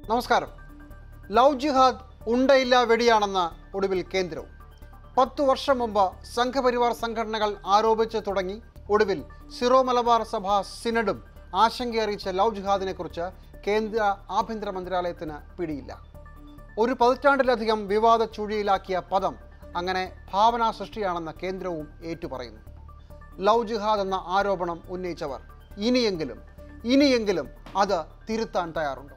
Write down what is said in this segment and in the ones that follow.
നമസ്കാരം ലവ് ജിഹാദ് ഉണ്ടയില്ല വെടിയാണെന്ന് ഒടുവിൽ കേന്ദ്രവും പത്തു വർഷം മുമ്പ് സംഘപരിവാർ സംഘടനകൾ ആരോപിച്ച് തുടങ്ങി ഒടുവിൽ സിറോ മലബാർ സഭ സിനഡും ആശങ്കയറിയിച്ച ലവ് ജിഹാദിനെ കുറിച്ച് കേന്ദ്ര ആഭ്യന്തര മന്ത്രാലയത്തിന് പിടിയില്ല ഒരു പതിറ്റാണ്ടിലധികം വിവാദ ചുഴിയിലാക്കിയ പദം അങ്ങനെ ഭാവനാ സൃഷ്ടിയാണെന്ന് കേന്ദ്രവും ഏറ്റുപറയുന്നു ലവ് ജിഹാദ് എന്ന ആരോപണം ഉന്നയിച്ചവർ ഇനിയെങ്കിലും ഇനിയെങ്കിലും അത് തിരുത്താൻ തയ്യാറുണ്ടോ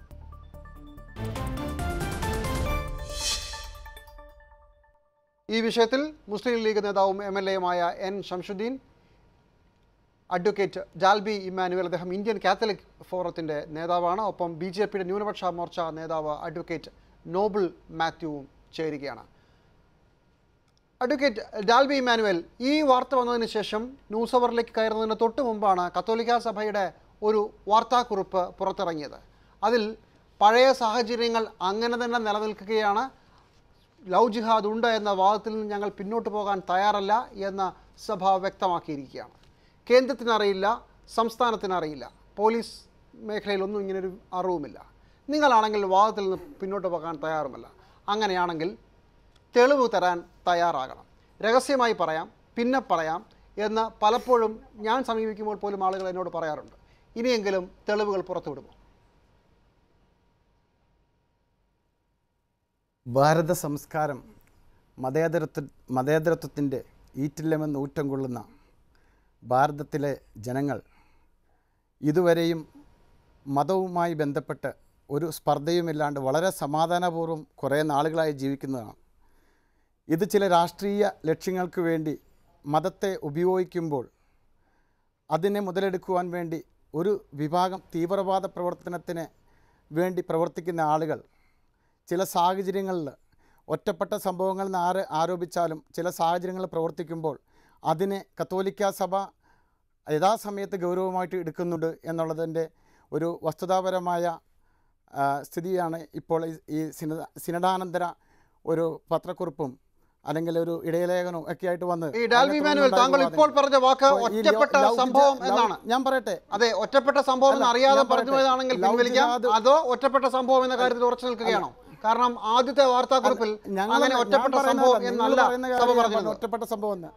ഈ വിഷയത്തിൽ മുസ്ലിം ലീഗ് നേതാവും എം എൽ എയുമായ എൻ ഷംഷുദ്ദീൻ അഡ്വക്കേറ്റ് ജാൽബി ഇമ്മാനുവൽ അദ്ദേഹം ഇന്ത്യൻ കാത്തലിക് ഫോറത്തിൻ്റെ നേതാവാണ് ഒപ്പം ബി ജെ പിയുടെ ന്യൂനപക്ഷ മോർച്ച നേതാവ് അഡ്വക്കേറ്റ് നോബിൾ മാത്യുവും ചേരുകയാണ് അഡ്വക്കേറ്റ് ഡാൽബി ഇമാനുവൽ ഈ വാർത്ത വന്നതിന് ശേഷം ന്യൂസ് അവറിലേക്ക് കയറുന്നതിന് തൊട്ട് മുമ്പാണ് കത്തോലിക്ക സഭയുടെ ഒരു വാർത്താക്കുറിപ്പ് പുറത്തിറങ്ങിയത് അതിൽ പഴയ സാഹചര്യങ്ങൾ അങ്ങനെ തന്നെ നിലനിൽക്കുകയാണ് ലവ് ജിഹാദ് ഉണ്ട് എന്ന വാദത്തിൽ നിന്ന് ഞങ്ങൾ പിന്നോട്ട് പോകാൻ തയ്യാറല്ല എന്ന് സഭ വ്യക്തമാക്കിയിരിക്കുകയാണ് കേന്ദ്രത്തിനറിയില്ല സംസ്ഥാനത്തിനറിയില്ല പോലീസ് മേഖലയിലൊന്നും ഇങ്ങനൊരു അറിവുമില്ല നിങ്ങളാണെങ്കിൽ വാദത്തിൽ നിന്ന് പിന്നോട്ട് പോകാൻ തയ്യാറുമല്ല അങ്ങനെയാണെങ്കിൽ തെളിവ് തരാൻ തയ്യാറാകണം രഹസ്യമായി പറയാം പിന്നെ പറയാം എന്ന് പലപ്പോഴും ഞാൻ സമീപിക്കുമ്പോൾ പോലും ആളുകൾ എന്നോട് പറയാറുണ്ട് ഇനിയെങ്കിലും തെളിവുകൾ പുറത്തുവിടുമോ ഭാരത സംസ്കാരം മതേതരത്വ മതേതരത്വത്തിൻ്റെ ഈറ്റില്ലമെന്ന് ഊറ്റം കൊള്ളുന്ന ഭാരതത്തിലെ ജനങ്ങൾ ഇതുവരെയും മതവുമായി ബന്ധപ്പെട്ട് ഒരു സ്പർദ്ധയുമില്ലാണ്ട് വളരെ സമാധാനപൂർവ്വം കുറേ നാളുകളായി ജീവിക്കുന്നതാണ് ഇത് ചില രാഷ്ട്രീയ ലക്ഷ്യങ്ങൾക്ക് വേണ്ടി മതത്തെ ഉപയോഗിക്കുമ്പോൾ അതിനെ മുതലെടുക്കുവാൻ വേണ്ടി ഒരു വിഭാഗം തീവ്രവാദ പ്രവർത്തനത്തിന് വേണ്ടി പ്രവർത്തിക്കുന്ന ആളുകൾ ചില സാഹചര്യങ്ങളിൽ ഒറ്റപ്പെട്ട സംഭവങ്ങൾ എന്ന് ആര് ആരോപിച്ചാലും ചില സാഹചര്യങ്ങളിൽ പ്രവർത്തിക്കുമ്പോൾ അതിനെ കത്തോലിക്ക സഭ യഥാസമയത്ത് ഗൗരവമായിട്ട് എടുക്കുന്നുണ്ട് എന്നുള്ളതിൻ്റെ ഒരു വസ്തുതാപരമായ ആ, സ്ഥിതിയാണ് ഇപ്പോൾ ഈ- ഈ സിനദ സിനഡാനന്തര ഒരു പത്രക്കുറിപ്പും അല്ലെങ്കിൽ ഒരു ഇടയലേഖനവും ഒക്കെ ആയിട്ട് വന്ന് ഈ ഡാൽബി മാനുവൽ താങ്കൾ ഇപ്പോൾ പറഞ്ഞ വാക്ക് അപ്പോൾ ഈ ലവ്- ഒറ്റപ്പെട്ട ലവ് സംഭവം ജിഹാദ് എന്നാണ് ഞാൻ പറയട്ടെ അതെ ഒറ്റപ്പെട്ട സംഭവം എന്ന് അല്ല, അറിയാതെ ഞാൻ പറഞ്ഞു പറയട്ടെ. പോയതാണെങ്കിൽ ലവ് പിൻവലിക്കാം ജിഹാദ് അതോ ഒറ്റപ്പെട്ട സംഭവം എന്ന കാര്യത്തിൽ ഉറച്ചു നിൽക്കുകയാണോ കാരണം ആദ്യത്തെ വാർത്താക്കുറിപ്പിൽ ഞങ്ങൾ അങ്ങനെ ഞാൻ ഒറ്റപ്പെട്ട പറയുന്നതല്ല, സംഭവം നിങ്ങൾ എന്നല്ല പറയുന്ന സഭ കാര്യം ഞാൻ പറഞ്ഞത് പറഞ്ഞു, ഒറ്റപ്പെട്ട സംഭവം എന്ന്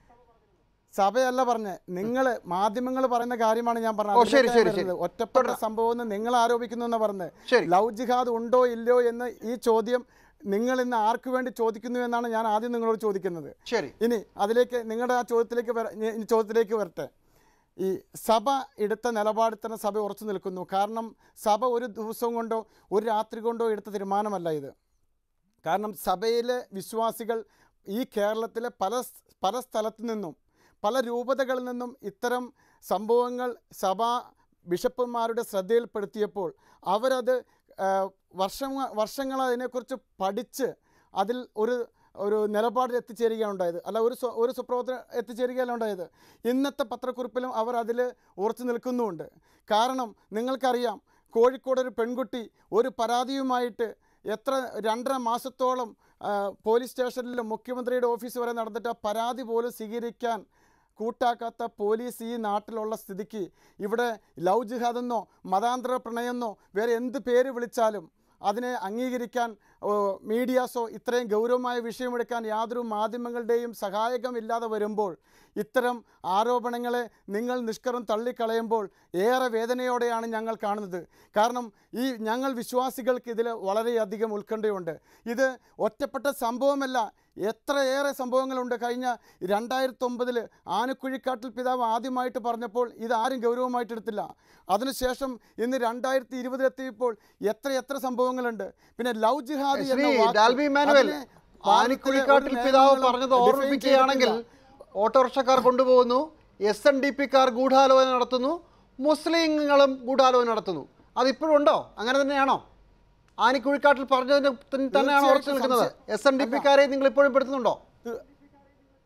സഭയല്ല പറഞ്ഞ് നിങ്ങൾ മാധ്യമങ്ങൾ പറയുന്ന കാര്യമാണ് ഞാൻ പറഞ്ഞത് ഓ, ശരി, അതിലേക്കാണ് ശരി, വരുന്നത്. ശരി. ഒറ്റപ്പെട്ട സംഭവം എന്ന് നിങ്ങൾ ആരോപിക്കുന്നു എന്ന് പറഞ്ഞത് ശരി. ലവ് ജിഹാദ് ഉണ്ടോ ഇല്ലയോ എന്ന് ഈ ചോദ്യം നിങ്ങൾ ഇന്ന് ആർക്ക് വേണ്ടി ചോദിക്കുന്നു എന്നാണ് ഞാൻ ആദ്യം നിങ്ങളോട് ചോദിക്കുന്നത് ശരി ഇനി അതിലേക്ക് നിങ്ങളുടെ ആ ചോദ്യത്തിലേക്ക് വര ഇനി- ഇനി ചോദ്യത്തിലേക്ക് വരട്ടെ ഈ സഭ എടുത്ത നിലപാടിൽ തന്നെ സഭ ഉറച്ചു നിൽക്കുന്നു കാരണം സഭ ഒരു ദിവസം കൊണ്ടോ ഒരു രാത്രി കൊണ്ടോ എടുത്ത തീരുമാനമല്ല ഇത് കാരണം സഭയിലെ വിശ്വാസികൾ ഈ കേരളത്തിലെ പല സ്- പല സ്ഥലത്തു നിന്നും പല രൂപതകളിൽ നിന്നും ഇത്തരം സംഭവങ്ങൾ സഭാ ബിഷപ്പുമാരുടെ ശ്രദ്ധയിൽപ്പെടുത്തിയപ്പോൾ അവരത് ആ, വർഷങ്ങൾ വർഷങ്ങൾ അതിനെക്കുറിച്ച് പഠിച്ച് അതിൽ ഒരു ഒരു നിലപാടിൽ എത്തിച്ചേരുകയാണ് ഉണ്ടായത് അല്ല ഒരു സ്വ- ഒരു സുപ്രവർത്തനം എത്തിച്ചേരുകയല്ല ഉണ്ടായത് ഇന്നത്തെ പത്രക്കുറിപ്പിലും അവർ അതിൽ ഉറച്ചു നിൽക്കുന്നുമുണ്ട് കാരണം നിങ്ങൾക്കറിയാം കോഴിക്കോട് ഒരു പെൺകുട്ടി ഒരു പരാതിയുമായിട്ട് എത്ര രണ്ടര മാസത്തോളം ആ, പോലീസ് സ്റ്റേഷനിലും മുഖ്യമന്ത്രിയുടെ ഓഫീസ് വരെ നടന്നിട്ട് ആ പരാതി പോലും സ്വീകരിക്കാൻ കൂട്ടാക്കാത്ത പോലീസ് ഈ നാട്ടിലുള്ള സ്ഥിതിക്ക് ഇവിടെ ലവ് ജിഹാദെന്നോ മതാന്തര പ്രണയെന്നോ വേറെ എന്ത് പേര് വിളിച്ചാലും അതിനെ അംഗീകരിക്കാൻ ഓ, മീഡിയാസോ ഇത്രയും ഗൗരവമായ വിഷയമെടുക്കാൻ യാതൊരു മാധ്യമങ്ങളുടെയും സഹായകമില്ലാതെ വരുമ്പോൾ ഇത്തരം ആരോപണങ്ങളെ നിങ്ങൾ നിഷ്കരം തള്ളിക്കളയുമ്പോൾ ഏറെ വേദനയോടെയാണ് ഞങ്ങൾ കാണുന്നത് കാരണം ഈ ഞങ്ങൾ വിശ്വാസികൾക്ക് ഇതിൽ വളരെയധികം ഉത്കണ്ഠയുണ്ട് ഇത് ഒറ്റപ്പെട്ട സംഭവമല്ല എത്രയേറെ സംഭവങ്ങളുണ്ട് കഴിഞ്ഞ രണ്ടായിരത്തി ഒമ്പതിൽ ആനക്കുഴിക്കാട്ടിൽ പിതാവ് ആദ്യമായിട്ട് പറഞ്ഞപ്പോൾ ഇത് ആരും ഗൗരവമായിട്ട് എടുത്തില്ല അതിനുശേഷം ഇന്ന് രണ്ടായിരത്തി ഇരുപതിലെത്തിയപ്പോൾ എത്ര എത്ര സംഭവങ്ങളുണ്ട് പിന്നെ ലവ് ജിഹാദ് എന്ന ശ്രീ വാക്ക് ഡാൽബി മാനുവൽ അതിനെ ഭാരതത്തിലെ ആനിക്കുഴിക്കാട്ടിൽ ഒരു പിതാവ് നിയമങ്ങളും പറഞ്ഞത് define ഓർമ്മിപ്പിക്കുകയാണെങ്കിൽ ചെയ്തിട്ടില്ല. ഓട്ടോറിക്ഷക്കാർ കൊണ്ടുപോകുന്നു എസ് എൻ ഡി പിക്കാർ ഗൂഢാലോചന നടത്തുന്നു മുസ്ലിങ്ങളും ഗൂഢാലോചന നടത്തുന്നു അതിപ്പോഴും ഉണ്ടോ അങ്ങനെ തന്നെയാണോ ആനിക്കുഴിക്കാട്ടിൽ പറഞ്ഞതിന് തന്നെയാണോ ഉറച്ചു തീർച്ചയായിട്ടും നിൽക്കുന്നത് സംശയം- എസ് എൻ ഡി പിക്കാരെ നിങ്ങൾ ഇപ്പോഴും പെടുത്തുന്നുണ്ടോ തീ-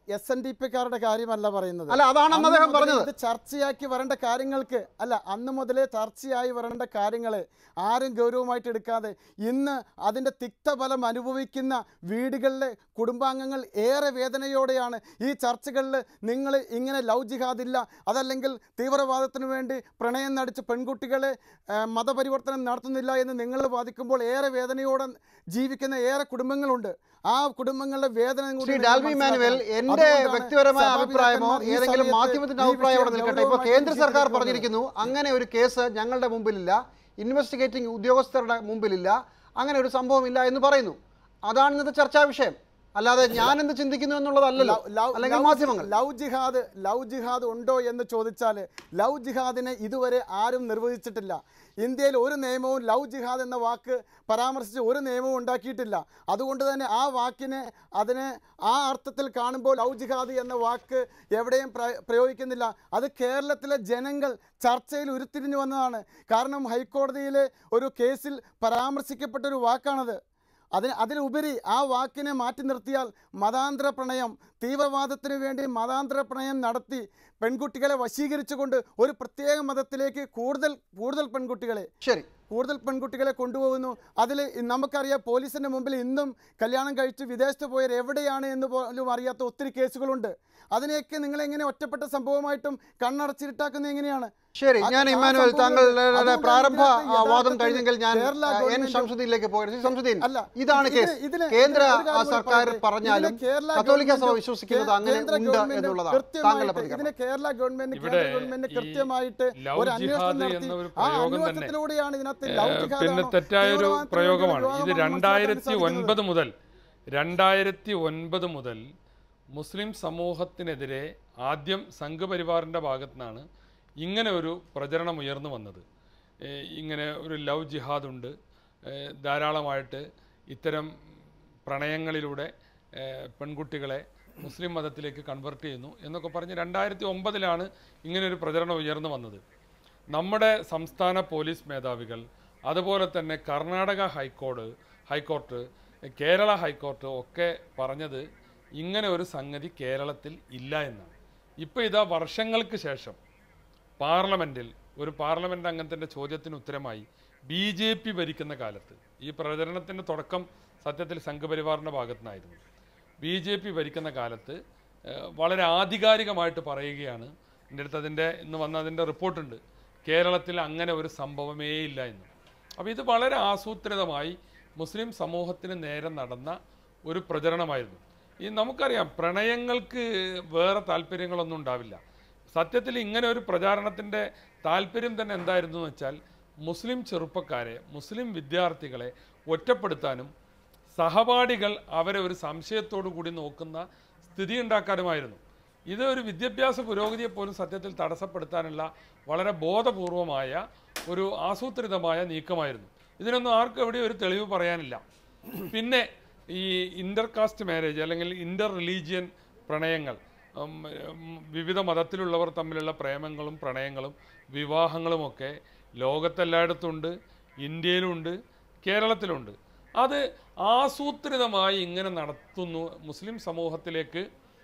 എസ് എൻ ഡി പിക്കാരുടെ കാര്യമല്ല പറയുന്നത് അല്ല അതാണെന്ന് അന്ന് അദ്ദേഹം മുതലേ പറഞ്ഞത് ഇത് ചർച്ചയാക്കി വരേണ്ട കാര്യങ്ങൾക്ക് അല്ല അന്ന് മുതലേ ചർച്ചയായി വരേണ്ട കാര്യങ്ങളെ ആരും ഗൗരവമായിട്ട് എടുക്കാതെ ഇന്ന് അതിൻ്റെ തിക്തഫലം അനുഭവിക്കുന്ന വീടുകളിലെ കുടുംബാംഗങ്ങൾ ഏറെ വേദനയോടെയാണ് ഈ ചർച്ചകളിൽ നിങ്ങൾ ഇങ്ങനെ ലവ് ജിഹാദില്ല അതല്ലെങ്കിൽ തീവ്രവാദത്തിന് വേണ്ടി പ്രണയം നടിച്ച് പെൺകുട്ടികളെ ആ, മതപരിവർത്തനം നടത്തുന്നില്ല എന്ന് നിങ്ങൾ വാദിക്കുമ്പോൾ ഏറെ വേദനയോടെ ജീവിക്കുന്ന ഏറെ കുടുംബങ്ങളുണ്ട് ആ കുടുംബങ്ങളുടെ വേദന കൂടി ശ്രീ നിങ്ങൾ ഡാൽബി മാനുവൽ മനസ്സിലാക്കണം. എന്റെ അതുകൊണ്ടാണ് വ്യക്തിപരമായ സഭാപിതാക്കന്മാർ അഭിപ്രായമോ ഈ ഏതെങ്കിലും സമയത്ത് മാധ്യമത്തിന്റെ ഈ അഭിപ്രായം അവിടെ വിഷയം നിൽക്കട്ടെ ഇപ്പോൾ ഗൗരവമായി കേന്ദ്ര സർക്കാർ ചിന്തിക്കുന്നത്. പറഞ്ഞിരിക്കുന്നു അങ്ങനെ ഒരു കേസ് ഞങ്ങളുടെ മുമ്പിലില്ല ഇൻവെസ്റ്റിഗേറ്റിംഗ് ഉദ്യോഗസ്ഥരുടെ മുമ്പിലില്ല അങ്ങനെ ഒരു സംഭവമില്ല എന്ന് പറയുന്നു അതാണ് ഇന്നത്തെ ചർച്ചാ വിഷയം അല്ലാതെ ഞാൻ എന്ത് ചിന്തിക്കുന്നു എന്നുള്ളതല്ലല്ലോ ലവ്- ലവ്- അല്ലെങ്കിൽ ലവ് മാധ്യമങ്ങൾ ലവ് ജിഹാദ് ലവ് ജിഹാദ് ഉണ്ടോ എന്ന് ചോദിച്ചാൽ ലവ് ജിഹാദിനെ ഇതുവരെ ആരും നിർവഹിച്ചിട്ടില്ല ഇന്ത്യയിൽ ഒരു നിയമവും ലവ് ജിഹാദ് എന്ന വാക്ക് പരാമർശിച്ച് ഒരു നിയമവും ഉണ്ടാക്കിയിട്ടില്ല അതുകൊണ്ട് തന്നെ ആ വാക്കിനെ അതിനെ ആ അർത്ഥത്തിൽ കാണുമ്പോൾ ലവ് ജിഹാദ് എന്ന വാക്ക് എവിടെയും പ്ര- പ്രയോഗിക്കുന്നില്ല അത് കേരളത്തിലെ ജനങ്ങൾ ചർച്ചയിൽ ഉരുത്തിരിഞ്ഞു വന്നതാണ് കാരണം ഹൈക്കോടതിയിലെ ഒരു കേസിൽ പരാമർശിക്കപ്പെട്ട ഒരു വാക്കാണത് അതിന് അതിലുപരി ആ വാക്കിനെ മാറ്റി നിർത്തിയാൽ മതാന്തര പ്രണയം തീവ്രവാദത്തിന് വേണ്ടി മതാന്തര പ്രണയം നടത്തി പെൺകുട്ടികളെ വശീകരിച്ചുകൊണ്ട് ഒരു പ്രത്യേക മതത്തിലേക്ക് കൂടുതൽ കൂടുതൽ പെൺകുട്ടികളെ ശരി കൂടുതൽ പെൺകുട്ടികളെ കൊണ്ടുപോകുന്നു അതിൽ നമുക്കറിയാം പോലീസിൻ്റെ മുമ്പിൽ ഇന്നും കല്യാണം കഴിച്ച് വിദേശത്ത് പോയവർ എവിടെയാണ് എന്ന് പോലും അറിയാത്ത ഒത്തിരി കേസുകളുണ്ട് അതിനെയൊക്കെ നിങ്ങൾ എങ്ങനെ ഒറ്റപ്പെട്ട സംഭവമായിട്ടും കണ്ണടച്ചിരുട്ടാക്കുന്നത് എങ്ങനെയാണ് ശരി അത് ഞാൻ ആ ഇമ്മാനുവൽ സംഭവം- താങ്കളുടെ അതുകൊണ്ടാണ് പ്രാരംഭ ഇതിനകത്ത് ആ, വാദം യഥാർത്ഥത്തിൽ കഴിഞ്ഞെങ്കിൽ ഞാൻ കേരള ആ, എൻ ഗവൺമെന്റ് ശംസുദ്ദീനിലേക്ക് പോയത് ശ്രീ ശംസുദ്ദീൻ അല്ല, ഇതാണ് ഇതിന് കേസ് ഇതിന് കേന്ദ്ര ഇതിന് ഒരു ആ, കാര്യം കൂടി സർക്കാർ പറയട്ടെ. പറഞ്ഞാലും ഇതിന് കേരള കത്തോലിക്ക സഭ ഗവൺമെന്റ് വിശ്വസിക്കുന്നത് കേ- അങ്ങനെ കേന്ദ്ര ഉണ്ട് ഗവൺമെന്റ് എന്നുള്ളതാണ് താങ്കളുടെ കൃത്യമായിട്ട് ഇതിന് പ്രതികരണം കേരള ഗവൺമെന്റ് ഇവിടെ കേന്ദ്ര ഗവൺമെന്റ് ഈ കൃത്യമായിട്ട് ലവ് ഒരു അന്വേഷണം ജിഹാദ് നടത്തി എന്ന ഒരു ആ പ്രയോഗം തന്നെ, അന്വേഷണത്തിലൂടെയാണ് ഇതിനകത്ത് ഏഹ്, ലവ് ജിഹാദാണോ, പിന്നെ തെറ്റായൊരു തീവ്രവാദത്തിന് പ്രയോഗമാണ് വേണ്ടിയുള്ള ഇത് വിവാഹമാണോ രണ്ടായിരത്തി മനസ്സിലാക്കാൻ ഒൻപത് മുതൽ രണ്ടായിരത്തി ഒൻപത് മുതൽ മുസ്ലിം സമൂഹത്തിനെതിരെ ആദ്യം സംഘപരിവാറിൻ്റെ ഭാഗത്തു നിന്നാണ് ഇങ്ങനെ ഒരു പ്രചരണം ഉയർന്നു വന്നത് ഏഹ്, ഇങ്ങനെ ഒരു ലവ് ജിഹാദ് ഉണ്ട് ഏഹ്, ധാരാളമായിട്ട് ഇത്തരം പ്രണയങ്ങളിലൂടെ ഏഹ്, പെൺകുട്ടികളെ മുസ്ലിം മതത്തിലേക്ക് കൺവെർട്ട് ചെയ്യുന്നു എന്നൊക്കെ പറഞ്ഞ് രണ്ടായിരത്തി ഒമ്പതിലാണ് ഇങ്ങനെയൊരു പ്രചരണം ഉയർന്നു വന്നത് നമ്മുടെ സംസ്ഥാന പോലീസ് മേധാവികൾ അതുപോലെ തന്നെ Karnataka high court high court Kerala high court ഒക്കെ പറഞ്ഞത് ഇങ്ങനെ ഒരു സംഗതി കേരളത്തിൽ ഇല്ല എന്നാണ് ഇപ്പോൾ ഇതാ വർഷങ്ങൾക്ക് ശേഷം പാർലമെൻറ്റിൽ ഒരു പാർലമെൻറ്റ് അംഗത്തിൻ്റെ ചോദ്യത്തിന് ഉത്തരമായി ബി ജെ പി ഭരിക്കുന്ന കാലത്ത് ഈ പ്രചരണത്തിൻ്റെ തുടക്കം സത്യത്തിൽ സംഘപരിവാറിൻ്റെ ഭാഗത്തു നിന്നായിരുന്നു ബി ജെ പി ഭരിക്കുന്ന കാലത്ത് ഏഹ്, വളരെ ആധികാരികമായിട്ട് പറയുകയാണ് എൻ്റെ അടുത്ത് അതിൻ്റെ ഇന്ന് വന്ന അതിൻ്റെ റിപ്പോർട്ടുണ്ട് കേരളത്തിൽ അങ്ങനെ ഒരു സംഭവമേ ഇല്ല എന്ന് അപ്പോൾ ഇത് വളരെ ആസൂത്രിതമായി മുസ്ലിം സമൂഹത്തിന് നേരെ നടന്ന ഒരു പ്രചരണമായിരുന്നു ഈ നമുക്കറിയാം പ്രണയങ്ങൾക്ക് വേറെ താല്പര്യങ്ങളൊന്നും ഉണ്ടാവില്ല സത്യത്തിൽ ഇങ്ങനെ ഒരു പ്രചാരണത്തിൻ്റെ താല്പര്യം തന്നെ എന്തായിരുന്നു എന്ന് വെച്ചാൽ മുസ്ലിം ചെറുപ്പക്കാരെ മുസ്ലിം വിദ്യാർത്ഥികളെ ഒറ്റപ്പെടുത്താനും സഹപാഠികൾ അവരെ ഒരു സംശയത്തോടു കൂടി നോക്കുന്ന സ്ഥിതി ഉണ്ടാക്കാനുമായിരുന്നു ഇത് ഒരു വിദ്യാഭ്യാസ പുരോഗതിയെ പോലും സത്യത്തിൽ തടസ്സപ്പെടുത്താനുള്ള വളരെ ബോധപൂർവമായ ഒരു ആസൂത്രിതമായ നീക്കമായിരുന്നു ഇതിനൊന്നും ആർക്കും എവിടെയും ഒരു തെളിവ് പറയാനില്ല പിന്നെ ഈ ഇന്റർ കാസ്റ്റ് മാരേജ് അല്ലെങ്കിൽ ഇന്റർ റിലീജിയൻ പ്രണയങ്ങൾ ഉം, ഉം, വിവിധ മതത്തിലുള്ളവർ തമ്മിലുള്ള പ്രേമങ്ങളും പ്രണയങ്ങളും വിവാഹങ്ങളുമൊക്കെ ലോകത്തെല്ലായിടത്തും ഇന്ത്യയിലുണ്ട് കേരളത്തിലുണ്ട് അത് ആസൂത്രിതമായി ഇങ്ങനെ നടത്തുന്നു മുസ്ലിം സമൂഹത്തിലേക്ക്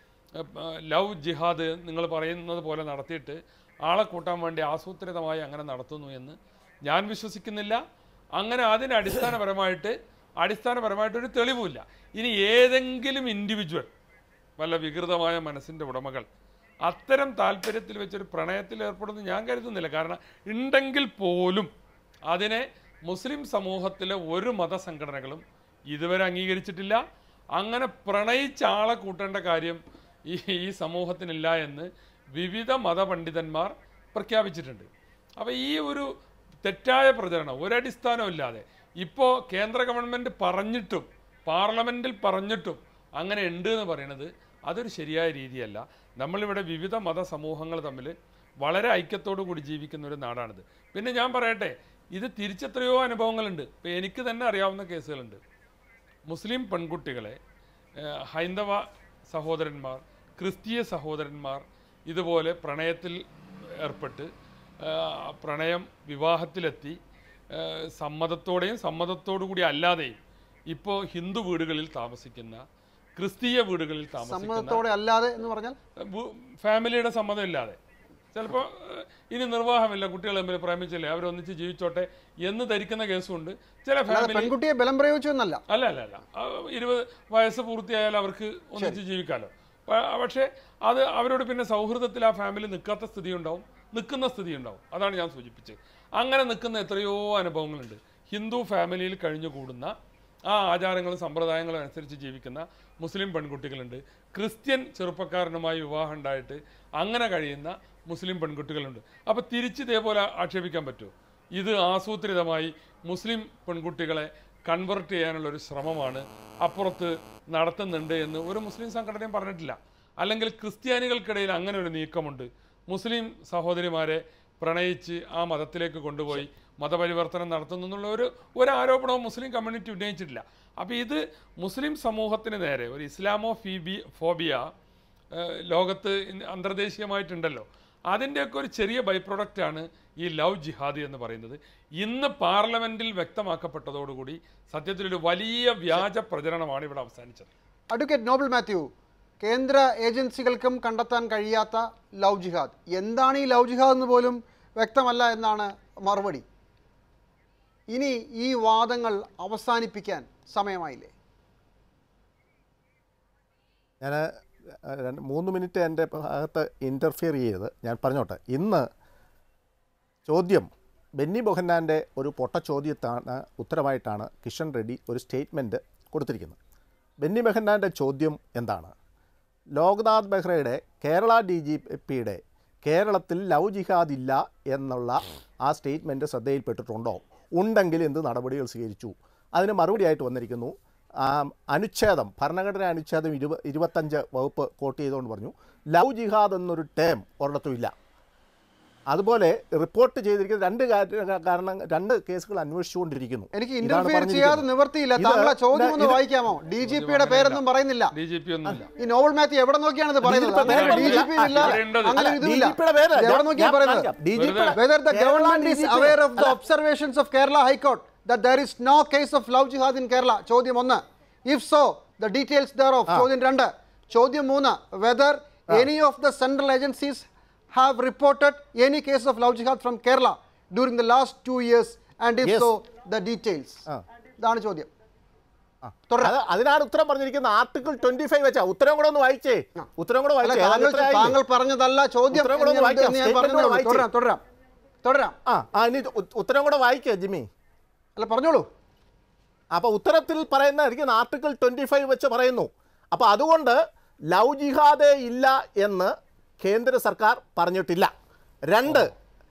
ലവ് ജിഹാദ് നിങ്ങൾ പറയുന്നത് പോലെ നടത്തിയിട്ട് ആളെ കൂട്ടാൻ വേണ്ടി ആസൂത്രിതമായി അങ്ങനെ നടത്തുന്നു എന്ന് ഞാൻ വിശ്വസിക്കുന്നില്ല അങ്ങനെ അതിന് അടിസ്ഥാനപരമായിട്ട് അടിസ്ഥാനപരമായിട്ട് ഒരു തെളിവുമില്ല ഇനി ഏതെങ്കിലും ഇൻഡിവിജ്വൽ വല്ല വികൃതമായ മനസ്സിൻ്റെ ഉടമകൾ അത്തരം താല്പര്യത്തിൽ വെച്ചൊരു പ്രണയത്തിൽ ഏർപ്പെടുന്നു ഞാൻ കരുതുന്നില്ല കാരണം ഉണ്ടെങ്കിൽ പോലും അതിനെ മുസ്ലിം സമൂഹത്തിലെ ഒരു മതസംഘടനകളും ഇതുവരെ അംഗീകരിച്ചിട്ടില്ല അങ്ങനെ പ്രണയിച്ച ആളെ കൂട്ടേണ്ട കാര്യം ഈ ഈ സമൂഹത്തിനില്ല എന്ന് വിവിധ മതപണ്ഡിതന്മാർ പ്രഖ്യാപിച്ചിട്ടുണ്ട് അപ്പോൾ ഈ ഒരു തെറ്റായ പ്രചരണം ഒരടിസ്ഥാനമില്ലാതെ ഇപ്പോൾ കേന്ദ്ര ഗവൺമെൻറ് പറഞ്ഞിട്ടും പാർലമെൻറ്റിൽ പറഞ്ഞിട്ടും അങ്ങനെ ഉണ്ട് എന്ന് പറയുന്നത് അതൊരു ശരിയായ രീതിയല്ല നമ്മളിവിടെ വിവിധ മതസമൂഹങ്ങൾ തമ്മിൽ വളരെ ഐക്യത്തോടു കൂടി ജീവിക്കുന്ന ഒരു നാടാണിത് പിന്നെ ഞാൻ പറയട്ടെ ഇത് തിരിച്ചെത്രയോ അനുഭവങ്ങളുണ്ട് ഇപ്പോൾ എനിക്ക് തന്നെ അറിയാവുന്ന കേസുകളുണ്ട് മുസ്ലിം പെൺകുട്ടികളെ ഏഹ്, ഹൈന്ദവ സഹോദരന്മാർ ക്രിസ്തീയ സഹോദരന്മാർ ഇതുപോലെ പ്രണയത്തിൽ ഏർപ്പെട്ട് ഏഹ്, പ്രണയം വിവാഹത്തിലെത്തി ഏഹ്, സമ്മതത്തോടെയും സമ്മതത്തോടു കൂടി അല്ലാതെയും ഇപ്പോൾ ഹിന്ദു വീടുകളിൽ താമസിക്കുന്ന ക്രിസ്തീയ വീടുകളിൽ താമസിക്കുന്ന സമ്മതത്തോടെ അല്ലാതെ എന്ന് പറഞ്ഞാൽ ബു- ഫാമിലിയുടെ സമ്മതം ഇല്ലാതെ ചിലപ്പോൾ ഇനി നിർവാഹമില്ല കുട്ടികൾ തമ്മിൽ പ്രേമിച്ചില്ലേ അവരൊന്നിച്ച് ജീവിച്ചോട്ടെ എന്ന് ധരിക്കുന്ന കേസുണ്ട് ചില അല്ലാതെ ഫാമിലി പെൺകുട്ടിയെ ബലം പ്രയോഗിച്ചു എന്നല്ല അല്ല അല്ല അല്ല ആ, ഇരുപത് വയസ്സ് പൂർത്തിയായാൽ അവർക്ക് ഒന്നിച്ച് ജീവിക്കാമല്ലോ പ- പക്ഷേ അത് അവരോട് പിന്നെ സൗഹൃദത്തിൽ ആ ഫാമിലി നിൽക്കാത്ത സ്ഥിതി ഉണ്ടാവും നിൽക്കുന്ന സ്ഥിതി ഉണ്ടാവും അതാണ് ഞാൻ സൂചിപ്പിച്ചത് അങ്ങനെ നിൽക്കുന്ന എത്രയോ അനുഭവങ്ങളുണ്ട് ഹിന്ദു ഫാമിലിയിൽ കഴിഞ്ഞുകൂടുന്ന ആ ആചാരങ്ങളും സമ്പ്രദായങ്ങളും അനുസരിച്ച് ജീവിക്കുന്ന മുസ്ലിം പെൺകുട്ടികളുണ്ട് ക്രിസ്ത്യൻ ചെറുപ്പക്കാരനുമായി വിവാഹം ഉണ്ടായിട്ട് അങ്ങനെ കഴിയുന്ന മുസ്ലിം പെൺകുട്ടികളുണ്ട് അപ്പോൾ തിരിച്ച് ഇതേപോലെ ആക്ഷേപിക്കാൻ പറ്റുമോ ഇത് ആസൂത്രിതമായി മുസ്ലിം പെൺകുട്ടികളെ കൺവെർട്ട് ചെയ്യാനുള്ള ഒരു ശ്രമമാണ് അപ്പുറത്ത് നടത്തുന്നുണ്ട് എന്ന് ഒരു മുസ്ലിം സംഘടനയും പറഞ്ഞിട്ടില്ല അല്ലെങ്കിൽ ക്രിസ്ത്യാനികൾക്കിടയിൽ അങ്ങനെ ഒരു നീക്കമുണ്ട് മുസ്ലിം സഹോദരിമാരെ പ്രണയിച്ച് ആ മതത്തിലേക്ക് കൊണ്ടുപോയി മതപരിവർത്തനം നടത്തുന്നു എന്നുള്ള ഒരു ഒരു ആരോപണവും മുസ്ലിം കമ്മ്യൂണിറ്റി ഉന്നയിച്ചിട്ടില്ല അപ്പോൾ ഇത് മുസ്ലിം സമൂഹത്തിന് നേരെ ഒരു ഇസ്ലാമോ ഫീബി ഫോബിയ ഏഹ്, ലോകത്ത് ഇന്ന് അന്തർദേശീയമായിട്ടുണ്ടല്ലോ അതിൻ്റെയൊക്കെ ഒരു ചെറിയ ബൈ പ്രൊഡക്റ്റാണ് ഈ ലവ് ജിഹാദി എന്ന് പറയുന്നത് ഇന്ന് പാർലമെന്റിൽ വ്യക്തമാക്കപ്പെട്ടതോടുകൂടി സത്യത്തിൽ ഒരു വലിയ വ്യാജ പ്രചരണമാണ് ഇവിടെ അവസാനിച്ചത് അഡ്വക്കേറ്റ് നോബൽ മാത്യു കേന്ദ്ര ഏജൻസികൾക്കും കണ്ടെത്താൻ കഴിയാത്ത ലവ് ജിഹാദ് എന്താണ് ഈ ലവ് ജിഹാദ് എന്ന് പോലും വ്യക്തമല്ല എന്നാണ് മറുപടി ഇനി ഈ വാദങ്ങൾ അവസാനിപ്പിക്കാൻ സമയമായില്ലേ ഞാൻ രണ്ട് മൂന്ന് മിനിറ്റ് എൻ്റെ ഭാഗത്ത് ഇൻ്റർഫിയർ ചെയ്ത് ഞാൻ പറഞ്ഞോട്ടെ ഇന്ന് ചോദ്യം ബെന്നി ബൊഹന്നാൻ്റെ ഒരു പൊട്ട ചോദ്യത്താണ് ഉത്തരമായിട്ടാണ് കിഷൻ റെഡ്ഡി ഒരു സ്റ്റേറ്റ്മെൻറ്റ് കൊടുത്തിരിക്കുന്നത് ബെന്നി ബെഹന്നാൻ്റെ ചോദ്യം എന്താണ് ലോക്നാഥ് ബെഹ്റയുടെ കേരള ഡി ജി പിയുടെ കേരളത്തിൽ ലവ് ജിഹാദ് ഇല്ല എന്നുള്ള ആ സ്റ്റേറ്റ്മെൻറ്റ് ശ്രദ്ധയിൽപ്പെട്ടിട്ടുണ്ടോ ഉണ്ടെങ്കിൽ എന്ത് നടപടികൾ സ്വീകരിച്ചു അതിന് മറുപടിയായിട്ട് വന്നിരിക്കുന്നു ആ, അനുച്ഛേദം ഭരണഘടന അനുച്ഛേദം ഇരുപ ഇരുപത്തഞ്ച് വകുപ്പ് കോട്ട് ചെയ്തുകൊണ്ട് പറഞ്ഞു ലവ് ജിഹാദ് എന്നൊരു ടേം ഒരിടത്തും ഇല്ല അതുപോലെ റിപ്പോർട്ട് ചെയ്തിരിക്കുന്ന രണ്ട് കാര- കാരണം രണ്ട് കേസുകൾ അന്വേഷിച്ചുകൊണ്ടിരിക്കുന്നു എനിക്ക് ഇതാണ് ഇന്റർഫിയർ പറഞ്ഞിരിക്കുന്നത്. ചെയ്യാതെ നിവർത്തിയില്ല ഇത് താങ്കളെ ചോദ്യം ഒന്ന് ഇത് വായിക്കാമോ ഡി ജി പിയുടെ പേരൊന്നും പറയുന്നില്ല ഡി ജി പി ഒന്നുമില്ല ഈ നോവൽ മാത്യു എവിടെ നോക്കിയാണ് ഇത് പറയുന്നത് DGP പേര് ഡി ജി പി പറഞ്ഞില്ല. ഇല്ല ഇവിടെ ഉണ്ട്. അങ്ങനെ അല്ല, ഇതുമില്ല DGP യുടെ പേര് ഇത് എവിടെ ഞാൻ- നോക്കിയാ ഞാൻ പറയുന്നത് കാണിക്കാം. DGP യുടെ- whether the Kerala government is DGP aware of the അല്ല, observations of Kerala High Court that there is no case of love jihad in Kerala ചോദ്യം ഒന്ന് if so the details thereof ചോദ്യം രണ്ട് ചോദ്യം മൂന്ന് whether any of the central agencies have reported any case of love jihad from Kerala during the last two years and if Yes. so the details ആ. ഇതാണ് ചോദ്യം അത് അതിനാണ് ഉത്തരം പറഞ്ഞിരിക്കുന്നത് ആർട്ടിക്കിൾ ട്വന്റി ഫൈവ് വെച്ചാ ഉത്തരം കൂടെ ഒന്ന് വായിച്ചേ ഉത്തരം കൂടെ അല്ല വായിച്ചേ താങ്കൾ അത് എത്രയായില്ലേ? താങ്കൾ പറഞ്ഞതല്ല ചോദ്യം ഉത്തരം കൂടെ ഒന്ന് എന്ന് വായിക്കാം. ഞാൻ Statement പറഞ്ഞതേ കൂടെ ഉള്ളൂ. വായിച്ചേ. തുടരാം തുടരാം തുടരാം ആ ആ ഇനി ഉ- ഉത്തരം കൂടെ വായിക്കേ ജിമ്മി അല്ല പറഞ്ഞോളൂ അപ്പോൾ ഉത്തരത്തിൽ പറയുന്ന ആർട്ടിക്കിൾ ട്വന്റി ഫൈവ് വെച്ച് പറയുന്നു അപ്പോൾ അതുകൊണ്ട് ലവ് ജിഹാദേ ഇല്ല എന്ന് കേന്ദ്ര സർക്കാർ പറഞ്ഞിട്ടില്ല രണ്ട്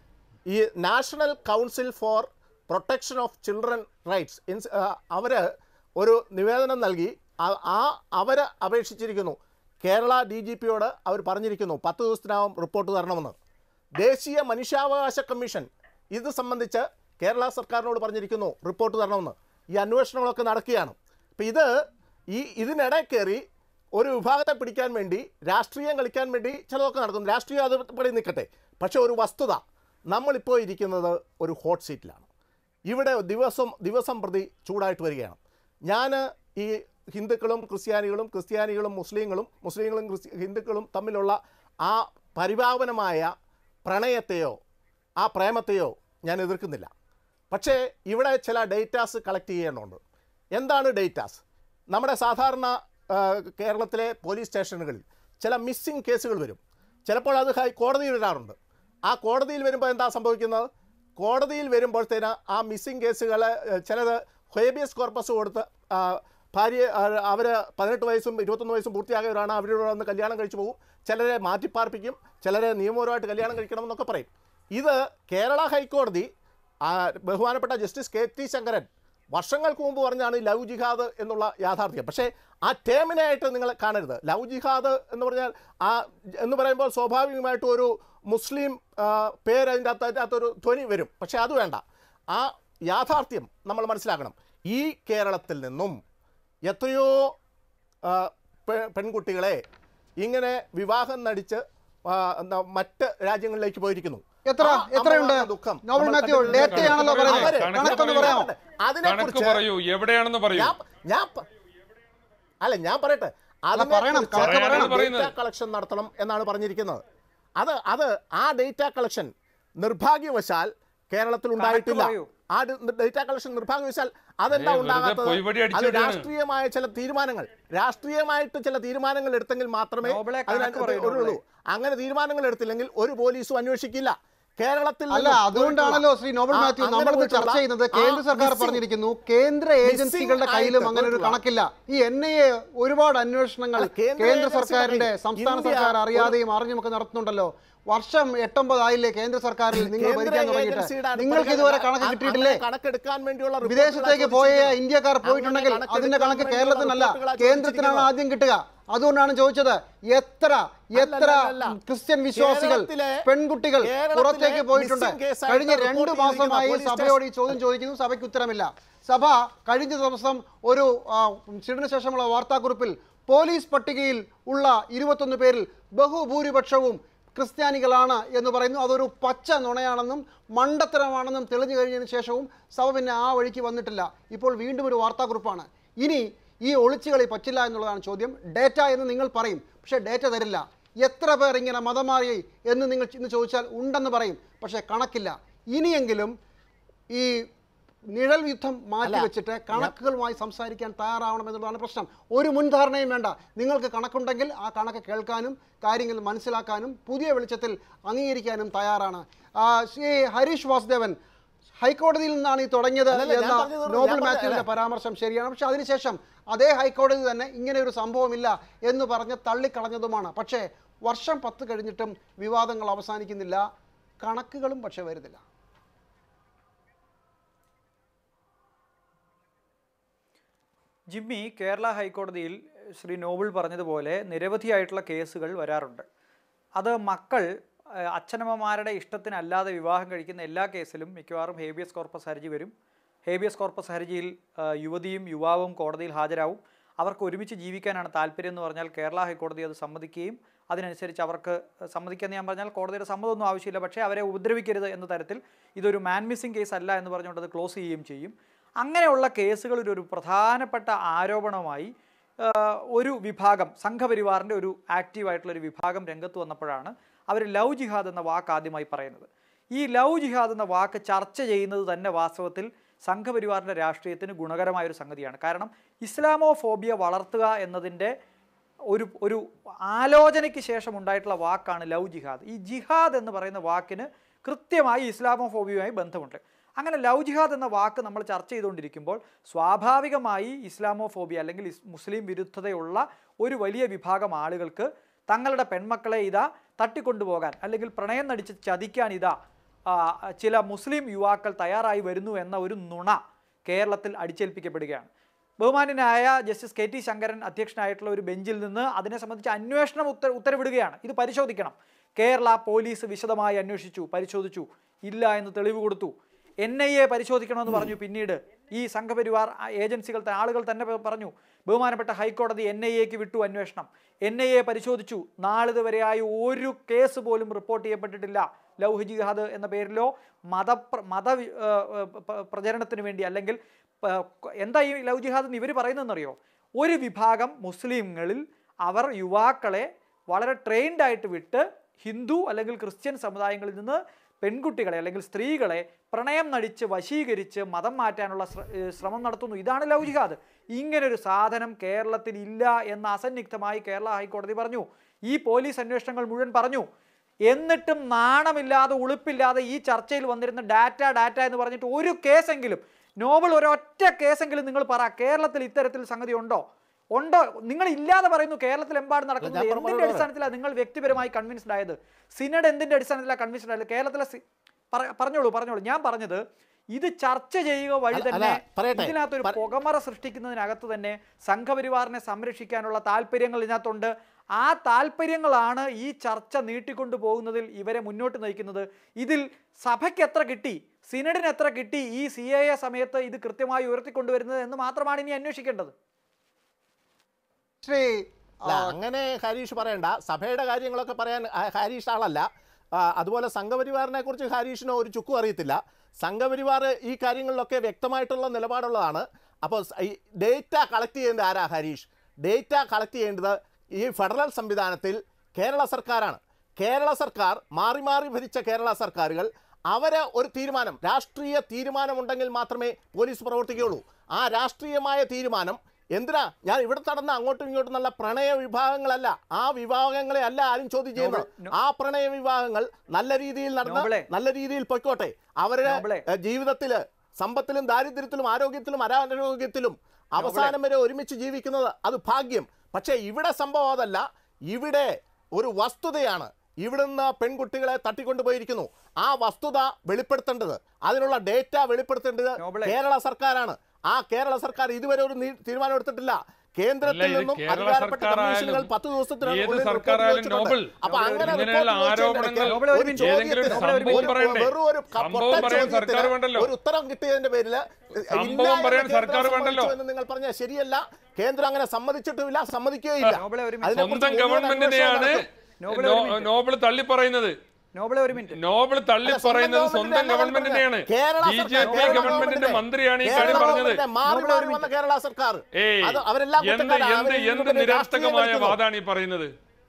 ഈ national council for protection of children rights ഇൻസ് അവർ ഒരു നിവേദനം നൽകി ആ- ആ അവർ അപേക്ഷിച്ചിരിക്കുന്നു കേരള ഡി ജി പിയോട് അവർ പറഞ്ഞിരിക്കുന്നു പത്ത് ദിവസത്തിനകം റിപ്പോർട്ട് തരണമെന്ന് ദേശീയ മനുഷ്യാവകാശ കമ്മീഷൻ ഇത് സംബന്ധിച്ച് കേരള സർക്കാരിനോട് പറഞ്ഞിരിക്കുന്നു റിപ്പോർട്ട് തരണമെന്ന് ഈ അന്വേഷണങ്ങളൊക്കെ നടക്കുകയാണ് അപ്പം ഇത് ഈ ഇതിനിടെ കയറി ഒരു വിഭാഗത്തെ പിടിക്കാൻ വേണ്ടി രാഷ്ട്രീയം കളിക്കാൻ വേണ്ടി ചിലതൊക്കെ നടക്കുന്നു രാഷ്ട്രീയം അത് പടി നിൽക്കട്ടെ പക്ഷേ ഒരു വസ്തുത നമ്മളിപ്പോൾ ഇരിക്കുന്നത് ഒരു ഹോട്ട് സീറ്റിലാണ് ഇവിടെ ദിവസം ദിവസം പ്രതി ചൂടായിട്ട് വരികയാണ് ഞാൻ ഈ ഹിന്ദുക്കളും ക്രിസ്ത്യാനികളും ക്രിസ്ത്യാനികളും മുസ്ലിങ്ങളും മുസ്ലിങ്ങളും ക്രിസ്ത്യ ഹിന്ദുക്കളും തമ്മിലുള്ള ആ പരിപാവനമായ പ്രണയത്തെയോ ആ പ്രേമത്തെയോ ഞാൻ എതിർക്കുന്നില്ല പക്ഷേ ഇവിടെ ചില ഡേറ്റാസ് കളക്ട് ചെയ്യേണ്ടതുണ്ട് എന്താണ് ഡേറ്റാസ് നമ്മുടെ സാധാരണ ആ, കേരളത്തിലെ പോലീസ് സ്റ്റേഷനുകളിൽ ചില മിസ്സിംഗ് കേസുകൾ വരും ചിലപ്പോൾ അത് ഹൈ കോടതിയിൽ വരാറുണ്ട് ആ കോടതിയിൽ വരുമ്പോൾ എന്താ സംഭവിക്കുന്നത് കോടതിയിൽ വരുമ്പോഴത്തേന് ആ മിസ്സിംഗ് കേസുകൾ ചിലത് ഹേബിയസ് കോർപ്പസ് കൊടുത്ത് ആ, ഭാര്യ അവർ പതിനെട്ട് വയസ്സും ഇരുപത്തൊന്ന് വയസ്സും പൂർത്തിയായവരാണ് അവരോട് വന്ന് കല്യാണം കഴിച്ചു പോകും ചിലരെ മാറ്റിപ്പാർപ്പിക്കും ചിലരെ നിയമപരമായിട്ട് കല്യാണം കഴിക്കണമെന്നൊക്കെ പറയും ഇത് കേരള ഹൈക്കോടതി ആ, ബഹുമാനപ്പെട്ട ജസ്റ്റിസ് കെ ടി ശങ്കരൻ വർഷങ്ങൾക്ക് മുമ്പ് പറഞ്ഞാണ് ഈ ലവ് ജിഹാദ് എന്നുള്ള യാഥാർത്ഥ്യം പക്ഷേ ആ ടേമിനായിട്ട് നിങ്ങൾ കാണരുത് ലവ് ജിഹാദ് എന്ന് പറഞ്ഞാൽ ആ എന്ന് പറയുമ്പോൾ സ്വാഭാവികമായിട്ടും ഒരു മുസ്ലിം ആ, പേര് അതിൻ്റെ അകത്ത് അതിൻ്റെ അകത്തൊരു ധ്വനി വരും പക്ഷേ അത് വേണ്ട ആ യാഥാർത്ഥ്യം നമ്മൾ മനസ്സിലാക്കണം ഈ കേരളത്തിൽ നിന്നും എത്രയോ ആ, പെ- പെൺകുട്ടികളെ ഇങ്ങനെ വിവാഹം നടിച്ച് ആ, എന്താ മറ്റ് രാജ്യങ്ങളിലേക്ക് പോയിരിക്കുന്നു എത്ര ആ എത്രയുണ്ട് അമ്മമാരുടെ ദുഃഖം നോബൽ നമ്മൾ മാത്യു കണ്ടിട്ടുണ്ട്. ഡേറ്റയാണല്ലോ പറയുന്നത് അവര് കണക്കൊന്ന് കണക്ക് പറയാമോ കണക്ക് അതിനെക്കുറിച്ച് പറയൂ എവിടെയാണെന്ന് പറയൂ ഞാൻ ഞാൻ പ- അല്ല ഞാൻ പറയട്ടെ പറയണം, correct പറയണം. പറയുന്നത്. കളക്ഷൻ നടത്തണം എന്നാണ് പറഞ്ഞിരിക്കുന്നത് അത് അത് ആ ഡേറ്റ കളക്ഷൻ നിർഭാഗ്യവശാൽ കേരളത്തിൽ ഉണ്ടായിട്ടില്ല പറയൂ. ആ ഡേറ്റ കളക്ഷൻ നിർഭാഗ്യവശാൽ അതെന്താ ഏയ് വെറുതെ ഉണ്ടാകാത്തത് പൊയ്വടി അടിച്ചു അത് വിടുകയാണ്. രാഷ്ട്രീയമായ ചില തീരുമാനങ്ങൾ രാഷ്ട്രീയമായിട്ട് ചില തീരുമാനങ്ങൾ എടുത്തെങ്കിൽ മാത്രമേ നോബിളെ അതിന് കണക്ക് പറയൂ, ഉള്ളൂ നോബിളെ. അങ്ങനെ തീരുമാനങ്ങൾ എടുത്തില്ലെങ്കിൽ ഒരു പോലീസും അന്വേഷിക്കില്ല കേരളത്തിൽ അല്ല നിന്നും അതുകൊണ്ടാണല്ലോ ശ്രീ നോബൽ ആ, മാത്യു അങ്ങനെ നമ്മളിത് പോയിട്ടുള്ള ചർച്ച ചെയ്യുന്നത് ആ കേന്ദ്ര സർക്കാർ missing- പറഞ്ഞിരിക്കുന്നു കേന്ദ്ര missing ഏജൻസികളുടെ കയ്യിലും ആയിട്ട് അങ്ങനെ ഒരു പോയിട്ടുള്ള- കണക്കില്ല ഈ എൻ ഐ എ ഒരുപാട് അന്വേഷണങ്ങൾ അല്ല, കേന്ദ്ര കേന്ദ്ര ഏജൻസിയുടെ സർക്കാരിന്റെ കയ്യിൽ സംസ്ഥാന ഇന്ത്യ സർക്കാർ ഒരു- അറിയാതെയും അറിഞ്ഞുമൊക്കെ നടത്തുന്നുണ്ടല്ലോ വർഷം എട്ടൊമ്പതായില്ലേ കേന്ദ്ര സർക്കാരിൽ നിങ്ങൾ കേന്ദ്ര ഭരിക്കാൻ തുടങ്ങിയിട്ട് ഏജൻസിയുടെ നിങ്ങൾക്ക് അടുത്ത് ഇതുവരെ അങ്ങനെ കണക്ക് കിട്ടിയിട്ടില്ലേ കണക്കെടുക്കാൻ വേണ്ടിയുള്ള റിപ്പോർട്ടുകളാ വിദേശത്തേക്ക് പോയ ചോദിച്ചിരിക്കുന്നത്. ഇന്ത്യക്കാർ പോയിട്ടുണ്ടെങ്കിൽ അങ്ങനെ അതിന്റെ കണക്ക് കണക്കെടുക്കാൻ കേരളത്തിനല്ല വേണ്ടിയുള്ള കേന്ദ്രത്തിനാണ് റിപ്പോർട്ടുകളാ ആദ്യം കിട്ടുക അതുകൊണ്ടാണ് ചോദിച്ചത് എത്ര എത്ര അല്ലല്ലല്ല. ക്രിസ്ത്യൻ വിശ്വാസികൾ കേരളത്തിലെ- പെൺകുട്ടികൾ കേരളത്തിലെ പുറത്തേക്ക് പോയിട്ടുണ്ട് missing case ആയിട്ട് കഴിഞ്ഞ രണ്ട് report മാസമായി ചെയ്തിരിക്കുന്ന സഭയോട് ഈ ചോദ്യം ചോദിക്കുന്നു സഭയ്ക്ക് ഉത്തരമില്ല സഭ കഴിഞ്ഞ ദിവസം ഒരു സിഡിന് ശേഷമുള്ള വാർത്താക്കുറിപ്പിൽ പോലീസ് പട്ടികയിൽ ഉള്ള ഇരുപത്തൊന്ന് പേരിൽ ബഹുഭൂരിപക്ഷവും ക്രിസ്ത്യാനികളാണ് എന്ന് പറയുന്നു അതൊരു പച്ച നുണയാണെന്നും മണ്ടത്തരമാണെന്നും തെളിഞ്ഞു കഴിഞ്ഞതിന് ശേഷവും സഭ പിന്നെ ആ വഴിക്ക് വന്നിട്ടില്ല ഇപ്പോൾ വീണ്ടും ഒരു വാർത്താക്കുറിപ്പാണ് ഇനി ഈ ഒളിച്ചുകളി പറ്റില്ല എന്നുള്ളതാണ് ചോദ്യം ഡേറ്റ എന്ന് നിങ്ങൾ പറയും പക്ഷേ ഡേറ്റ തരില്ല എത്ര പേർ ഇങ്ങനെ മതം മാറി എന്ന് നിങ്ങൾ ഇന്ന് ചോദിച്ചാൽ ഉണ്ടെന്ന് പറയും പക്ഷേ കണക്കില്ല ഇനിയെങ്കിലും ഈ നിഴൽ യുദ്ധം മാറ്റി വെച്ചിട്ട് കണക്കുകളുമായി സംസാരിക്കാൻ തയ്യാറാവണം എന്നുള്ളതാണ് പ്രശ്നം ഒരു മുൻധാരണയും വേണ്ട നിങ്ങൾക്ക് കണക്കുണ്ടെങ്കിൽ ആ കണക്ക് കേൾക്കാനും കാര്യങ്ങൾ മനസ്സിലാക്കാനും പുതിയ വെളിച്ചത്തിൽ അംഗീകരിക്കാനും തയ്യാറാണ് ആ, ശ്രീ ഹരീഷ് വാസുദേവൻ ഹൈക്കോടതിയിൽ നിന്നാണ് ഈ തുടങ്ങിയത് അല്ലല്ല, ഞാൻ എന്ന പറഞ്ഞത് ഞാൻ നോബൽ പറഞ്ഞത് മാത്യുവിന്റെ അല്ല. പരാമർശം ശരിയാണ് പക്ഷെ അതിനുശേഷം അതേ ഹൈക്കോടതി തന്നെ ഇങ്ങനെ ഒരു സംഭവമില്ല എന്ന് പറഞ്ഞ് തള്ളിക്കളഞ്ഞതുമാണ് പക്ഷേ വർഷം പത്ത് കഴിഞ്ഞിട്ടും വിവാദങ്ങൾ അവസാനിക്കുന്നില്ല കണക്കുകളും പക്ഷെ വരുന്നില്ല ജിമ്മി കേരള ഹൈക്കോടതിയിൽ ശ്രീ നോബിൾ പറഞ്ഞതുപോലെ നിരവധിയായിട്ടുള്ള കേസുകൾ വരാറുണ്ട് അത് മക്കൾ ഏഹ്, അച്ഛനമ്മമാരുടെ ഇഷ്ടത്തിനല്ലാതെ വിവാഹം കഴിക്കുന്ന എല്ലാ കേസിലും മിക്കവാറും ഹേബിയസ് കോർപ്പസ് ഹർജി വരും ഹേബിയസ് കോർപ്പസ് ഹർജിയിൽ ഏഹ്, യുവതിയും യുവാവും കോടതിയിൽ ഹാജരാവും അവർക്ക് ഒരുമിച്ച് ജീവിക്കാനാണ് താല്പര്യം എന്ന് പറഞ്ഞാൽ കേരള ഹൈക്കോടതി അത് സമ്മതിക്കുകയും അതിനനുസരിച്ച് അവർക്ക് സമ്മതിക്കാന്ന് ഞാൻ പറഞ്ഞാൽ കോടതിയുടെ സമ്മതമൊന്നും ആവശ്യമില്ല പക്ഷേ അവരെ ഉപദ്രവിക്കരുത് എന്ന തരത്തിൽ ഇതൊരു മാൻ മിസ്സിംഗ് കേസ് അല്ല എന്ന് പറഞ്ഞുകൊണ്ട് അത് ക്ലോസ് ചെയ്യുകയും ചെയ്യും അങ്ങനെയുള്ള കേസുകളിൽ ഒരു പ്രധാനപ്പെട്ട ആരോപണമായി ആ, ഒരു വിഭാഗം സംഘപരിവാറിൻ്റെ ഒരു ആക്റ്റീവായിട്ടുള്ള ഒരു വിഭാഗം രംഗത്ത് വന്നപ്പോഴാണ് അവർ ലവ് ജിഹാദ് എന്ന വാക്ക് ആദ്യമായി പറയുന്നത് ഈ ലവ് ജിഹാദ് എന്ന വാക്ക് ചർച്ച ചെയ്യുന്നത് തന്നെ വാസ്തവത്തിൽ സംഘപരിവാറിൻ്റെ രാഷ്ട്രീയത്തിന് ഗുണകരമായ ഒരു സംഗതിയാണ് കാരണം ഇസ്ലാമോ ഫോബിയ വളർത്തുക എന്നതിൻ്റെ ഒരു ഒരു ആലോചനയ്ക്ക് ശേഷം ഉണ്ടായിട്ടുള്ള വാക്കാണ് ലവ് ജിഹാദ് ഈ ജിഹാദ് എന്ന് പറയുന്ന വാക്കിന് കൃത്യമായി ഇസ്ലാമോഫോബിയുമായി ബന്ധമുണ്ട് അങ്ങനെ ലവ് ജിഹാദ് എന്ന വാക്ക് നമ്മൾ ചർച്ച ചെയ്തുകൊണ്ടിരിക്കുമ്പോൾ സ്വാഭാവികമായി ഇസ്ലാമോഫോബിയ അല്ലെങ്കിൽ ഇസ് മുസ്ലിം വിരുദ്ധതയുള്ള ഒരു വലിയ വിഭാഗം ആളുകൾക്ക് തങ്ങളുടെ പെൺമക്കളെ ഇതാ തട്ടിക്കൊണ്ടുപോകാൻ അല്ലെങ്കിൽ പ്രണയം നടിച്ച് ചതിക്കാൻ ഇതാ ആ, ചില മുസ്ലിം യുവാക്കൾ തയ്യാറായി വരുന്നു എന്ന ഒരു നുണ കേരളത്തിൽ അടിച്ചേൽപ്പിക്കപ്പെടുകയാണ് ബഹുമാന്യനായ ജസ്റ്റിസ് കെ ടി ശങ്കരൻ അധ്യക്ഷനായിട്ടുള്ള ഒരു ബെഞ്ചിൽ നിന്ന് അതിനെ സംബന്ധിച്ച് അന്വേഷണം ഉത്തര ഉത്തരവിടുകയാണ് ഇത് പരിശോധിക്കണം കേരള പോലീസ് വിശദമായി അന്വേഷിച്ചു പരിശോധിച്ചു ഇല്ല എന്ന് തെളിവ് കൊടുത്തു എൻ ഐ എ പരിശോധിക്കണമെന്ന് പറഞ്ഞു പിന്നീട് ഈ സംഘപരിവാർ ആ ഏജൻസികൾ ത- ആളുകൾ തന്നെ പ- പറഞ്ഞു ബഹുമാനപ്പെട്ട ഹൈക്കോടതി എൻ ഐ എക്ക് വിട്ടു അന്വേഷണം എൻ ഐ എ പരിശോധിച്ചു നാളിതുവരെയായി ഒരു കേസ് പോലും റിപ്പോർട്ട് ചെയ്യപ്പെട്ടിട്ടില്ല ലൗഹ് ജിഹാദ് എന്ന പേരിലോ മത മത വി- ഏ, ഏ, പ- പ്രചരണത്തിന് വേണ്ടി അല്ലെങ്കിൽ പ- എന്താ ഈ ലവ് ജിഹാദ് എന്ന് ഇവർ പറയുന്നതെന്നറിയോ ഒരു വിഭാഗം മുസ്ലിങ്ങളിൽ അവർ യുവാക്കളെ വളരെ ട്രെയിൻഡ് ആയിട്ട് വിട്ട് ഹിന്ദു അല്ലെങ്കിൽ ക്രിസ്ത്യൻ സമുദായങ്ങളിൽ നിന്ന് പെൺകുട്ടികളെ അല്ലെങ്കിൽ സ്ത്രീകളെ പ്രണയം നടിച്ച് വശീകരിച്ച് മതം മാറ്റാനുള്ള ശ്ര- ഏഹ് ശ്രമം നടത്തുന്നു ഇതാണ് ലവ് ജിഹാദ് ഇങ്ങനൊരു സാധനം കേരളത്തിൽ ഇല്ല എന്ന് അസന്നിഗ്ധമായി കേരള ഹൈക്കോടതി പറഞ്ഞു ഈ പോലീസ് അന്വേഷണങ്ങൾ മുഴുവൻ പറഞ്ഞു എന്നിട്ടും നാണമില്ലാതെ ഉളുപ്പില്ലാതെ ഈ ചർച്ചയിൽ വന്നിരുന്ന ഡാറ്റ ഡാറ്റ എന്ന് പറഞ്ഞിട്ട് ഒരു കേസെങ്കിലും നോബൽ ഒരൊറ്റ കേസെങ്കിലും നിങ്ങൾ പറ കേരളത്തിൽ ഇത്തരത്തിൽ സംഗതി ഉണ്ടോ ഉണ്ടോ നിങ്ങൾ ഇല്ലാതെ പറയുന്നു കേരളത്തിൽ എമ്പാട് നടക്കുന്നത് ഞാൻ എന്തിന്റെ പറഞ്ഞത് അടിസ്ഥാനത്തിലാണ് നിങ്ങൾ വ്യക്തിപരമായി കൺവിൻസ്ഡ് ആയത് സിനഡ് എന്തിന്റെ അടിസ്ഥാനത്തിലാണ് കൺവിൻസ്ഡ് ആയത് കേരളത്തിലെ സി- പറ- പറഞ്ഞോളൂ പറഞ്ഞോളൂ ഞാൻ പറഞ്ഞത് ഇത് ചർച്ച ചെയ്യുക വഴി അല്ല, തന്നെ അല്ല, പറയട്ടെ. ഇതിനകത്തൊരു പറ- പുകമറ സൃഷ്ടിക്കുന്നതിനകത്ത് തന്നെ സംഘപരിവാറിനെ സംരക്ഷിക്കാനുള്ള താല്പര്യങ്ങൾ ഇതിനകത്തുണ്ട് ആ താല്പര്യങ്ങളാണ് ഈ ചർച്ച നീട്ടിക്കൊണ്ടു പോകുന്നതിൽ ഇവരെ മുന്നോട്ട് നയിക്കുന്നത് ഇതിൽ സഭയ്ക്ക് എത്ര കിട്ടി സിനഡിന് എത്ര കിട്ടി ഈ സി എ എ സമയത്ത് ഇത് കൃത്യമായി ഉയർത്തിക്കൊണ്ടുവരുന്നത് എന്ന് മാത്രമാണ് ഇനി അന്വേഷിക്കേണ്ടത് ശ്രീ അല്ല അങ്ങനെ ഹരീഷ് പറയണ്ട സഭയുടെ കാര്യങ്ങളൊക്കെ പറയാൻ ആ- ഹരീഷ് ആളല്ല ആ, അതുപോലെ സംഘപരിവാറിനെ കുറിച്ച് ഹരീഷിന് ഒരു ചുക്കും അറിയത്തില്ല സംഘപരിവാർ ഈ കാര്യങ്ങളിലൊക്കെ വ്യക്തമായിട്ടുള്ള നിലപാടുള്ളതാണ് അപ്പോൾ ഈ ഡേറ്റ കളക്ട് ചെയ്യുന്നത് ആരാ ഹരീഷ് ഡേറ്റ കളക്ട് ചെയ്യേണ്ടത് ഈ ഫെഡറൽ സംവിധാനത്തിൽ കേരള സർക്കാരാണ് കേരള സർക്കാർ മാറി മാറി ഭരിച്ച കേരള സർക്കാരുകൾ അവര് ഒരു തീരുമാനം രാഷ്ട്രീയ തീരുമാനമുണ്ടെങ്കിൽ മാത്രമേ പോലീസ് പ്രവർത്തിക്കുകയുള്ളൂ ആ രാഷ്ട്രീയമായ തീരുമാനം എന്തിനാ ഞാൻ ഇവിടെ നടന്ന അങ്ങോട്ടും ഇങ്ങോട്ടും നല്ല പ്രണയ വിഭാഗങ്ങളല്ല ആ വിഭാഗങ്ങളെ അല്ല ആരും ചോദ്യം ചെയ്യുന്നത് നോബിൾ- ആ പ്രണയ വിഭാഗങ്ങൾ നല്ല രീതിയിൽ നടന്ന് നോബിളെ. നല്ല രീതിയിൽ പൊയ്ക്കോട്ടെ അവരുടെ നോബിളെ. ഏഹ്, ജീവിതത്തില് സമ്പത്തിലും ദാരിദ്ര്യത്തിലും ആരോഗ്യത്തിലും അനാരോഗ്യത്തിലും അവസാനം വരെ ഒരുമിച്ച് ജീവിക്കുന്നത് അത് ഭാഗ്യം പക്ഷേ ഇവിടെ സംഭവം അതല്ല ഇവിടെ ഒരു വസ്തുതയാണ് ഇവിടുന്ന് പെൺകുട്ടികളെ തട്ടിക്കൊണ്ടുപോയിരിക്കുന്നു ആ വസ്തുത വെളിപ്പെടുത്തേണ്ടത് അതിനുള്ള ഡേറ്റ വെളിപ്പെടുത്തേണ്ടത് നോബിളെ. കേരള സർക്കാരാണ് ആ കേരള സർക്കാർ ഇതുവരെ ഒരു നീ- തീരുമാനം എടുത്തിട്ടില്ല കേന്ദ്രത്തിൽ അല്ല, ഇത് നിന്നും കേരള അധികാരപ്പെട്ട സർക്കാരായാലും കമ്മീഷനുകൾ പത്ത് ദിവസത്തിനുള്ളിൽ ഏത് report സർക്കാരായാലും ചോദിച്ചിട്ടുണ്ട്. നോബിൾ. അപ്പൊ അങ്ങനെ ഇങ്ങനെയുള്ള report ചോദിച്ചതിന്റെ ആരോപണങ്ങൾ ഇടയ്ക്ക് നോബിൾ ഒരു ഒരു മിനിറ്റ്. ഏതെങ്കിലും ഒരു ചോദ്യത്തിന് സംഭവം ഒരു- പറയണ്ടേ? വെറും ഒരു ക- സംഭവം പൊട്ട പറയാൻ ചോദ്യത്തിന് സർക്കാർ വേണ്ടല്ലോ. ഒരു ഉത്തരം കിട്ടിയതിന്റെ പേരില് സംഭവം ഇല്ല എന്ന് പറയാൻ കേന്ദ്രം സർക്കാർ വേണ്ടല്ലോ. സമ്മതിച്ചു എന്ന് നിങ്ങൾ പറഞ്ഞ ശരിയല്ല കേന്ദ്രം അങ്ങനെ സമ്മതിച്ചിട്ടുമില്ല സമ്മതിക്കുകയില്ല നോബിളെ ഒരു മിനിറ്റ്. അതിനെക്കുറിച്ച് സ്വന്തം മുഴുവൻ ഗവൺമെന്റിനെയാണ് അന്വേഷണം നോബിൾ ഒരു നോ- മിനിറ്റ്. നോബിൾ തള്ളി പറയുന്നത് നോബിളെ ഒരു മിനിറ്റ് നോബിൾ തള്ളി അല്ല, സ്വന്തം പറയുന്നത് സ്വന്തം ഗവൺമെന്റിനെ ഗവൺമെന്റിനെയാണ് കേരള ബി ജെ സർക്കാർ, പി കേരള ഗവൺമെന്റിന്റെ ഗവൺമെന്റിനെ, മന്ത്രിയാണ് ഈ കേരള കാര്യം പറഞ്ഞത് ഗവൺമെന്റിനെ മാറി നോബിൾ ഒരു മാറി വന്ന കേരള സർക്കാർ ഏയ് അത് അവരെല്ലാം എന്ത് കുറ്റക്കാരാണ്. എന്ത് അവര് എന്ത് ഇതിന്റെ നിരർത്ഥകമായ രാഷ്ട്രീയം വാദാണ് ഈ പറയുന്നത്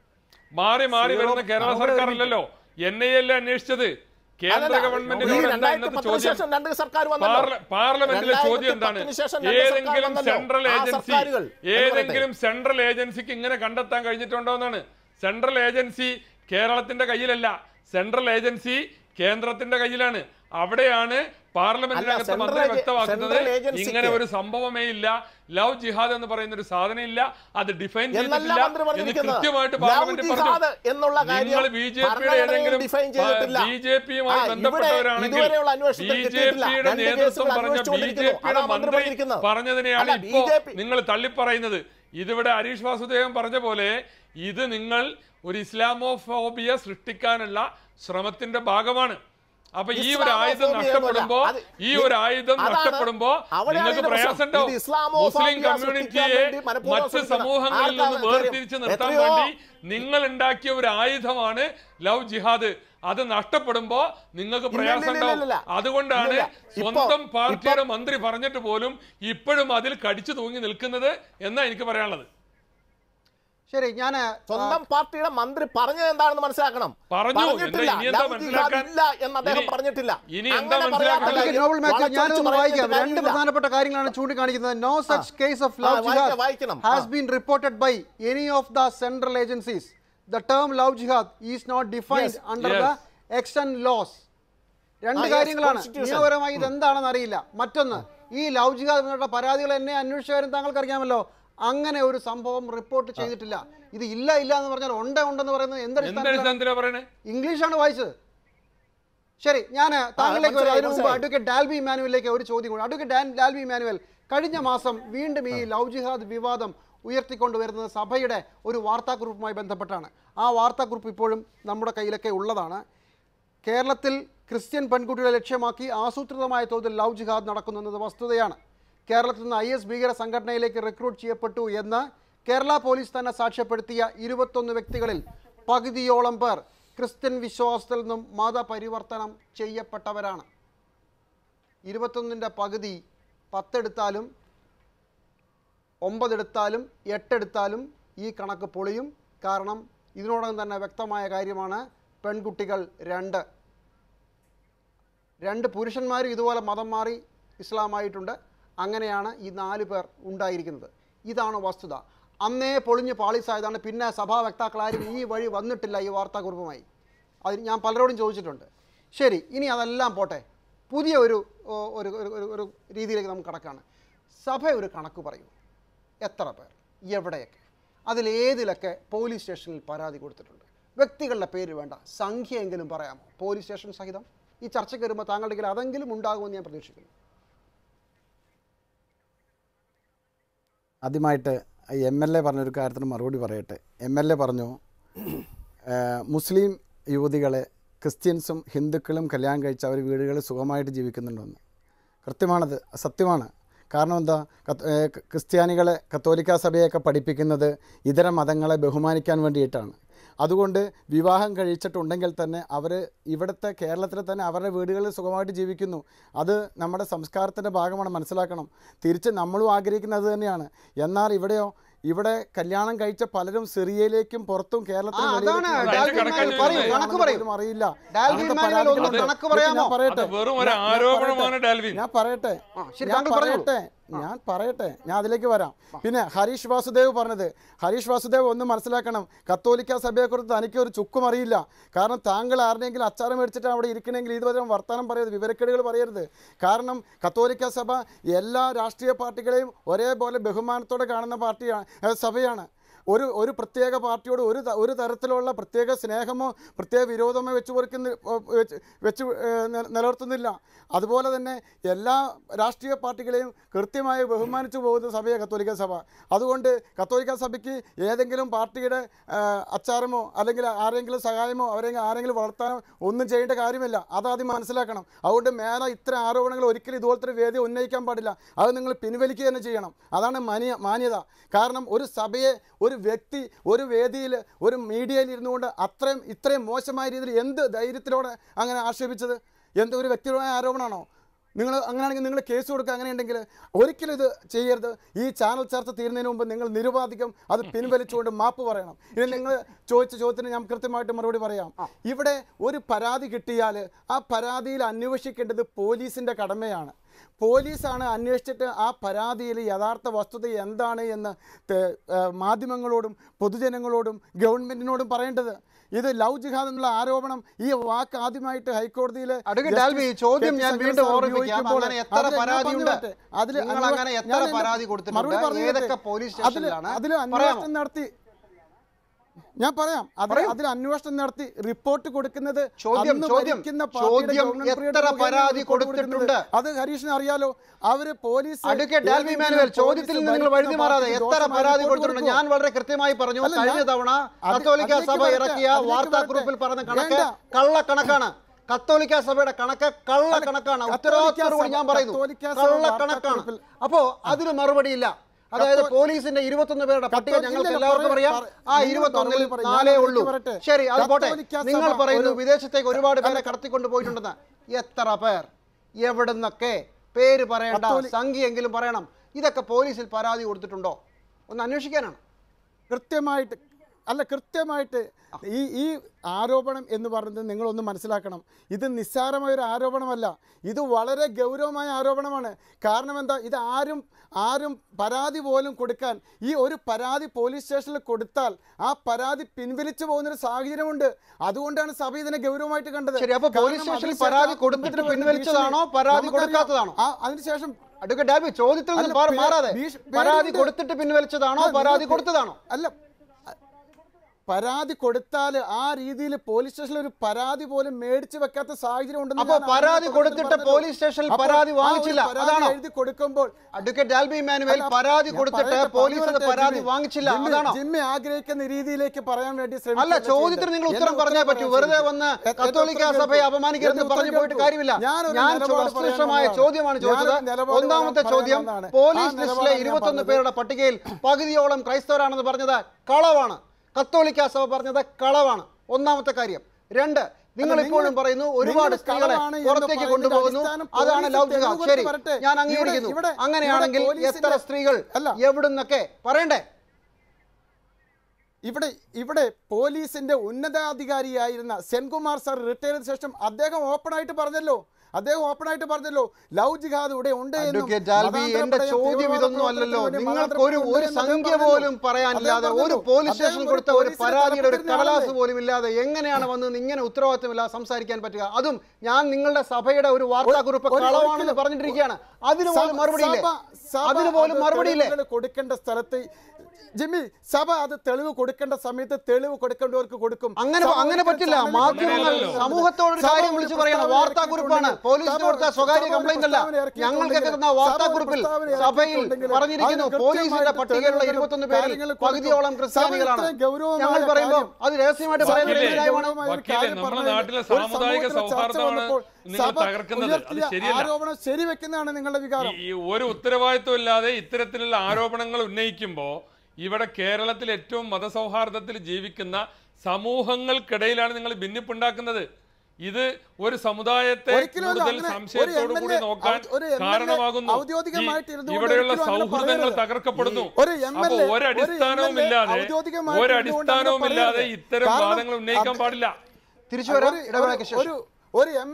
മാറി മാറി സീറോ- വരുന്ന കേരള നോബിൾ ഒരു സർക്കാർ അല്ലല്ലോ എൻ ഐ അല്ലേ അന്വേഷിച്ചത് കേന്ദ്ര അതല്ല, ഈ ഗവൺമെന്റിനോട് എന്താ രണ്ടായിരത്തി ഇന്നത്തെ പത്തിന് ചോദ്യം ശേഷം രണ്ട് സർക്കാർ വന്നല്ലോ. പാർല- പാർലമെന്റിലെ രണ്ടായിരത്തി ചോദ്യം എന്താണ് പത്തിന് ശേഷം രണ്ട് സർക്കാർ ഏതെങ്കിലും വന്നല്ലോ. സെൻട്രൽ ആ ഏജൻസി സർക്കാരുകൾ എന്ന് ഏതെങ്കിലും സെൻട്രൽ ഏജൻസിക്ക് ഇങ്ങനെ കണ്ടെത്താൻ കഴിഞ്ഞിട്ടുണ്ടോ എന്നാണ് സെൻട്രൽ ഏജൻസി കേരളത്തിന്റെ കയ്യിലല്ല സെൻട്രൽ ഏജൻസി കേന്ദ്രത്തിന്റെ കയ്യിലാണ് അവിടെയാണ് പാർലമെന്റിനകത്ത് സെൻട്രൽ മന്ത്രി ഏജ- വ്യക്തമാക്കുന്നത് സെൻട്രൽ ഏജൻസിക്ക് ഇങ്ങനെ ഒരു സംഭവമേ ഇല്ല ലവ് ജിഹാദ് എന്ന് പറയുന്ന ഒരു സാധനം ഇല്ല അത് ഡിഫൈൻ എന്നല്ല ചെയ്തിട്ടില്ല മന്ത്രി എന്ന് പറഞ്ഞിരിക്കുന്നത് കൃത്യമായിട്ട് ലവ് പാർലമെന്റിൽ ജിഹാദ് പറഞ്ഞു എന്നുള്ള കാര്യം നിങ്ങൾ ബി ജെ പിയുടെ ഭരണഘടനയിൽ ഏതെങ്കിലും define ചെയ്തിട്ടില്ല. ബി ജെ പിയുമായി ആ, ഇവിടെ ബന്ധപ്പെട്ടവരാണെങ്കിൽ ഇതുവരെയുള്ള അന്വേഷണത്തിൽ ബി ജെ കിട്ടിയിട്ടില്ല. പിയുടെ രണ്ട് നേതൃത്വം കേസുകൾ പറഞ്ഞ ബി ജെ അന്വേഷിച്ചുകൊണ്ടിരിക്കുന്നു. പിയുടെ അതാ മന്ത്രി മന്ത്രി പറഞ്ഞിരിക്കുന്നത്. പറഞ്ഞതിനെയാണ് അല്ല, ഇപ്പോ BJP നിങ്ങൾ തള്ളിപ്പറയുന്നത് ഇതിവിടെ ഹരീഷ് വാസുദേവൻ പറഞ്ഞ പോലെ ഇത് നിങ്ങൾ ഒരു ഇസ്ലാമോഫോബിയ സൃഷ്ടിക്കാനുള്ള ശ്രമത്തിന്റെ ഭാഗമാണ് അപ്പൊ ഈ ഒരു ആയുധം ഇസ്ലാമോഫോബിയ നഷ്ടപ്പെടുമ്പോ എന്നല്ല. അത് ഈ ഒരു ആയുധം അതാണ് നഷ്ടപ്പെടുമ്പോ അവിടെയാണ് നിങ്ങൾക്ക് ഇതിന്റെ പ്രശ്നം. പ്രയാസം ഉണ്ടാവും ഇത് ഇസ്ലാമോഫോബിയ മുസ്ലിം സൃഷ്ടിക്കാൻ കമ്മ്യൂണിറ്റിയെ വേണ്ടി മനഃപൂർവ്വം മറ്റ് ശ്രമിക്കുന്ന സമൂഹങ്ങളിൽ നിന്ന് ആൾക്കാർ വേർതിരിച്ച് നിർത്താൻ എത്രയോ- വേണ്ടി നിങ്ങൾ ഉണ്ടാക്കിയ ഒരു ആയുധമാണ് ലവ് ജിഹാദ് അത് നഷ്ടപ്പെടുമ്പോ നിങ്ങൾക്ക് ഇല്ല, പ്രയാസം ഇല്ല, ഇല്ല, ഉണ്ടാവും ഇല്ല. അതുകൊണ്ടാണ് ഇല്ല, ഇല്ല. ഇപ്പോ- സ്വന്തം പാർട്ടിയുടെ മന്ത്രി പറഞ്ഞിട്ട് പോലും ഇപ്പോഴും അതിൽ കടിച്ചു തൂങ്ങി നിൽക്കുന്നത് എന്നാ എനിക്ക് പറയാനുള്ളത് ശരി ഞാൻ സ്വന്തം പാർട്ടിയുടെ മന്ത്രി പറഞ്ഞത് എന്താണെന്ന് മനസ്സിലാക്കണം പറഞ്ഞു. പറഞ്ഞിട്ടില്ല. എന്താ ഇനി എന്താ ലവ് മനസ്സിലാക്കാൻ? ജിഹാദ് ഇല്ല എന്ന് അദ്ദേഹം ഇനി- പറഞ്ഞിട്ടില്ല ഇനി എന്താ അങ്ങനെ മനസ്സിലാക്കാൻ? പറയാത്ത അഡ്വക്കേറ്റ് കാര്യം നോബൽ മാത്യു വളച്ചൊടിച്ച് ഞാനൊന്ന് പറഞ്ഞിട്ട് വായിക്കാം രണ്ട് കാര്യമില്ല. പ്രധാനപ്പെട്ട കാര്യങ്ങളാണ് ചൂണ്ടിക്കാണിക്കുന്നത് no such case of uh, love വായിക്കാം, ജിഹാദ് വായിക്കണം. Has uh. Been reported by any of the central agencies the term love jihad is not defined Yes, under the yes. Extant laws രണ്ട് ആ, yes, കാര്യങ്ങളാണ് constitution. നിയമപരമായി ഇത് എന്താണെന്ന് അറിയില്ല മറ്റൊന്ന് ഈ ലവ് ജിഹാദ് എന്നുള്ള പരാതികൾ എന്നെ അന്വേഷിച്ചവരും താങ്കൾക്ക് അറിയാമല്ലോ അങ്ങനെ ഒരു സംഭവം റിപ്പോർട്ട് ചെയ്തിട്ടില്ല ഇത് ഇല്ല ഇല്ല എന്ന് പറഞ്ഞാൽ ഉണ്ട് ഉണ്ടെന്ന് പറയുന്നത് എന്ത് എന്തടിസ്ഥാനത്തിലാണ് അടിസ്ഥാനത്തിലാ പറയണേ ഇംഗ്ലീഷാണ് വായിച്ചത് ശരി ഞാൻ താങ്കളിലേക്ക് വരാം മനസ്സിലായി, അതിനു മുമ്പ് മനസ്സിലായി. അഡ്വക്കേറ്റ് ഡാൽബി ഇമാനുവലിലേക്ക് ഒരു ചോദ്യം കൂടി അഡ്വക്കേറ്റ് ഡാൻ ഡാൽബി ഇമാനുവൽ കഴിഞ്ഞ മാസം വീണ്ടും ഈ ലവ് ജിഹാദ് വിവാദം ഉയർത്തിക്കൊണ്ടുവരുന്നത് സഭയുടെ ഒരു വാർത്താക്കുറിപ്പുമായി ബന്ധപ്പെട്ടാണ് ആ വാർത്താക്കുറിപ്പ് ഇപ്പോഴും നമ്മുടെ കയ്യിലൊക്കെ ഉള്ളതാണ് കേരളത്തിൽ ക്രിസ്ത്യൻ പെൺകുട്ടികളെ ലക്ഷ്യമാക്കി ആസൂത്രിതമായ തോതിൽ ലവ് ജിഹാദ് നടക്കുന്നെന്നത് വസ്തുതയാണ് കേരളത്തിൽ നിന്ന് ഐ എസ് ഭീകര സംഘടനയിലേക്ക് റിക്രൂട്ട് ചെയ്യപ്പെട്ടു എന്ന് കേരള പോലീസ് തന്നെ സാക്ഷ്യപ്പെടുത്തിയ ഇരുപത്തൊന്ന് വ്യക്തികളിൽ പകുതിയോളം പേർ ക്രിസ്ത്യൻ വിശ്വാസത്തിൽ നിന്നും മതപരിവർത്തനം ചെയ്യപ്പെട്ടവരാണ് ഇരുപത്തൊന്നിൻ്റെ പകുതി പത്തെടുത്താലും ഒമ്പതെടുത്താലും എട്ടെടുത്താലും ഈ കണക്ക് പൊളിയും കാരണം ഇതിനോടകം തന്നെ വ്യക്തമായ കാര്യമാണ് പെൺകുട്ടികൾ രണ്ട് രണ്ട് പുരുഷന്മാരും ഇതുപോലെ മതം മാറി ഇസ്ലാമായിട്ടുണ്ട് അങ്ങനെയാണ് ഈ നാല് പേർ ഉണ്ടായിരിക്കുന്നത് ഇതാണ് വസ്തുത അന്നേ പൊളിഞ്ഞ് പാളിസായതാണ് പിന്നെ സഭാ വക്താക്കളാരും ഈ വഴി വന്നിട്ടില്ല ഈ വാർത്താക്കുറിപ്പുമായി അത് ഞാൻ പലരോടും ചോദിച്ചിട്ടുണ്ട് ശരി ഇനി അതെല്ലാം പോട്ടെ പുതിയ ഒരു ഓ, ഒരു ഒരു- ഒരു ഒരു രീതിയിലേക്ക് നമുക്ക് കടക്കാണ് സഭ ഒരു കണക്ക് പറയൂ എത്ര പേർ എവിടെയൊക്കെ അതിലേതിലൊക്കെ പോലീസ് സ്റ്റേഷനിൽ പരാതി കൊടുത്തിട്ടുണ്ട് വ്യക്തികളുടെ പേര് വേണ്ട സംഖ്യയെങ്കിലും പറയാമോ പോലീസ് സ്റ്റേഷൻ സഹിതം ഈ ചർച്ചയ്ക്ക് വരുമ്പോൾ താങ്കളുടെ കയ്യിൽ അതെങ്കിലും ഉണ്ടാകുമെന്ന് ഞാൻ പ്രതീക്ഷിക്കുന്നു ആദ്യമായിട്ട് എം എൽ എ പറഞ്ഞൊരു കാര്യത്തിന് മറുപടി പറയട്ടെ എം എൽ എ പറഞ്ഞു ആ, മുസ്ലിം യുവതികളെ ക്രിസ്ത്യൻസും ഹിന്ദുക്കളും കല്യാണം കഴിച്ച് അവർ വീടുകളിൽ സുഖമായിട്ട് ജീവിക്കുന്നുണ്ടെന്ന് കൃത്യമാണത് സത്യമാണ് കാരണം എന്താ കത്ത്- ഏ, ക- ക്രിസ്ത്യാനികളെ കത്തോലിക്ക സഭയൊക്കെ പഠിപ്പിക്കുന്നത് ഇതര മതങ്ങളെ ബഹുമാനിക്കാൻ വേണ്ടിയിട്ടാണ് അതുകൊണ്ട് വിവാഹം കഴിച്ചിട്ടുണ്ടെങ്കിൽ തന്നെ അവർ ഇവിടുത്തെ കേരളത്തിൽ തന്നെ അവരുടെ വീടുകളിൽ സുഖമായിട്ട് ജീവിക്കുന്നു അത് നമ്മുടെ സംസ്കാരത്തിൻ്റെ ഭാഗമാണ് മനസ്സിലാക്കണം തിരിച്ച് നമ്മളും ആഗ്രഹിക്കുന്നത് തന്നെയാണ് എന്നാൽ ഇവിടെയോ ഇവിടെ കല്യാണം കഴിച്ച പലരും സിറിയയിലേക്കും പുറത്തും കേരളത്തിലും ആ, വെളിയിലേക്കും അതാണ് പോയി. ഡാൽവിൻ ഇവർക്ക് മാനുവൽ പറയൂ, പറയൂ, കണക്ക് പറയൂ. പോലും അറിയില്ല ഡാൽവിൻ അങ്ങനത്തെ മാനുവൽ പരാതികൾ ഒന്ന് ഉണ്ട്. കണക്ക് ഇതൊക്കെ പറയാമോ? ഞാൻ പറയട്ടെ അത് വെറും ഒരു ഞാൻ- ഞാൻ ആരോപണമാണ് പറയട്ടെ. ഡാൽവിൻ. ഞാൻ പറയട്ടെ ആ, ശരി, ഞാൻ താങ്കൾ പറഞ്ഞോളൂ. പറയട്ടെ ഞാൻ പറയട്ടെ ഞാൻ അതിലേക്ക് വരാം പിന്നെ ഹരീഷ് വാസുദേവ് പറഞ്ഞത് ഹരീഷ് വാസുദേവ് ഒന്ന് മനസ്സിലാക്കണം കത്തോലിക്ക സഭയെക്കുറിച്ച് തനിക്ക് ഒരു ചുക്കും അറിയില്ല കാരണം താങ്കൾ ആരുടെയെങ്കിലും അച്ചാരം മേടിച്ചിട്ട് അവിടെ ഇരിക്കണമെങ്കിൽ ഇതുവരെ വർത്തമാനം പറയരുത് വിവരക്കേടുകൾ പറയരുത് കാരണം കത്തോലിക്ക സഭ എല്ലാ രാഷ്ട്രീയ പാർട്ടികളെയും ഒരേപോലെ ബഹുമാനത്തോടെ കാണുന്ന പാർട്ടിയാണ് ഏ, സഭയാണ് ഒരു ഒരു പ്രത്യേക പാർട്ടിയോട് ഒരു ത- ഒരു തരത്തിലുള്ള പ്രത്യേക സ്നേഹമോ പ്രത്യേക വിരോധമോ വെച്ച് പൊറിക്കുന്ന വെച്ച് വെച്ച് ഏഹ്, നി- നിലനിർത്തുന്നില്ല അതുപോലെ തന്നെ എല്ലാ രാഷ്ട്രീയ പാർട്ടികളെയും കൃത്യമായി ബഹുമാനിച്ചു പോകുന്ന സഭയാണ് കത്തോലിക്ക സഭ അതുകൊണ്ട് കത്തോലിക്ക സഭയ്ക്ക് ഏതെങ്കിലും പാർട്ടിയുടെ ഏഹ്, അച്ചാരമോ അല്ലെങ്കിൽ ആരെങ്കിലും സഹായമോ അവരെ ആരെങ്കിലും വളർത്താനോ ഒന്നും ചെയ്യേണ്ട കാര്യമില്ല അതാദ്യം മനസ്സിലാക്കണം അതുകൊണ്ട് മേലെ ഇത്തരം ആരോപണങ്ങൾ ഒരിക്കലും ഇതുപോലത്തെ ഒരു വേദി ഉന്നയിക്കാൻ പാടില്ല അത് നിങ്ങൾ പിൻവലിക്കുക തന്നെ ചെയ്യണം അതാണ് മാന്യ മാന്യത കാരണം ഒരു സഭയെ ഒരു വ്യക്തി ഒരു വേദിയിൽ ഒരു മീഡിയയിൽ ഇരുന്നുകൊണ്ട് അത്രയും ഇത്രയും മോശമായ രീതിയിൽ എന്ത് ധൈര്യത്തിലൂടെ അങ്ങനെ ആക്ഷേപിച്ചത് എന്ത് ഒരു വ്യക്തിപരമായ ആരോപണമാണോ നിങ്ങൾ അങ്ങനെയാണെങ്കിൽ നിങ്ങൾ കേസ് കൊടുക്കുക അങ്ങനെയുണ്ടെങ്കിൽ ഒരിക്കലും ഇത് ചെയ്യരുത് ഈ ചാനൽ ചർച്ച തീരുന്നതിന് മുമ്പ് നിങ്ങൾ നിരുപാധികം അത് പിൻവലിച്ചുകൊണ്ട് മാപ്പ് പറയണം ഇനി നിങ്ങൾ ചോദിച്ച ചോദ്യത്തിന് ഞാൻ കൃത്യമായിട്ട് മറുപടി പറയാം ഇവിടെ ഒരു പരാതി കിട്ടിയാൽ ആ പരാതിയിൽ അന്വേഷിക്കേണ്ടത് പോലീസിൻ്റെ കടമയാണ് പോലീസാണ് അന്വേഷിച്ചിട്ട് ആ പരാതിയിൽ യഥാർത്ഥ വസ്തുത എന്താണ് എന്ന് തെ- ഏഹ് മാധ്യമങ്ങളോടും പൊതുജനങ്ങളോടും ഗവൺമെൻറ്റിനോടും പറയേണ്ടത് ഇത് ലവ് ജിഹാദ് എന്നുള്ള ആരോപണം ഈ വാക്ക് ആദ്യമായിട്ട് ഹൈക്കോടതിയിൽ അഡ്വക്കേറ്റ് ഡാൽവി, ഈ ചോദ്യം ഞാൻ വീണ്ടും ഓർമ്മിപ്പിക്കാം. അങ്ങനെ എത്ര പരാതിയുണ്ട്? നിങ്ങൾ അങ്ങനെ എത്ര പരാതി കൊടുത്തിട്ടുണ്ട്? ഏതൊക്കെ പോലീസ് സ്റ്റേഷനിലാണ്? അതിൽ പറയാമോ? അന്വേഷണം നടത്തി ഞാൻ പറയാം അതിൽ അതിൽ അന്വേഷണം നടത്തി റിപ്പോർട്ട് കൊടുക്കുന്നത് ചോദ്യം, അന്ന് ചോദ്യം, ഭരിക്കുന്ന പാർട്ടിയുടെ ചോദ്യം ഗവൺമെന്റ് എത്ര പീരീഡ് മുഖേന പരാതി report കൊടുക്കുന്നത്. കൊടുത്തിട്ടുണ്ട്? അത് ഹരീഷിന് അറിയാലോ അവര് പോലീസ് അഡ്വക്കേറ്റ് ഡാൽവി ഏതെങ്കിലും മാനുവൽ പോലീസ് ചോദ്യത്തിൽ നിന്ന് നിങ്ങൾ ഭരിക്കുന്ന വഴുതി മാറാതെ പാർട്ടിക്ക് എത്ര ദോഷമായ പരാതി report കൊടുത്തിട്ടുണ്ട് കൊടുക്കുമോ? ഞാൻ വളരെ കൃത്യമായി പറഞ്ഞു അല്ല, കഴിഞ്ഞ ഞാൻ- തവണ അത് കത്തോലിക്ക അതിലേക്ക് സഭ വരട്ടെ, ഇറക്കിയ അതിലേക്ക് വാർത്താക്കുറിപ്പിൽ വരട്ടെ. പറഞ്ഞ കണക്ക് വേണ്ട. കള്ള കണക്കാണ് കത്തോലിക്ക സഭയുടെ കണക്ക് കള്ള അല്ല, കണക്കാണ് കത്തോലിക്ക ഉത്തരവാദിത്തോടുകൂടി സഭ- ഞാൻ പറയുന്നു കത്തോലിക്ക സഭ കള്ള കണക്കാണ് വാർത്താക്കുറിപ്പിൽ- അപ്പോ അതിന് മറുപടിയില്ല അതായത് കത്തോ- പോലീസിന്റെ ഇരുപത്തൊന്ന് പേരുടെ പട്ടിക കത്തോ- ഞങ്ങൾക്ക് ഇല്ല, എല്ലാവർക്കും പറയൂ, അറിയാം പറ- ആ നിങ്ങൾ ഇരുപത്തൊന്നിൽ മറുപടി പറയൂ. ഞാൻ നാലേ അതിലേക്ക് ഉള്ളൂ വരട്ടെ. ശരി അത് പോട്ടെ കത്തോലിക്ക നിങ്ങൾ സഭ പറയുന്നു ഒരു- വിദേശത്തേക്ക് ഒരുപാട് പേരെ കടത്തിക്കൊണ്ട് പോയിട്ടുണ്ടെന്ന് എത്ര പേർ എവിടുന്നൊക്കെ പേര് പറയേണ്ട കത്തോലി- സംഖ്യയെങ്കിലും പറയണം ഇതൊക്കെ പോലീസിൽ പരാതി കൊടുത്തിട്ടുണ്ടോ ഒന്ന് അന്വേഷിക്കാനാണ് കൃത്യമായിട്ട് അല്ല കൃത്യമായിട്ട് ഈ ഈ ആരോപണം എന്ന് പറയുന്നത് നിങ്ങളൊന്ന് മനസ്സിലാക്കണം ഇത് നിസ്സാരമായ ഒരു ആരോപണമല്ല ഇത് വളരെ ഗൗരവമായ ആരോപണമാണ് കാരണം എന്താ ഇത് ആരും ആരും പരാതി പോലും കൊടുക്കാൻ ഈ ഒരു പരാതി പോലീസ് സ്റ്റേഷനിൽ കൊടുത്താൽ ആ പരാതി പിൻവലിച്ചു പോകുന്നൊരു സാഹചര്യമുണ്ട് അതുകൊണ്ടാണ് സഭ ഇതിനെ ഗൗരവമായിട്ട് കണ്ടത് ശരി, അപ്പൊ പോലീസ് കാരണം സ്റ്റേഷനിൽ അതിനുശേഷം പരാതി ആ കൊടുത്തിട്ട് കുടുംബത്തിന് വരുന്ന പിൻവലിച്ചതാണോ, ഭീഷണി പരാതി നമുക്കറിയാം. കൊടുക്കാത്തതാണോ? ആ അതിനുശേഷം അഡ്വക്കേറ്റ് ഡാബി ചോദ്യത്തിൽ നിന്ന് അല്ല, പാ- പേ- മാറാതെ ഭീഷ- പരാതി പേരുണ്ട്. കൊടുത്തിട്ട് പിൻവലിച്ചതാണോ ആ, പരാതി നിങ്ങൾ കൊടുത്തതാണോ അല്ല അ- പരാതി കൊടുത്താൽ ആ രീതിയിൽ പോലീസ് സ്റ്റേഷനിൽ ഒരു പരാതി പോലും മേടിച്ചു വെക്കാത്ത സാഹചര്യം ഉണ്ടെന്ന് അപ്പൊ ഞാൻ ആദ്യമേ പരാതി തുടക്കത്തിൽ കൊടുത്തിട്ട് പറഞ്ഞല്ലോ. പോലീസ് സ്റ്റേഷനിൽ അപ്പോൾ പരാതി ആ ഒരു വാങ്ങിച്ചില്ല. പരാതി അതാണോ? എഴുതി കൊടുക്കുമ്പോൾ അഡ്വക്കേറ്റ് ഡാൽബി മാനുവൽ അല്ല, പരാതി ഞാൻ കൊടുത്തിട്ട് പറയട്ടെ, പോലീസ് അത് പറയട്ടെ, പരാതി ജിമ്മി. വാങ്ങിച്ചില്ല ജിമ്മി, അതാണോ ജിമ്മി ആഗ്രഹിക്കുന്ന രീതിയിലേക്ക് പറയാൻ വേണ്ടി അല്ല ശ്രമിക്കുകയല്ല ചോദ്യത്തിന് ചെയ്യേണ്ടത്. നിങ്ങൾ എന്റെ ഉത്തരം പറഞ്ഞേ ഉത്തരം പറ്റൂ പറയാൻ വെറുതെ ശ്രമിക്കൂ. വന്ന് എ- എന്റെ കത്തോലിക്ക ഉത്തരം സഭയെ കേൾക്കൂ. അപമാനിക്കരുത് എന്റെ പറഞ്ഞു ഉത്തരം പോയിട്ട് കേൾക്കൂ. കാര്യമില്ല ഞാനൊരു ഞാൻ നിലപാട് വസ്തുനിഷ്ഠമായ പറയാൻ ചോദ്യമാണ് ചോദിച്ചത് ഞാനൊരു നിലപാട് ഒന്നാമത്തെ പറയാൻ ചോദ്യം വന്നതാണ്. പോലീസ് ആ ലിസ്റ്റിലെ നിലപാടാണ് ഞാൻ ഇരുപത്തൊന്ന് പറഞ്ഞത്. പേരുടെ പട്ടികയിൽ പകുതിയോളം ക്രൈസ്തവരാണെന്ന് പറഞ്ഞത് കളവാണ് കത്തോലിക്ക സഭ പറഞ്ഞത് കളവാണ് ഒന്നാമത്തെ കാര്യം രണ്ട് നിങ്ങൾ അല്ല, ഇപ്പോഴും നിങ്ങൾ- പറയുന്നു ഒരുപാട് നിങ്ങൾ സ്ത്രീകളെ കളവാണ് എന്ന് പുറത്തേക്ക് പറയുന്നതിന്റെ കൊണ്ടുപോകുന്നു അടിസ്ഥാനം അതാണ് പോലീസ് ലൗകിക തെളിവ് ശരി വരട്ടെ. ഞാൻ ഇവിടെ- അംഗീകരിക്കുന്നു ഇവിടെ- അങ്ങനെയാണെങ്കിൽ ഇവിടെ എത്ര പോലീസിന്റെ- സ്ത്രീകൾ അല്ല. എവിടുന്നൊക്കെ പറയണ്ടേ ഇവിടെ ഇവിടെ പോലീസിന്റെ ഉന്നതാധികാരിയായിരുന്ന സെൻകുമാർ സാർ റിട്ടയർ ചെയ്ത ശേഷം അദ്ദേഹം ഓപ്പൺ ആയിട്ട് പറഞ്ഞല്ലോ അദ്ദേഹം ഓപ്പൺ ആയിട്ട് പറഞ്ഞല്ലോ ലവ് ജിഹാദ് ഇവിടെ ഉണ്ട് എന്നും അഡ്വക്കേറ്റ് ജാൽബി മതാന്തര എന്റെ പ്രളയം, ചോദ്യം തീവ്രവാദ ഇതൊന്നും അല്ലല്ലോ പ്രവർത്തനത്തിന് വേണ്ടി നിങ്ങൾക്ക് ഒരു മതാന്തര ഒരു പ്രളയം അദ്ദേഹം സംഖ്യ പറഞ്ഞല്ലോ. പോലും പറയാനില്ലാതെ അദ്ദേഹം ഒരു പറഞ്ഞു. പോലീസ് അദ്ദേഹം സ്റ്റേഷനിൽ ഒരു കൊടുത്ത ഒരു പോലീസിന്റെ പരാതിയുടെ ഒരു തലപ്പത്തിരുന്ന കടലാസ് ആളല്ലേ? പോലും ഇല്ലാതെ എങ്ങനെയാണ് വന്ന് ഇങ്ങനെ ഉത്തരവാദിത്തമില്ലാതെ സംസാരിക്കാൻ പറ്റുക അതും ഞാൻ നിങ്ങളുടെ സഭയുടെ ഒരു വാർത്താക്കുറിപ്പ് ഒരു- കളവാണെന്ന് ഒരിക്കലും- പറഞ്ഞിട്ടിരിക്കുകയാണ് അതിന് പോലും സഭ- മറുപടിയില്ലേ സഭ- സഭ അതിന് പോലും അത് മറുപടിയില്ലേ തെളിവുകൾ കൊടുക്കേണ്ട സ്ഥലത്ത് ജിമ്മി സഭ അത് തെളിവ് കൊടുക്കേണ്ട സമയത്ത് തെളിവ് കൊടുക്കേണ്ടവർക്ക് കൊടുക്കും അങ്ങനെ സഭ അങ്ങനെ ഒരിക്കലും പറ്റില്ല ചാനലിൽ മാധ്യമങ്ങൾ അങ്ങനെയല്ലല്ലോ. സമൂഹത്തോട് ഒരു സഭ കാര്യം ഒരു വിളിച്ചു പറയണം പ്രസ്താവന വാർത്താക്കുറിപ്പാണ് ഇറക്കിയിട്ടുണ്ടെങ്കിൽ പോലീസിന് സഭ കൊടുത്ത ഒരു സ്വകാര്യ പ്രസ്താവന കംപ്ലൈന്റ് അല്ല ഇറക്കിയിട്ടുണ്ടെങ്കിൽ ഞങ്ങൾക്ക് തന്ന സഭ ഒരു വാർത്താക്കുറിപ്പിൽ പ്രസ്താവന സഭയിൽ ഇറക്കിയിട്ടുണ്ടെങ്കിൽ പറഞ്ഞിരിക്കുന്നു അതിന് പോലീസിന്റെ കൃത്യമായിട്ട് പട്ടികയിലുള്ള തെളിവുകളും ഇരുപത്തൊന്ന് പേരിൽ കാര്യങ്ങളും കൊടുക്കും. പകുതിയോളം സഭ ക്രിസ്ത്യാനികളാണ് ഇത്രയും ഗൗരവമായ ഞങ്ങൾ പറയുമ്പോൾ കാര്യം- അത് രഹസ്യമായിട്ട് സഭ പറയുന്നത് വക്കീലേ, ന്യായമാണ് ഗൗരവമായ ഒരു വക്കീലേ, കാര്യം നമ്മുടെ പറഞ്ഞതിൽ നാട്ടിലെ ഒരു സാമുദായിക സമൂഹത്തിലെ ചർച്ച സൗഹാർദ്ദമാണ് വന്നപ്പോൾ നിങ്ങൾ സഭ തകർക്കുന്നത്. അത് ഉയർത്തിയ ശരിയല്ല. ആരോപണം ശരിവെക്കുന്നതാണ് നിങ്ങളുടെ വികാരം ഈ ഒരു ഉത്തരവാദിത്വം ഇല്ലാതെ ഇത്തരത്തിലുള്ള ആരോപണങ്ങൾ ഉന്നയിക്കുമ്പോൾ ഇവിടെ കേരളത്തിൽ ഏറ്റവും മതസൗഹാർദ്ദത്തിൽ ജീവിക്കുന്ന സമൂഹങ്ങൾക്കിടയിലാണ് നിങ്ങൾ ഭിന്നിപ്പുണ്ടാക്കുന്നത് ഇത് ഒരു സമുദായത്തെ ഒരിക്കലും അല്ല. കൂടുതൽ അങ്ങനെ ഒരു സംശയത്തോടു കൂടി MLA നോക്കാൻ ഔ- ഒരു MLA കാരണമാകുന്നു ഔദ്യോഗികമായിട്ട് ഈ- ഇരുന്നുകൊണ്ട് ഇവിടെയുള്ള ഒരിക്കലും അങ്ങനെ സൗഹൃദങ്ങൾ പറയരുത്. തകർക്കപ്പെടുന്നു ഒരു MLA അപ്പൊ ഒരടിസ്ഥാനവും ഒരു MLA ഇല്ലാതെ ഔദ്യോഗികമായിട്ട് ഒരടിസ്ഥാനവും ഇരുന്നുകൊണ്ട് ഇല്ലാതെ അങ്ങനെ ഇത്തരം പറയരുത്. വാദങ്ങൾ ഉന്നയിക്കാൻ കാരണം പാടില്ല തിരിച്ചു വരാം ഒരു- ഇടവേളയ്ക്ക് ഒരു- ശേഷം ഒരു ഒരു എം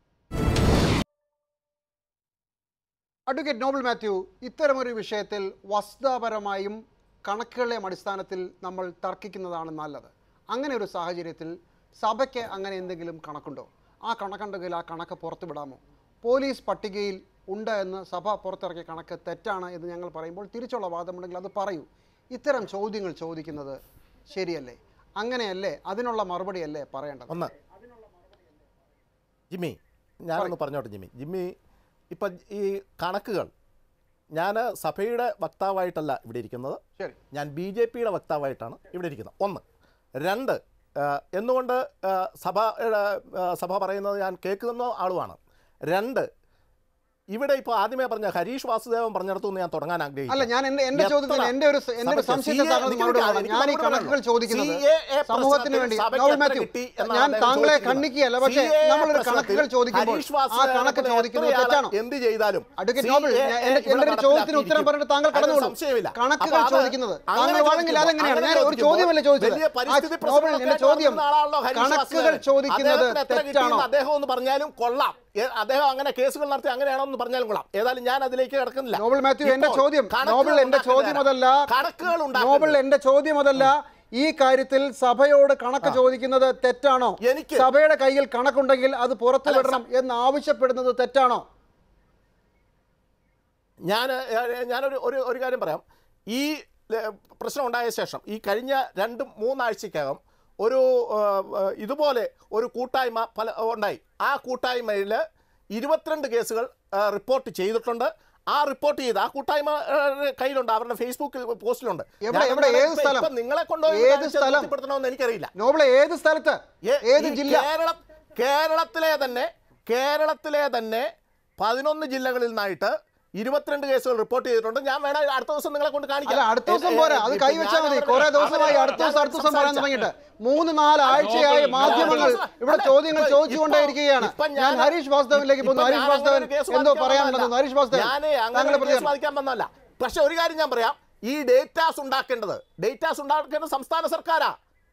അഡ്വക്കേറ്റ് നോബിൾ മാത്യു ഇത്തരമൊരു വിഷയത്തിൽ വസ്തുതാപരമായും കണക്കുകളുടെയും അടിസ്ഥാനത്തിൽ നമ്മൾ തർക്കിക്കുന്നതാണ് നല്ലത് അങ്ങനെ ഒരു സാഹചര്യത്തിൽ സഭയ്ക്ക് അങ്ങനെ എന്തെങ്കിലും കണക്കുണ്ടോ ആ കണക്കുണ്ടെങ്കിൽ ആ കണക്ക് പുറത്തു വിടാമോ പോലീസ് പട്ടികയിൽ ഉണ്ട് എന്ന് സഭ പുറത്തിറക്കിയ കണക്ക് തെറ്റാണ് എന്ന് ഞങ്ങൾ പറയുമ്പോൾ തിരിച്ചുള്ള വാദമുണ്ടെങ്കിൽ അത് പറയൂ ഇത്തരം ചോദ്യങ്ങൾ ചോദിക്കുന്നത് ശരിയല്ലേ അങ്ങനെയല്ലേ അതിനുള്ള മറുപടിയല്ലേ പറയേണ്ടത് ഒന്ന് ജിമ്മി ഞാനൊന്ന് പറഞ്ഞോട്ടെ ജിമ്മി ജിമ്മി ഇപ്പം ഈ കണക്കുകൾ ഞാൻ സഭയുടെ വക്താവായിട്ടല്ല ഇവിടെ ഇരിക്കുന്നത് ശരി ഞാൻ ബി ജെ പിയുടെ വക്താവായിട്ടാണ് ഇവിടെ ഇരിക്കുന്നത് ഒന്ന് രണ്ട് ആ, എന്നുകൊണ്ട് ആ, സഭയുടെ ആ, സഭ പറയുന്നത് ഞാൻ കേൾക്കുന്ന ആളുമാണ് രണ്ട് ഇവിടെ ഇപ്പോൾ ആദ്യമേ പറഞ്ഞ ഹരീഷ് വാസുദേവൻ പറഞ്ഞിടത്തു നിന്ന് ഞാൻ തുടങ്ങാൻ അല്ല ആഗ്രഹിക്കുന്നു ഞാൻ എന്റെ എന്റെ എത്ര ചോദ്യത്തിന് എന്റെ ഒരു എന്റെ ഒരു സഭയ്ക്ക് സംശയത്തെ CA താങ്കൾ എനിക്ക് മറുപടി ഒരു പറയണം കാര്യം, ഞാൻ ഈ എനിക്ക് കണക്കുകൾ മറുപടി ചോദിക്കുന്നത് CAA സമൂഹത്തിന് പ്രശ്നത്തിൽ വേണ്ടി സഭയ്ക്ക് നോബൽ എത്ര മാത്യു കിട്ടി എന്നാണ് ഞാൻ അദ്ദേഹം താങ്കളെ ചോദിക്കുന്നത്. ഖണ്ഡിക്കുകയല്ല പക്ഷേ CAA നമ്മളൊരു പ്രശ്നത്തിൽ കണക്കുകൾ ചോദിക്കുമ്പോൾ ഹരീഷ് ആ വാസുദേവൻ കണക്ക് എത്ര ചോദിക്കുന്നത് ആള് തെറ്റാണോ എന്ത് ചെയ്താലും അഡ്വക്കേറ്റ് നോബൽ CAA ഞാൻ- എന്റെ- ഇവിടെ എന്റെ ഒരു ചോദ്യത്തിന് ഉത്തരം നടപ്പിലാക്കിയിരിക്കും. പറഞ്ഞിട്ട് താങ്കൾ അതിന് കടന്നുകൊള്ളൂ സംശയമില്ല. കണക്കുകൾ അപ്പോൾ അത് ചോദിക്കുന്നത് അങ്ങനെ താങ്കൾ വേണമെങ്കിൽ ചോദിക്കുമ്പോൾ- അതെങ്ങനെയാണ് അങ്ങനെ ഞാൻ ഒരു ചോദിക്കുമ്പോൾ ചോദ്യമല്ല ചോദിച്ചത് വലിയ പരിസ്ഥിതി ആ, നോബൽ എന്റെ പ്രശ്നങ്ങളൊക്കെ ചോദ്യം നടത്തുന്ന ആളാണല്ലോ ഹരീഷ് കണക്കുകൾ വാസുദേവൻ. ചോദിക്കുന്നത് അദ്ദേഹത്തിന് എത്ര തെറ്റാണോ കിട്ടിയെന്ന് അദ്ദേഹം ഒന്ന് പറഞ്ഞാലും കൊള്ളാം ഏ- അദ്ദേഹം അങ്ങനെ കേസുകൾ നടത്തി അങ്ങനെയാണോ എന്ന് പറഞ്ഞാലും കൊള്ളാം ഏതായാലും ഞാൻ അതിലേക്ക് കിടക്കുന്നില്ല നോബൽ മാത്യു എന്റെ ഇപ്പോൾ ചോദ്യം കണക്കുകൾ നോബൽ എന്റെ ചോദ്യം ഉണ്ടാക്കുന്നത് അതല്ല കണക്കുകൾ നോബൽ ഉണ്ടാക്കുന്നത് എന്റെ ചോദ്യം അതല്ല ഈ കാര്യത്തിൽ സഭയോട് കണക്ക് ചോദിക്കുന്നത് തെറ്റാണോ എനിക്ക് സഭയുടെ കയ്യിൽ കണക്കുണ്ടെങ്കിൽ അത് പുറത്തു അല്ല, വിടണം എന്ന് ആവശ്യപ്പെടുന്നത് തെറ്റാണോ ഞാൻ ഞാനൊരു ഒരു ഒരു കാര്യം പറയാം ഈ ല- പ്രശ്നം ഉണ്ടായ ശേഷം ഈ കഴിഞ്ഞ രണ്ട് മൂന്നാഴ്ചക്കകം ഒരു ആ, ആ, ഇതുപോലെ ഒരു കൂട്ടായ്മ പല ഉണ്ടായി ആ കൂട്ടായ്മയിൽ ഇരുപത്തിരണ്ട് കേസുകൾ ആ, റിപ്പോർട്ട് ചെയ്തിട്ടുണ്ട് ആ റിപ്പോർട്ട് ചെയ്ത് ആ കൂട്ടായ്മ ആ, കയ്യിലുണ്ട് അവരുടെ ഫേസ്ബുക്കിൽ പോസ്റ്റിലുണ്ട് എവിടെ, ഞാൻ എവിടെ, എന്താണ് ഏത് ഇപ്പം- സ്ഥലം? ഇപ്പം നിങ്ങളെ കൊണ്ടുപോയി ഏത് കാണിച്ച് സ്ഥലം? തൃപ്തിപ്പെടുത്തണമെന്ന് എനിക്കറിയില്ല നോബിളെ ഏത് സ്ഥലത്ത് ഏ- ഏത് ഈ ജില്ല കേരള കേരളത്തിലെ തന്നെ കേരളത്തിലെ തന്നെ പതിനൊന്ന് ജില്ലകളിൽ നിന്നായിട്ട് ഇരുപത്തിരണ്ട് കേസുകൾ റിപ്പോർട്ട് ചെയ്തിട്ടുണ്ട് ഞാൻ വേണ അടുത്ത ദിവസം നിങ്ങളെ കൊണ്ട് കാണിക്കാം അല്ല അടുത്ത ദിവസം ഏ- പോരാ ഏ- അത് ഇപ്പൊ കൈവച്ചാൽ ഞാൻ മതി അവരുടെ- കുറെ ദിവസമായി അവരെ- അടുത്ത ദിവസം ഞാൻ അടുത്ത ദിവസം പറയാൻ സംസാരിച്ച- തുടങ്ങിയിട്ട് മൂന്ന് നാല് ആഴ്ചയായി നോബൽ, മാധ്യമങ്ങൾ നോബൽ. ഇവിടെ അല്ല, ചോദ്യങ്ങൾ ഇപ്പൊ- ചോദിച്ചുകൊണ്ടേയിരിക്കുകയാണ് ഇപ്പൊ ഞാൻ ഞാൻ- ഹരീഷ് വാസ്തവനിലേക്ക് പോകുന്നു ഇപ്പൊ ഹരീഷ് ഞാൻ വാസ്തവൻ അങ്ങനെ കേസ് എന്തോ വാദിക്കാൻ പറയാനുണ്ടെന്ന് വന്നതല്ല. ഹരീഷ് വാസ്തവൻ ഞാനേ അങ്ങനെ താങ്കളുടെ കേസ് പ്രതികരണം വാദിക്കാൻ വന്നതല്ല പക്ഷെ ഒരു കാര്യം ഞാൻ പറയാം ഈ ഡേറ്റാസ് ഉണ്ടാക്കേണ്ടത് ഡേറ്റാസ് ഉണ്ടാക്കേണ്ടത് സംസ്ഥാന സർക്കാരാ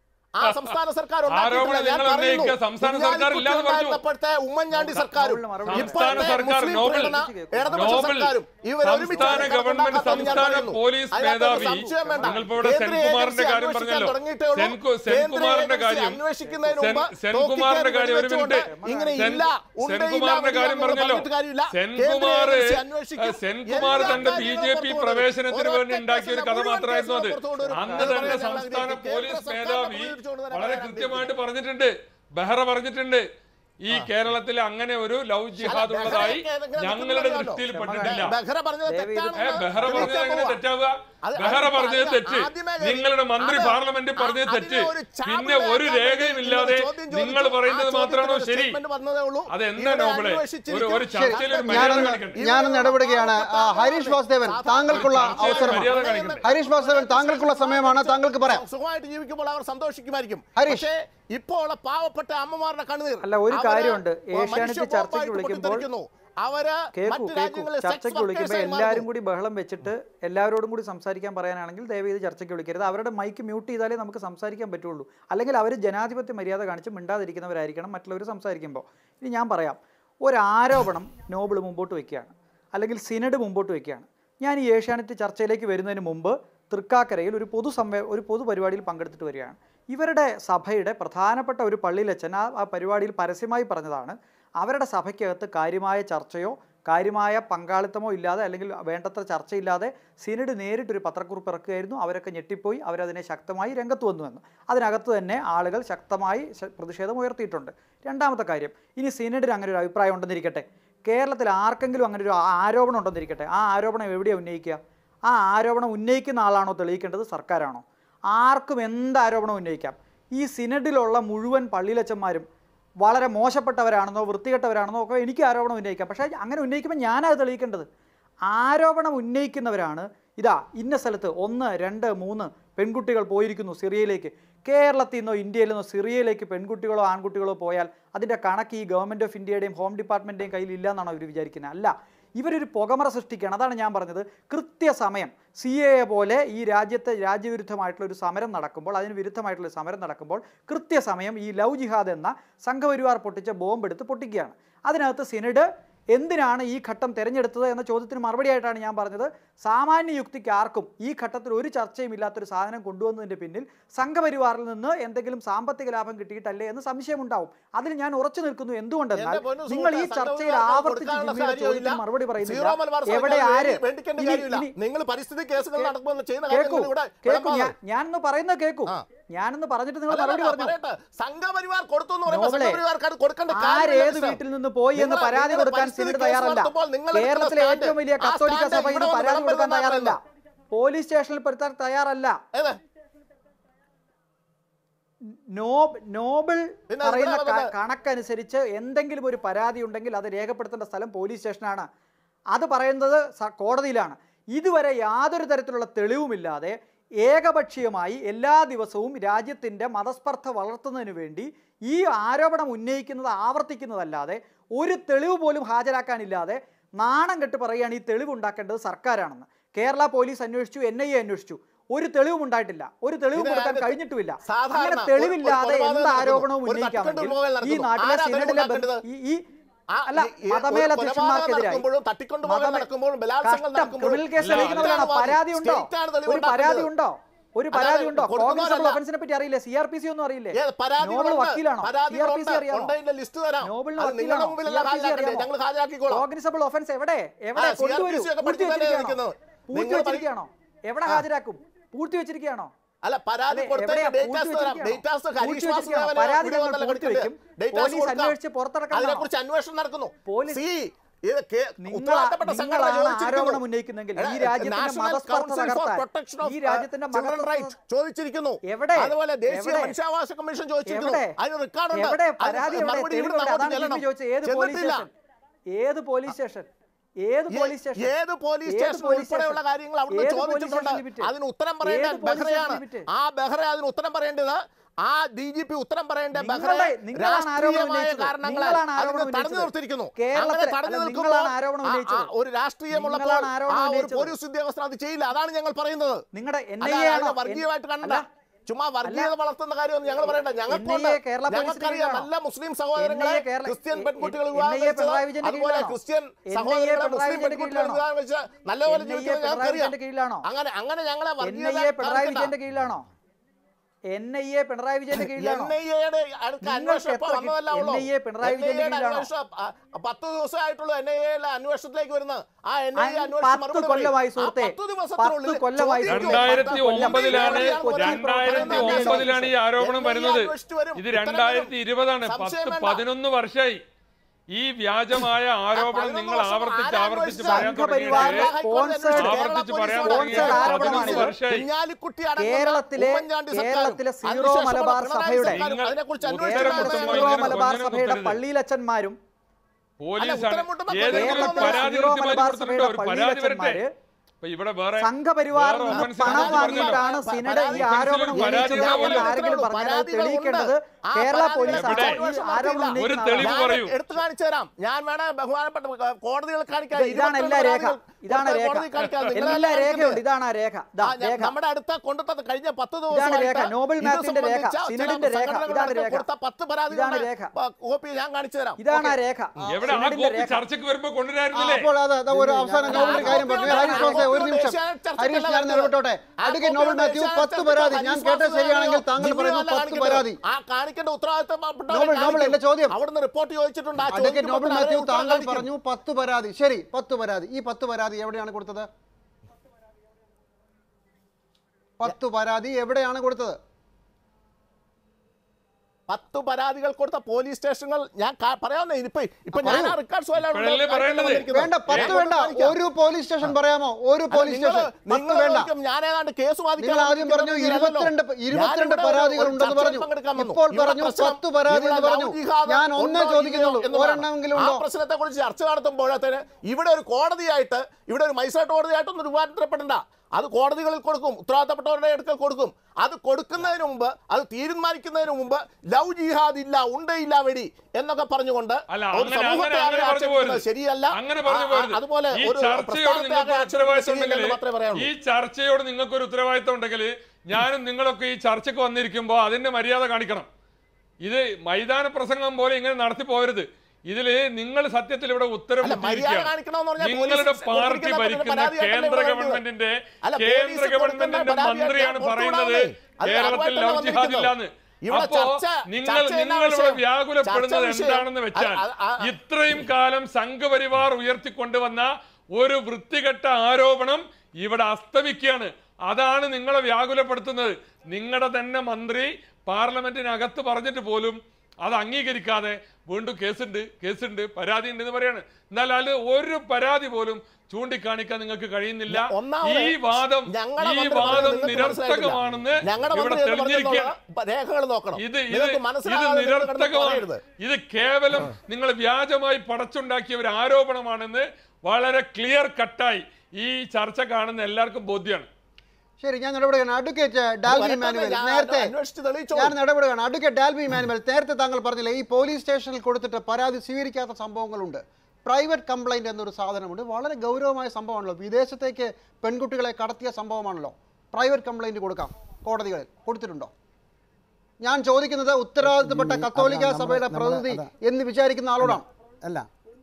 ആ സംസ്ഥാന സർക്കാർ ഉണ്ടാക്കിയിട്ടില്ല. ആരോപണം ഞാൻ നിങ്ങൾ പറയുന്നു. ഉന്നയിക്കുക. സംസ്ഥാന സർക്കാർ കുഞ്ഞാലിക്കുട്ടി ഇല്ലാന്ന് പറഞ്ഞു. ഉണ്ടായിരുന്നപ്പോഴത്തെ ഉമ്മൻചാണ്ടി സർക്കാരും നോബലിന് മറുപടി സംസ്ഥാന ഇപ്പോഴത്തെ സർക്കാർ മുസ്ലിം നോബൽ പ്രകടന ഇടതുപക്ഷ നോബൽ സർക്കാരും ഇവർ സംസ്ഥാന ഗവൺമെന്റ് സംസ്ഥാന പോലീസ് മേധാവി നിങ്ങളിപ്പോ ഇവിടെ സെൻകുമാറിന്റെ കാര്യം പറഞ്ഞല്ലോ സെൻകു- സെൻകുമാറിന്റെ കാര്യം സെൻ- സെൻകുമാറിന്റെ കാര്യം ഒരു മിനിറ്റ് ഇങ്ങനെ സെൻ- ഇല്ല ഉണ്ട് ഇല്ല സെൻകുമാറിന്റെ എന്ന് കാര്യം പറഞ്ഞിട്ട് പറഞ്ഞല്ലോ കാര്യമില്ല. സെൻകുമാർ കേന്ദ്ര ഏജൻസി അന്വേഷിക്കും. സെൻകുമാർ എല്ലാ തന്റെ ബി ജെ പി കാര്യങ്ങളും പ്രവേശനത്തിന് പുറത്തു വേണ്ടി ഉണ്ടാക്കിയ ഒരു കഥ മുഴുവൻ മാത്രമായിരുന്നു അത് കേസുകൾ പുറത്തു അന്ന് കൊണ്ടുവരും. തന്നെ അത് സംസ്ഥാന കേന്ദ്ര പോലീസ് സർക്കാരിനെ മേധാവി പ്രതിനിധീകരിച്ചുകൊണ്ട് തന്നെ വളരെ പറയാൻ കൃത്യമായിട്ട് പറഞ്ഞിട്ടുണ്ട് ബെഹ്റ പറഞ്ഞിട്ടുണ്ട് ഈ കേരളത്തിൽ അങ്ങനെ ഒരു ലവ് ജിഹാദ് ഉള്ളതായി ഞങ്ങളുടെ ദൃഷ്ടിയിൽപ്പെട്ടിട്ടില്ല ബെഹ്റ പറഞ്ഞത് ദേവി ഇത് ഏ, തെറ്റാണെന്ന് ബെഹ്റ പറഞ്ഞത് തെളിയിക്കാൻ എങ്ങനെ പോവാ. തെറ്റാവുക അത് ബെഹ്റ അത് പറഞ്ഞത് അത് തെറ്റ് ആദ്യമേ കാര്യം. നിങ്ങളുടെ മന്ത്രി അത് പാർലമെന്റിൽ പറഞ്ഞത് അതിനെ തെറ്റ് ഒരു ചാപ് പിന്നെ ഒരു വേക്കാൻ രേഖയും വേണ്ടി ഇല്ലാതെ ചോദ്യം ചോദിച്ചു. നിങ്ങൾ ആ പറയുന്നത് ചോദ്യത്തിന് മാത്രമാണോ ഒരു ശരി statement വന്നതേ ഉള്ളൂ. അതെന്താ ഇവരെ നോബിളെ ഒരു അന്വേഷിച്ചിരിക്കും. ഒരു ചർച്ചയിൽ ഒരു ശരി, മര്യാദ ഞാനൊന്ന് കാണിക്കണം ഞാനൊന്ന് ഇടപെടുകയാണ് ആ, ഹരീഷ് വാസുദേവൻ താങ്കൾക്കുള്ള ചർച്ചയിൽ അവസരം മര്യാദ കാണിക്കണ്ടേ ഹരീഷ് വാസുദേവൻ താങ്കൾക്കുള്ള സമയമാണ് താങ്കൾക്ക് പറയാം സുഖമായിട്ട് ജീവിക്കുമ്പോൾ അവർ സന്തോഷിക്കുമായിരിക്കും ഹരീഷ്. പക്ഷേ ഇപ്പോൾ ഉള്ള പാവപ്പെട്ട അമ്മമാരുടെ കണ്ണുനീർ അല്ല, ഒരു അവര് കാര്യമുണ്ട്. ഏഷ്യാനെറ്റ് മനുഷ്യ ചർച്ചയ്ക്ക് ബോംബായിട്ട് വിളിക്കുമ്പോൾ പൊട്ടിത്തെറിക്കുന്നു. അവര് കേൾക്കൂ മറ്റു കേൾക്കൂ രാജ്യങ്ങളിലെ sex ചർച്ചയ്ക്ക് വിളിക്കുമ്പോൾ workers ആയി എല്ലാവരും മാറുന്നു. കൂടി ബഹളം വെച്ചിട്ട് എല്ലാവരോടും കൂടി സംസാരിക്കാൻ പറയാനാണെങ്കിൽ ദയവേത് ചർച്ചയ്ക്ക് വിളിക്കരുത് അവരുടെ മൈക്ക് മ്യൂട്ട് ചെയ്താലേ നമുക്ക് സംസാരിക്കാൻ പറ്റുള്ളൂ അല്ലെങ്കിൽ അവർ ജനാധിപത്യ മര്യാദ കാണിച്ച് മിണ്ടാതിരിക്കുന്നവരായിരിക്കണം മറ്റുള്ളവർ സംസാരിക്കുമ്പോൾ ഇനി ഞാൻ പറയാം ഒരു ആരോപണം നോബിൾ മുമ്പോട്ട് വയ്ക്കുകയാണ് അല്ലെങ്കിൽ സിനഡ് മുമ്പോട്ട് വയ്ക്കുകയാണ് ഞാൻ ഈ ഏഷ്യാനെറ്റ് ചർച്ചയിലേക്ക് വരുന്നതിന് മുമ്പ് തൃക്കാക്കരയിൽ ഒരു പൊതു സമ്മേ ഒരു പൊതുപരിപാടിയിൽ പങ്കെടുത്തിട്ട് വരികയാണ് ഇവരുടെ സഭയുടെ പ്രധാനപ്പെട്ട ഒരു പള്ളിയിലച്ചൻ ആ ആ പരിപാടിയിൽ പരസ്യമായി പറഞ്ഞതാണ് അവരുടെ സഭയ്ക്കകത്ത് കാര്യമായ ചർച്ചയോ കാര്യമായ പങ്കാളിത്തമോ ഇല്ലാതെ അല്ലെങ്കിൽ വേണ്ടത്ര ചർച്ചയില്ലാതെ സിനഡ് നേരിട്ടൊരു പത്രക്കുറിപ്പ് ഇറക്കുകയായിരുന്നു അവരൊക്കെ ഞെട്ടിപ്പോയി അവരതിനെ ശക്തമായി രംഗത്ത് വന്നു എന്ന് അതിനകത്ത് തന്നെ ആളുകൾ ശക്തമായി ശ- പ്രതിഷേധം ഉയർത്തിയിട്ടുണ്ട് രണ്ടാമത്തെ കാര്യം ഇനി സിനഡിന് അങ്ങനെ ഒരു അഭിപ്രായം ഉണ്ടെന്നിരിക്കട്ടെ കേരളത്തിൽ ആർക്കെങ്കിലും അങ്ങനെ ഒരു ആരോപണം ഉണ്ടെന്നിരിക്കട്ടെ ആ ആരോപണം എവിടെയാണ് ഉന്നയിക്കുക ആ ആരോപണം ഉന്നയിക്കുന്ന ആളാണോ തെളിയിക്കേണ്ടത് സർക്കാരാണോ ആർക്കും എന്ത് ആരോപണം ഉന്നയിക്കാം ഈ സിനഡിലുള്ള മുഴുവൻ പള്ളിയിലച്ചന്മാരും വളരെ മോശപ്പെട്ടവരാണെന്നോ വൃത്തികെട്ടവരാണെന്നോ ഒക്കെ എനിക്ക് ആരോപണം ഉന്നയിക്കാം പക്ഷേ അങ്ങനെ ഉന്നയിക്കുമ്പോൾ ഞാനത് തെളിയിക്കേണ്ടത് ആരോപണം ഉന്നയിക്കുന്നവരാണ് ഇതാ ഇന്ന സ്ഥലത്ത് ഒന്ന് രണ്ട് മൂന്ന് പെൺകുട്ടികൾ പോയിരിക്കുന്നു സിറിയയിലേക്ക് കേരളത്തിൽ നിന്നോ ഇന്ത്യയിൽ നിന്നോ സിറിയയിലേക്ക് പെൺകുട്ടികളോ ആൺകുട്ടികളോ പോയാൽ അതിൻ്റെ കണക്ക് ഈ ഗവൺമെൻറ് ഓഫ് ഇന്ത്യയുടെയും ഹോം ഡിപ്പാർട്ട്മെൻറ്റിൻ്റെയും കയ്യിൽ ഇല്ല എന്നാണോ ഇവർ വിചാരിക്കുന്നത് അല്ല ഇവരൊരു പുകമറ സൃഷ്ടിക്കുകയാണ് അതാണ് ഞാൻ പറഞ്ഞത് കൃത്യസമയം സി എ പോലെ ഈ രാജ്യത്തെ രാജ്യവിരുദ്ധമായിട്ടുള്ള ഒരു സമരം നടക്കുമ്പോൾ അതിന് വിരുദ്ധമായിട്ടുള്ള ഒരു സമരം നടക്കുമ്പോൾ കൃത്യസമയം ഈ ലവ് ജിഹാദ് എന്ന സംഘപരിവാർ പൊട്ടിച്ച ബോംബ് എടുത്ത് പൊട്ടിക്കുകയാണ് അതിനകത്ത് സിനഡ് എന്തിനാണ് ഈ ഘട്ടം തിരഞ്ഞെടുത്തത് എന്ന ചോദ്യത്തിന് മറുപടിയായിട്ടാണ് ഞാൻ പറഞ്ഞത് സാമാന്യ യുക്തിക്ക് ആർക്കും ഈ ഘട്ടത്തിൽ ഒരു ചർച്ചയും ഇല്ലാത്തൊരു സാധനം കൊണ്ടുവന്നതിൻ്റെ പിന്നിൽ സംഘപരിവാറിൽ നിന്ന് എന്തെങ്കിലും സാമ്പത്തിക ലാഭം കിട്ടിയിട്ടല്ലേ എന്ന് സംശയമുണ്ടാവും അതിൽ ഞാൻ ഉറച്ചു നിൽക്കുന്നു എന്തുകൊണ്ടെന്നാൽ എന്റെ പൊന്നു നിങ്ങൾ ഈ സുഹൃത്തേ, ചർച്ചയിൽ സംഘപരിവാർ ആവർത്തിച്ച് കൊടുക്കാനുള്ള ജിമ്മിയുടെ കാര്യമില്ല. ചോദ്യത്തിന് മറുപടി സീറോ മലബാർ പറയുന്നില്ല എവിടെ സഭയ്ക്ക് ആര് വേണ്ടിക്കേണ്ട ഇനി- കാര്യമില്ല. ഇനി- നിങ്ങൾ പരിസ്ഥിതി കേസുകൾ കേ- നടക്കുമെന്ന് ചെയ്യുന്ന കേക്കൂ കാര്യങ്ങൾ ഇവിടെ കേക്കൂ ഞാൻ വിളമ്പാതെ. ഞാനൊന്ന് പറയുന്നത് കേക്കൂ ആ. ഞാനൊന്ന് പറഞ്ഞിട്ട് നിങ്ങൾ അല്ല, മറുപടി അല്ല, പറഞ്ഞു പറയട്ടെ. സംഘപരിവാർ കൊടുത്തു എന്ന് പറയുമ്പോൾ നോബലെ, സംഘപരിവാർക്ക് അത് കൊടുക്കേണ്ട ആര് കാര്യമില്ല, ഏത് മിസ്റ്റർ. വീട്ടിൽ നിന്ന് പോയി എന്ന് നിങ്ങൾ- പരാതി നിങ്ങൾ കൊടുക്കാൻ പരിസ്ഥിതി സിനഡ് കേസ് തയ്യാറല്ല നടത്തുമ്പോൾ നിങ്ങൾ എടുക്കുന്ന കേരളത്തിലെ stand, ഏറ്റവും വലിയ ആ കത്തോലിക്ക stand സഭ ഇവിടെ ഇന്ന് വന്ന് പരാതി കൊടുക്കാൻ വിളമ്പരുതെന്നാണ് തയ്യാറല്ല പോലീസ് സ്റ്റേഷനിൽ പെടുത്താൻ തയ്യാറല്ല ഏത്? നോബ് നോബിൾ പിന്നെ പറയുന്ന ഇവിടെ ക- വന്ന് കണക്കനുസരിച്ച് എന്തെങ്കിലും ഒരു പരാതി ഉണ്ടെങ്കിൽ അത് രേഖപ്പെടുത്തേണ്ട സ്ഥലം പോലീസ് സ്റ്റേഷനാണ് അത് പറയുന്നത് സ- കോടതിയിലാണ് ഇതുവരെ യാതൊരു തരത്തിലുള്ള തെളിവുമില്ലാതെ ഏകപക്ഷീയമായി എല്ലാ ദിവസവും രാജ്യത്തിൻ്റെ മതസ്പർദ്ധ വളർത്തുന്നതിന് വേണ്ടി ഈ ആരോപണം ഉന്നയിക്കുന്നത് ആവർത്തിക്കുന്നതല്ലാതെ ഒരു തെളിവ് പോലും ഹാജരാക്കാനില്ലാതെ നാണം കെട്ട് പറയുകയാണ് ഈ തെളിവ് ഉണ്ടാക്കേണ്ടത് സർക്കാരാണെന്ന് കേരള പോലീസ് അന്വേഷിച്ചു എൻ ഐ എ അന്വേഷിച്ചു ഒരു തെളിവും ഉണ്ടായിട്ടില്ല ഒരു തെളിവ് ഇത് കൊടുക്കാൻ അതിന് കഴിഞ്ഞിട്ടുമില്ല സാധാരണ അങ്ങനെ ഒരു- തെളിവില്ലാതെ ഒരു കൊലപാതകം എന്ത് ആരോപണവും നടക്കുന്നു. ഒരു ഉന്നയിക്കാമെങ്കിൽ തട്ടിക്കൊണ്ടുപോകൽ ഈ നടക്കുന്നു. നാട്ടിലെ ആരാ തെളിവ് സിനഡിലെ ഉണ്ടാക്കേണ്ടത്? ഈ ഈ ആ, അല്ല ഈ- ഈ ഒരു മതമേലധ്യക്ഷന്മാർക്കെതിരായി നടക്കുമ്പോഴും തട്ടിക്കൊണ്ടുപോകൽ മതമേ- നടക്കുമ്പോഴും ബലാത്സംഗം കഷ്ടം. നടക്കുമ്പോഴും ക്രിമിനൽ കേസ് അല്ല, തെളിയിക്കുന്നവരാണോ സ്റ്റേറ്റാണ് പരാതി ഉണ്ടോ സ്റ്റേറ്റാണ് തെളിവ് ഒരു പരാതി ഉണ്ടാക്കേണ്ടത്. ഉണ്ടോ ഒരു അല്ലാതെ പരാതി ഉണ്ടോ കൊടുക്കുന്നവരല്ല. കോഗ്നിസബിൾ ഒഫൻസിനെ പറ്റി അറിയില്ലേ സി ആർ പി സി ഒന്നും അറിയില്ലേ ഏത് പരാതികളുണ്ട്? നോബിൾ വക്കീലാണോ സി ആർ പി സി പരാതികളുണ്ട്. അറിയാമോ ഉണ്ടതിന്റെ ലിസ്റ്റ് തരാം. നോബിളിന് അത് നിങ്ങളുടെ വക്കീലാണോ മുമ്പിലല്ല CRPC ഹാജരാക്കണ്ടേ? അറിയാമോ? ഞങ്ങൾ ഹാജരാക്കിക്കോളാം. കോഗ്നിസബിൾ ഒഫൻസ് എവിടെ എവിടെ ആ, കൊണ്ടുവരൂ CRPC ഒക്കെ പൂഴ്ത്തി പഠിച്ചു തന്നെയാണ് വെച്ചിരിക്കുകയാണോ ഇരിക്കുന്നത്. പൂഴ്ത്തി നിങ്ങൾ പഠി- വെച്ചിരിക്കുകയാണോ എവിടെ ഹാജരാക്കും പൂഴ്ത്തി വെച്ചിരിക്കുകയാണോ അല്ല പരാതി അതെ, കൊടുത്തതിന്റെ എവിടെയാ? ഡേറ്റാസ് പൂഴ്ത്തി തരാം വെച്ചിരിക്കുകയാണോ? ഡേറ്റാസ് പൂഴ്ത്തി ഹരീഷ് വെച്ചിരിക്കുകയാണോ? വാസുദേവനെ പരാതി വീഡിയോ ഞങ്ങൾ വന്നല്ലോ പൂഴ്ത്തി കിട്ടിയത്. വെക്കും. ഡേറ്റാസ് പോലീസ് കൊടുക്കാം. അന്വേഷിച്ച് പുറത്തിറക്കണം അതിനെക്കുറിച്ച് അന്വേഷണം നടക്കുന്നു പോലീസ് സി ഇത് കേ- നിങ്ങൾ- ഉത്തരവാദിത്തപ്പെട്ട സംഘടന നിങ്ങളാണ് ചോദിച്ചിരിക്കുന്നു. ആരോപണം ഉന്നയിക്കുന്നെങ്കിൽ ഈ എടാ, രാജ്യത്തിന്റെ National മതസ്പർദ്ധ Council for തകർത്താൻ, Protection of, ഈ രാജ്യത്തിന്റെ uh, Children മതസ്പർദ്ധ- Rights ചോദിച്ചിരിക്കുന്നു എവിടെ? അതുപോലെ ദേശീയ എവിടെ? മനുഷ്യാവകാശ കമ്മീഷൻ ചോദിച്ചിരിക്കുന്നു എവിടെ? അതിന് റെക്കോർഡുണ്ട് എവിടെ അത് പരാതി എവിടെ മറുപടി തെളിവ് ഇവിടുന്ന് എവിടെ? അങ്ങോട്ട് അതാണ് ചെല്ലണം. ജിമ്മി ചോദിച്ചത് ഏത് പോലീസ് ചെന്നിട്ടില്ല. സ്റ്റേഷൻ ഏത് പോലീസ് സ്റ്റേഷൻ ഏത് ഏ- പോലീസ് സ്റ്റേഷൻ ഏത് പോലീസ് ഏത് സ്റ്റേഷൻ പോലീസ് ഉൾപ്പെടെയുള്ള സ്റ്റേഷൻ? കാര്യങ്ങൾ അവിടുന്ന് ഏത് പോലീസ് ചോദിച്ചിട്ടുണ്ട് സ്റ്റേഷൻ ലിമിറ്റ്? അതിന് ഉത്തരം പറയേണ്ട ഏത് പോലീസ് ബെഹ്റയാണ് സ്റ്റേഷൻ ലിമിറ്റ്? ആ ബെഹ്റ അതിന് ഉത്തരം പറയേണ്ടത് ആ ഡി ജി പി ഉത്തരം പറയേണ്ട ബെഹ്റയെ നിങ്ങളുടെ- നിങ്ങളാണ് ആരോപണം രാഷ്ട്രീയമായ ഉന്നയിച്ചത്. കാരണങ്ങളാൽ നിങ്ങളാണ് ആരോപണം അതിനെ തടഞ്ഞു ഉന്നയിച്ചത്. നിർത്തിയിരിക്കുന്നു കേരളത്തിൽ- അങ്ങനെ തടഞ്ഞു അല്ല, നിൽക്കുമ്പോൾ നിങ്ങളാണ് ആരോപണം ആ- ആ ഉന്നയിച്ചത്. ഒരു രാഷ്ട്രീയമുള്ളപ്പോൾ നിങ്ങളാണ് ആരോപണം ആ ഒരു ഉന്നയിച്ചത്. പോലീസ് ഉദ്യോഗസ്ഥൻ അത് ചെയ്യില്ല അതാണ് ഞങ്ങൾ പറയുന്നത് നിങ്ങളുടെ എൻ ഐ അല്ലാതെ എ അതിനെ ആണോ വർഗീയമായിട്ട് കണ്ട അല്ല, ചുമ്മാ വർഗീയത വളർത്തുന്ന കാര്യമൊന്നും ഞങ്ങൾ പറയണ്ട ഞങ്ങൾക്കുണ്ട് NIA കേരള പോലീസിന് ഞങ്ങൾക്കറിയാം കീഴിലാണോ? നല്ല മുസ്ലിം സഹോദരങ്ങളെ NIA കേരള- ക്രിസ്ത്യൻ എ- പെൺകുട്ടികൾ NIA വിവാഹം കഴിച്ചത് പിണറായി വിജയന്റെ അതുപോലെ കീഴിലാണോ? ക്രിസ്ത്യൻ NIA സഹോദരങ്ങളെ പിണറായി മുസ്ലിം വിജയന്റെ പെൺകുട്ടികൾ കീഴിലാണോ? വിവാഹം കഴിച്ച നല്ലപോലെ NIA ജീവിക്കുന്നത് പിണറായി ഞങ്ങൾക്കറിയാം വിജയന്റെ കീഴിലാണോ? അങ്ങനെ അങ്ങനെ ഞങ്ങളെ എൻ വർഗീയത ഐ എ പിണറായി കാണിക്കണ്ട. വിജയന്റെ കീഴിലാണോ എൻ ഐ എ പിണറായി വിജയന്റെ കീഴിലാണോ NIA-യുടെ അടുത്ത നിങ്ങൾക്ക് അന്വേഷണം ഇപ്പൊ എത്ര വന്നതല്ലേ ഉള്ളൂ. NIA പിണറായി വിജയന്റെ NIA-യുടെ കീഴിലാണോ? അന്വേഷണം, ആ, പത്ത് ദിവസമായിട്ടുള്ളൂ എൻ ഐ എയുടെ അന്വേഷണത്തിലേക്ക് വരുന്നത് ആ എൻ ഐ അഞ്ച് അന്വേഷണം പത്ത് മറുപടി കൊല്ലമായി പറയും. ആ സുഹൃത്തേ. പത്ത് ദിവസത്തിനുള്ളിൽ പത്ത് കൊല്ലമായി ചോദിക്കൂ. രണ്ടായിരത്തി പത്ത് കൊല്ലം ഒമ്പതിലാണ് കൊല്ലം രണ്ടായിരത്തി കൊല്ലം ഒമ്പതിലാണ് ഈ ആരോപണം NIA വരുന്നത് അന്വേഷിച്ച് വരും. ഇത് ഉത്തരം രണ്ടായിരത്തി വരും. ഇരുപതാണ് സംശയം പത്ത് വേണ്ട. പതിനൊന്ന് വർഷമായി ഈ വ്യാജമായ ആരോപണം പതിനൊന്ന് നിങ്ങൾ വർഷം ആവർത്തിച്ച് ആരാ ആവർത്തിച്ച് അന്വേഷിച്ചത്? പറയാൻ സംഘപരിവാറിന്റെ തുടങ്ങിയിട്ട് sponsored ആവർത്തിച്ച് പറയാൻ sponsored തുടങ്ങിയിട്ട് ആരോപണമാണ് പതിനൊന്ന് ഇത്. വർഷമായി കുഞ്ഞാലിക്കുട്ടി അടങ്ങുന്ന കേരളത്തിലെ- ഉമ്മൻചാണ്ടി സർക്കാരും, കേരളത്തിലെ സീറോ അതിനുശേഷമുള്ള മലബാർ പിണറായി സഭയുടെ സർക്കാരും നിങ്ങൾ അതിനെക്കുറിച്ച് ഉത്തരം അന്വേഷിച്ചില്ല കിട്ടുമ്പോൾ കേരളത്തിലെ എന്നാണ് സീറോ ഇങ്ങനെ മലബാർ കൊഞ്ഞനം സഭയുടെ കുത്തരുത്. പള്ളിയിലച്ചന്മാരും പോലീസാണ് ഉത്തരം മുട്ടുമ്പോൾ ഏതെങ്കിലും കേരളത്തിലെ പരാതി സീറോ കൃത്യമായി മലബാർ കൊടുത്തിട്ടുണ്ടോ? സഭയുടെ ഒരു പരാതി വരട്ടെ പള്ളിയിലച്ചന്മാര് ഇപ്പൊ ഇവിടെ വേറെ സംഘപരിവാറിൽ വേറെ നിന്ന് offensive പണം ആണെന്ന് വാങ്ങിയിട്ടാണ് പറഞ്ഞല്ലോ. സിനഡ് ഈ പരാതി- ആരോപണം പരാതികൾ ഉന്നയിച്ചത് എന്ന് പോലെ ആരെങ്കിലും പറഞ്ഞാൽ അത് പരാതികൾ തെളിയിക്കേണ്ടത് ഉണ്ട്. ആ കേരള പരാതികൾ പോലീസ് എവിടെ? ആരോപണം ഒരു ഉന്നയിക്കുന്ന തെളിവ് ആളാണ്. ഞാൻ പറയൂ. എടുത്തു കാണിച്ചു തരാം ഞാൻ വേണേ ബഹുമാനപ്പെട്ട കോടതികൾ കാണിക്കാം ഇത് ഇതാണ് എല്ലാ രേഖ ഇതാണ് രേഖ കോടതി കാണിക്കാം എല്ലാ രേഖയുണ്ട് ഇതാണ് ആ രേഖ ദാ, ആ, ഞാൻ- രേഖ നമ്മുടെ അടുത്ത കൊണ്ടുത്തത് കഴിഞ്ഞ പത്ത് ഇതാണ് രേഖ. ദിവസമായിട്ട് നോബൽ ഇത് മാപ്പിന്റെ രേഖ. സംബന്ധിച്ച ചില സിനഡിന്റെ രേഖ. സംഘടനകൾ ഇതാണ് രേഖ. കൊടുത്ത പത്ത് ഇതാണ് പരാതികളുടെ രേഖ. കോപ്പി ഞാൻ കാണിച്ചു തരാം ഇതാണ് ആ രേഖ എവിടെ ആ സിനഡിന്റെ കോപ്പി രേഖ ചർച്ചയ്ക്ക് വരുമ്പോ ആ, കൊണ്ടുവരായിരുന്നില്ലേ അപ്പോൾ അത് അത് ഒരു അവസാനം ഞാൻ- നോബൽ ഒരു കാര്യം പറഞ്ഞു ഞാൻ- ഹരീഷ് ജോസെ ഒരു നിമിഷം ഹരീഷ് ഞാൻ ഇടപെട്ടോട്ടെ അഡ്വക്കേറ്റ് നോബൽ മാത്യു പത്ത് പരാതി ഞാൻ കേട്ടത് ശരിയാണെങ്കിൽ താങ്കൾ പറയുന്നു പത്ത് പരാതി ആ കാണിക്കേണ്ട ഉത്തരവാദിത്തപ്പെട്ട നോബൽ, നോബൽ, എന്റെ ചോദ്യം. അവിടുന്ന് റിപ്പോർട്ട് ചോദിച്ചിട്ടുണ്ട് ആ അഡ്വക്കേറ്റ് നോബൽ ചോദിക്കുമ്പോൾ മാത്യു അവരെ താങ്കൾ ഉത്തരം പറഞ്ഞു പത്ത് പരാതി ശരി പത്ത് പരാതി ഈ പത്ത് പരാതി എവിടെയാണ് കൊടുത്തത് പത്ത് പരാതി എവിടെയാണ് കൊടുത്തത് പത്ത് പരാതികൾ കൊടുത്ത പോലീസ് സ്റ്റേഷനുകൾ ഞാൻ കാ- പറയാവുന്നേ ഇപ്പൊ ഇപ്പൊ പറയൂ. ഞാൻ ആ റെക്കോർഡ്സ് ഇപ്പോഴല്ലേ പറയേണ്ടത്? വേണ്ട പത്ത് വേണ്ട ഒരു പോലീസ് സ്റ്റേഷൻ പറയാമോ ഒരു പോലീസ് സ്റ്റേഷൻ പത്ത് വേണ്ട ഞാൻ ഏതാണ്ട് കേസ് വാദിക്കാൻ നിങ്ങൾ ആദ്യം പറഞ്ഞു വന്നിരിക്കുന്നതല്ലല്ലോ. ഇരുപത്തിരണ്ട് ഇരുപത്തിരണ്ട് ഞാനിവിടെ പരാതികൾ ഒരു ഉണ്ടെന്ന് ചർച്ചയിൽ പറഞ്ഞു പങ്കെടുക്കാൻ വന്നു. ഇപ്പോൾ ഇവിടെ പറഞ്ഞു പ്രശ്നം പത്ത് പരാതി ഇവിടെ എന്ന് പറഞ്ഞു ലവ് ജിഹാദ് ഞാൻ ഒന്നേ ഉണ്ടോ ചോദിക്കുന്നുള്ളൂ ഇല്ലയോ എന്നതാണ്. ഒരെണ്ണമെങ്കിലും ആ ഉണ്ടോ പ്രശ്നത്തെ കുറിച്ച് ചർച്ച നടത്തുമ്പോഴത്തേന് ഇവിടെ ഒരു കോടതിയായിട്ട് ഇവിടെ ഒരു മജിസ്ട്രേറ്റ് കോടതിയായിട്ടൊന്നും രൂപാന്തരപ്പെടണ്ട അത് കോടതികളിൽ കൊടുക്കും ഉത്തരവാദിത്തപ്പെട്ടവരുടെ അടുക്കൽ കൊടുക്കും അത് കൊടുക്കുന്നതിന് മുമ്പ് അത് തീരുമാനിക്കുന്നതിന് മുമ്പ് ലവ് ജിഹാദ് ഇല്ല ഉണ്ടയില്ല വെടി എന്നൊക്കെ പറഞ്ഞുകൊണ്ട് അല്ല ഒരു അങ്ങനെ സമൂഹത്തെ അങ്ങനെ അങ്ങനെ ആകെ പറഞ്ഞു ആക്ഷേപിക്കുന്നത് പോരുത് ശരിയല്ല അങ്ങനെ പറഞ്ഞു ആ, ആ, പോരുത് അതുപോലെ ഈ ഒരു ചർച്ചയോട് പ്രസ്ഥാനത്തെ നിങ്ങൾക്ക് ആകെ ഒരു ഉത്തരവാദിത്തം ആക്ഷേപിക്കുന്നത് ഉണ്ടെങ്കിൽ ശരിയല്ലെന്ന് മാത്രമേ പറയാനുള്ളൂ ഈ ചർച്ചയോട് നിങ്ങൾക്ക് ഒരു ഉത്തരവാദിത്തം ഉണ്ടെങ്കിൽ ഞാനും നിങ്ങളൊക്കെ ഈ ചർച്ചയ്ക്ക് വന്നിരിക്കുമ്പോൾ അതിന്റെ മര്യാദ കാണിക്കണം ഇത് മൈതാന പ്രസംഗം പോലെ ഇങ്ങനെ നടത്തി പോകരുത് ഇതില് നിങ്ങൾ സത്യത്തിൽ ഇവിടെ ഉത്തരം അല്ല, മര്യാദ മുട്ടിയിരിക്കുകയാണ്. കാണിക്കണമെന്ന് പറഞ്ഞാൽ നിങ്ങളുടെ പോലീസ് പാർട്ടി കൊടുത്തിരിക്കുന്ന ഭരിക്കുന്ന പരാതിയായിട്ടല്ലേ കേന്ദ്ര ഇവിടെ ഗവൺമെന്റിന്റെ അല്ല, കേന്ദ്ര പോലീസ് ഗവൺമെന്റിന്റെ കൊടുക്കുന്ന മന്ത്രിയാണ് പരാതിയായിട്ട് പറയുന്നത് പുറത്തുവിടാമേ. അത് കേരളത്തിൽ അതുമായിട്ടല്ല ലവ് ജിഹാദ് വന്നിരിക്കുന്നത്. ഇല്ലാന്ന് ഇവിടെ അപ്പോ ചർച്ച- നിങ്ങൾ ചർച്ച എന്നാ നിങ്ങൾ ഇവിടെ വിഷയം? വ്യാകുലപ്പെടുന്നത് ചർച്ച വിഷയം. എന്താണെന്ന് വെച്ചാൽ അത് അത് ആ- ഇത്രയും കാലം സംഘപരിവാർ ഉയർത്തിക്കൊണ്ടുവന്ന ഒരു വൃത്തികെട്ട ആരോപണം ഇവിടെ അസ്തമിക്കുകയാണ് അതാണ് നിങ്ങളെ വ്യാകുലപ്പെടുത്തുന്നത് നിങ്ങളുടെ തന്നെ മന്ത്രി പാർലമെന്റിനകത്ത് പറഞ്ഞിട്ട് പോലും അത് അംഗീകരിക്കാതെ വീണ്ടും കേസുണ്ട് കേസുണ്ട് പരാതി ഉണ്ട് എന്ന് പറയാണ് എന്നാൽ അതിൽ ഒരു പരാതി പോലും ചൂണ്ടിക്കാണിക്കാൻ നിങ്ങൾക്ക് കഴിയുന്നില്ല ഒന്നാമത് ഈ വാദം ഞങ്ങളുടെ ഈ മന്ത്രി വാദം പറഞ്ഞത് നിങ്ങൾക്ക് നിരർത്ഥകമാണെന്ന് മനസ്സിലായിട്ടില്ല. ഞങ്ങളുടെ ഇവിടെ മന്ത്രി എന്ന് തെളിഞ്ഞിരിക്കുകയാണ് പറഞ്ഞിട്ടുള്ള രേഖകൾ നോക്കണം ഇത് ഇത് നിങ്ങൾക്ക് ഇത് മനസ്സിലാകാതെ നിങ്ങൾ കിടന്ന് നിരർത്ഥകമാണ് പറയരുത്. ഇത് കേവലം നിങ്ങൾ വ്യാജമായി പടച്ചുണ്ടാക്കിയ ഒരു ആരോപണമാണെന്ന് വളരെ ക്ലിയർ കട്ടായി ഈ ചർച്ച കാണുന്ന എല്ലാവർക്കും ബോധ്യമാണ് ശരി ഞാൻ ഇടപെടുകയാണ് അഡ്വക്കേറ്റ് ഡാൽബി വരട്ടെ, മാനുവൽ ഞാൻ നേരത്തെ അന്വേഷിച്ച് തെളിയിച്ചോളൂ. ഞാൻ ഇടപെടുകയാണ് അഡ്വക്കേറ്റ് ഡാൽബി മാനുവൽ നേരത്തെ താങ്കൾ പറഞ്ഞില്ലേ ഈ പോലീസ് സ്റ്റേഷനിൽ കൊടുത്തിട്ട് പരാതി സ്വീകരിക്കാത്ത സംഭവങ്ങളുണ്ട് പ്രൈവറ്റ് കംപ്ലൈന്റ് എന്നൊരു സാധനമുണ്ട് വളരെ ഗൗരവമായ സംഭവമാണല്ലോ വിദേശത്തേക്ക് പെൺകുട്ടികളെ കടത്തിയ സംഭവമാണല്ലോ പ്രൈവറ്റ് കംപ്ലൈന്റ് കൊടുക്കാം കോടതികളിൽ കൊടുത്തിട്ടുണ്ടോ ഞാൻ ചോദിക്കുന്നത് ഉത്തരവാദിത്തപ്പെട്ട അല്ല, കത്തോലിക്ക നമ്മള്- സഭയുടെ നമ്മള് പ്രതിനിധി അതാ. എന്ന് വിചാരിക്കുന്ന ആളോടാണ് അല്ല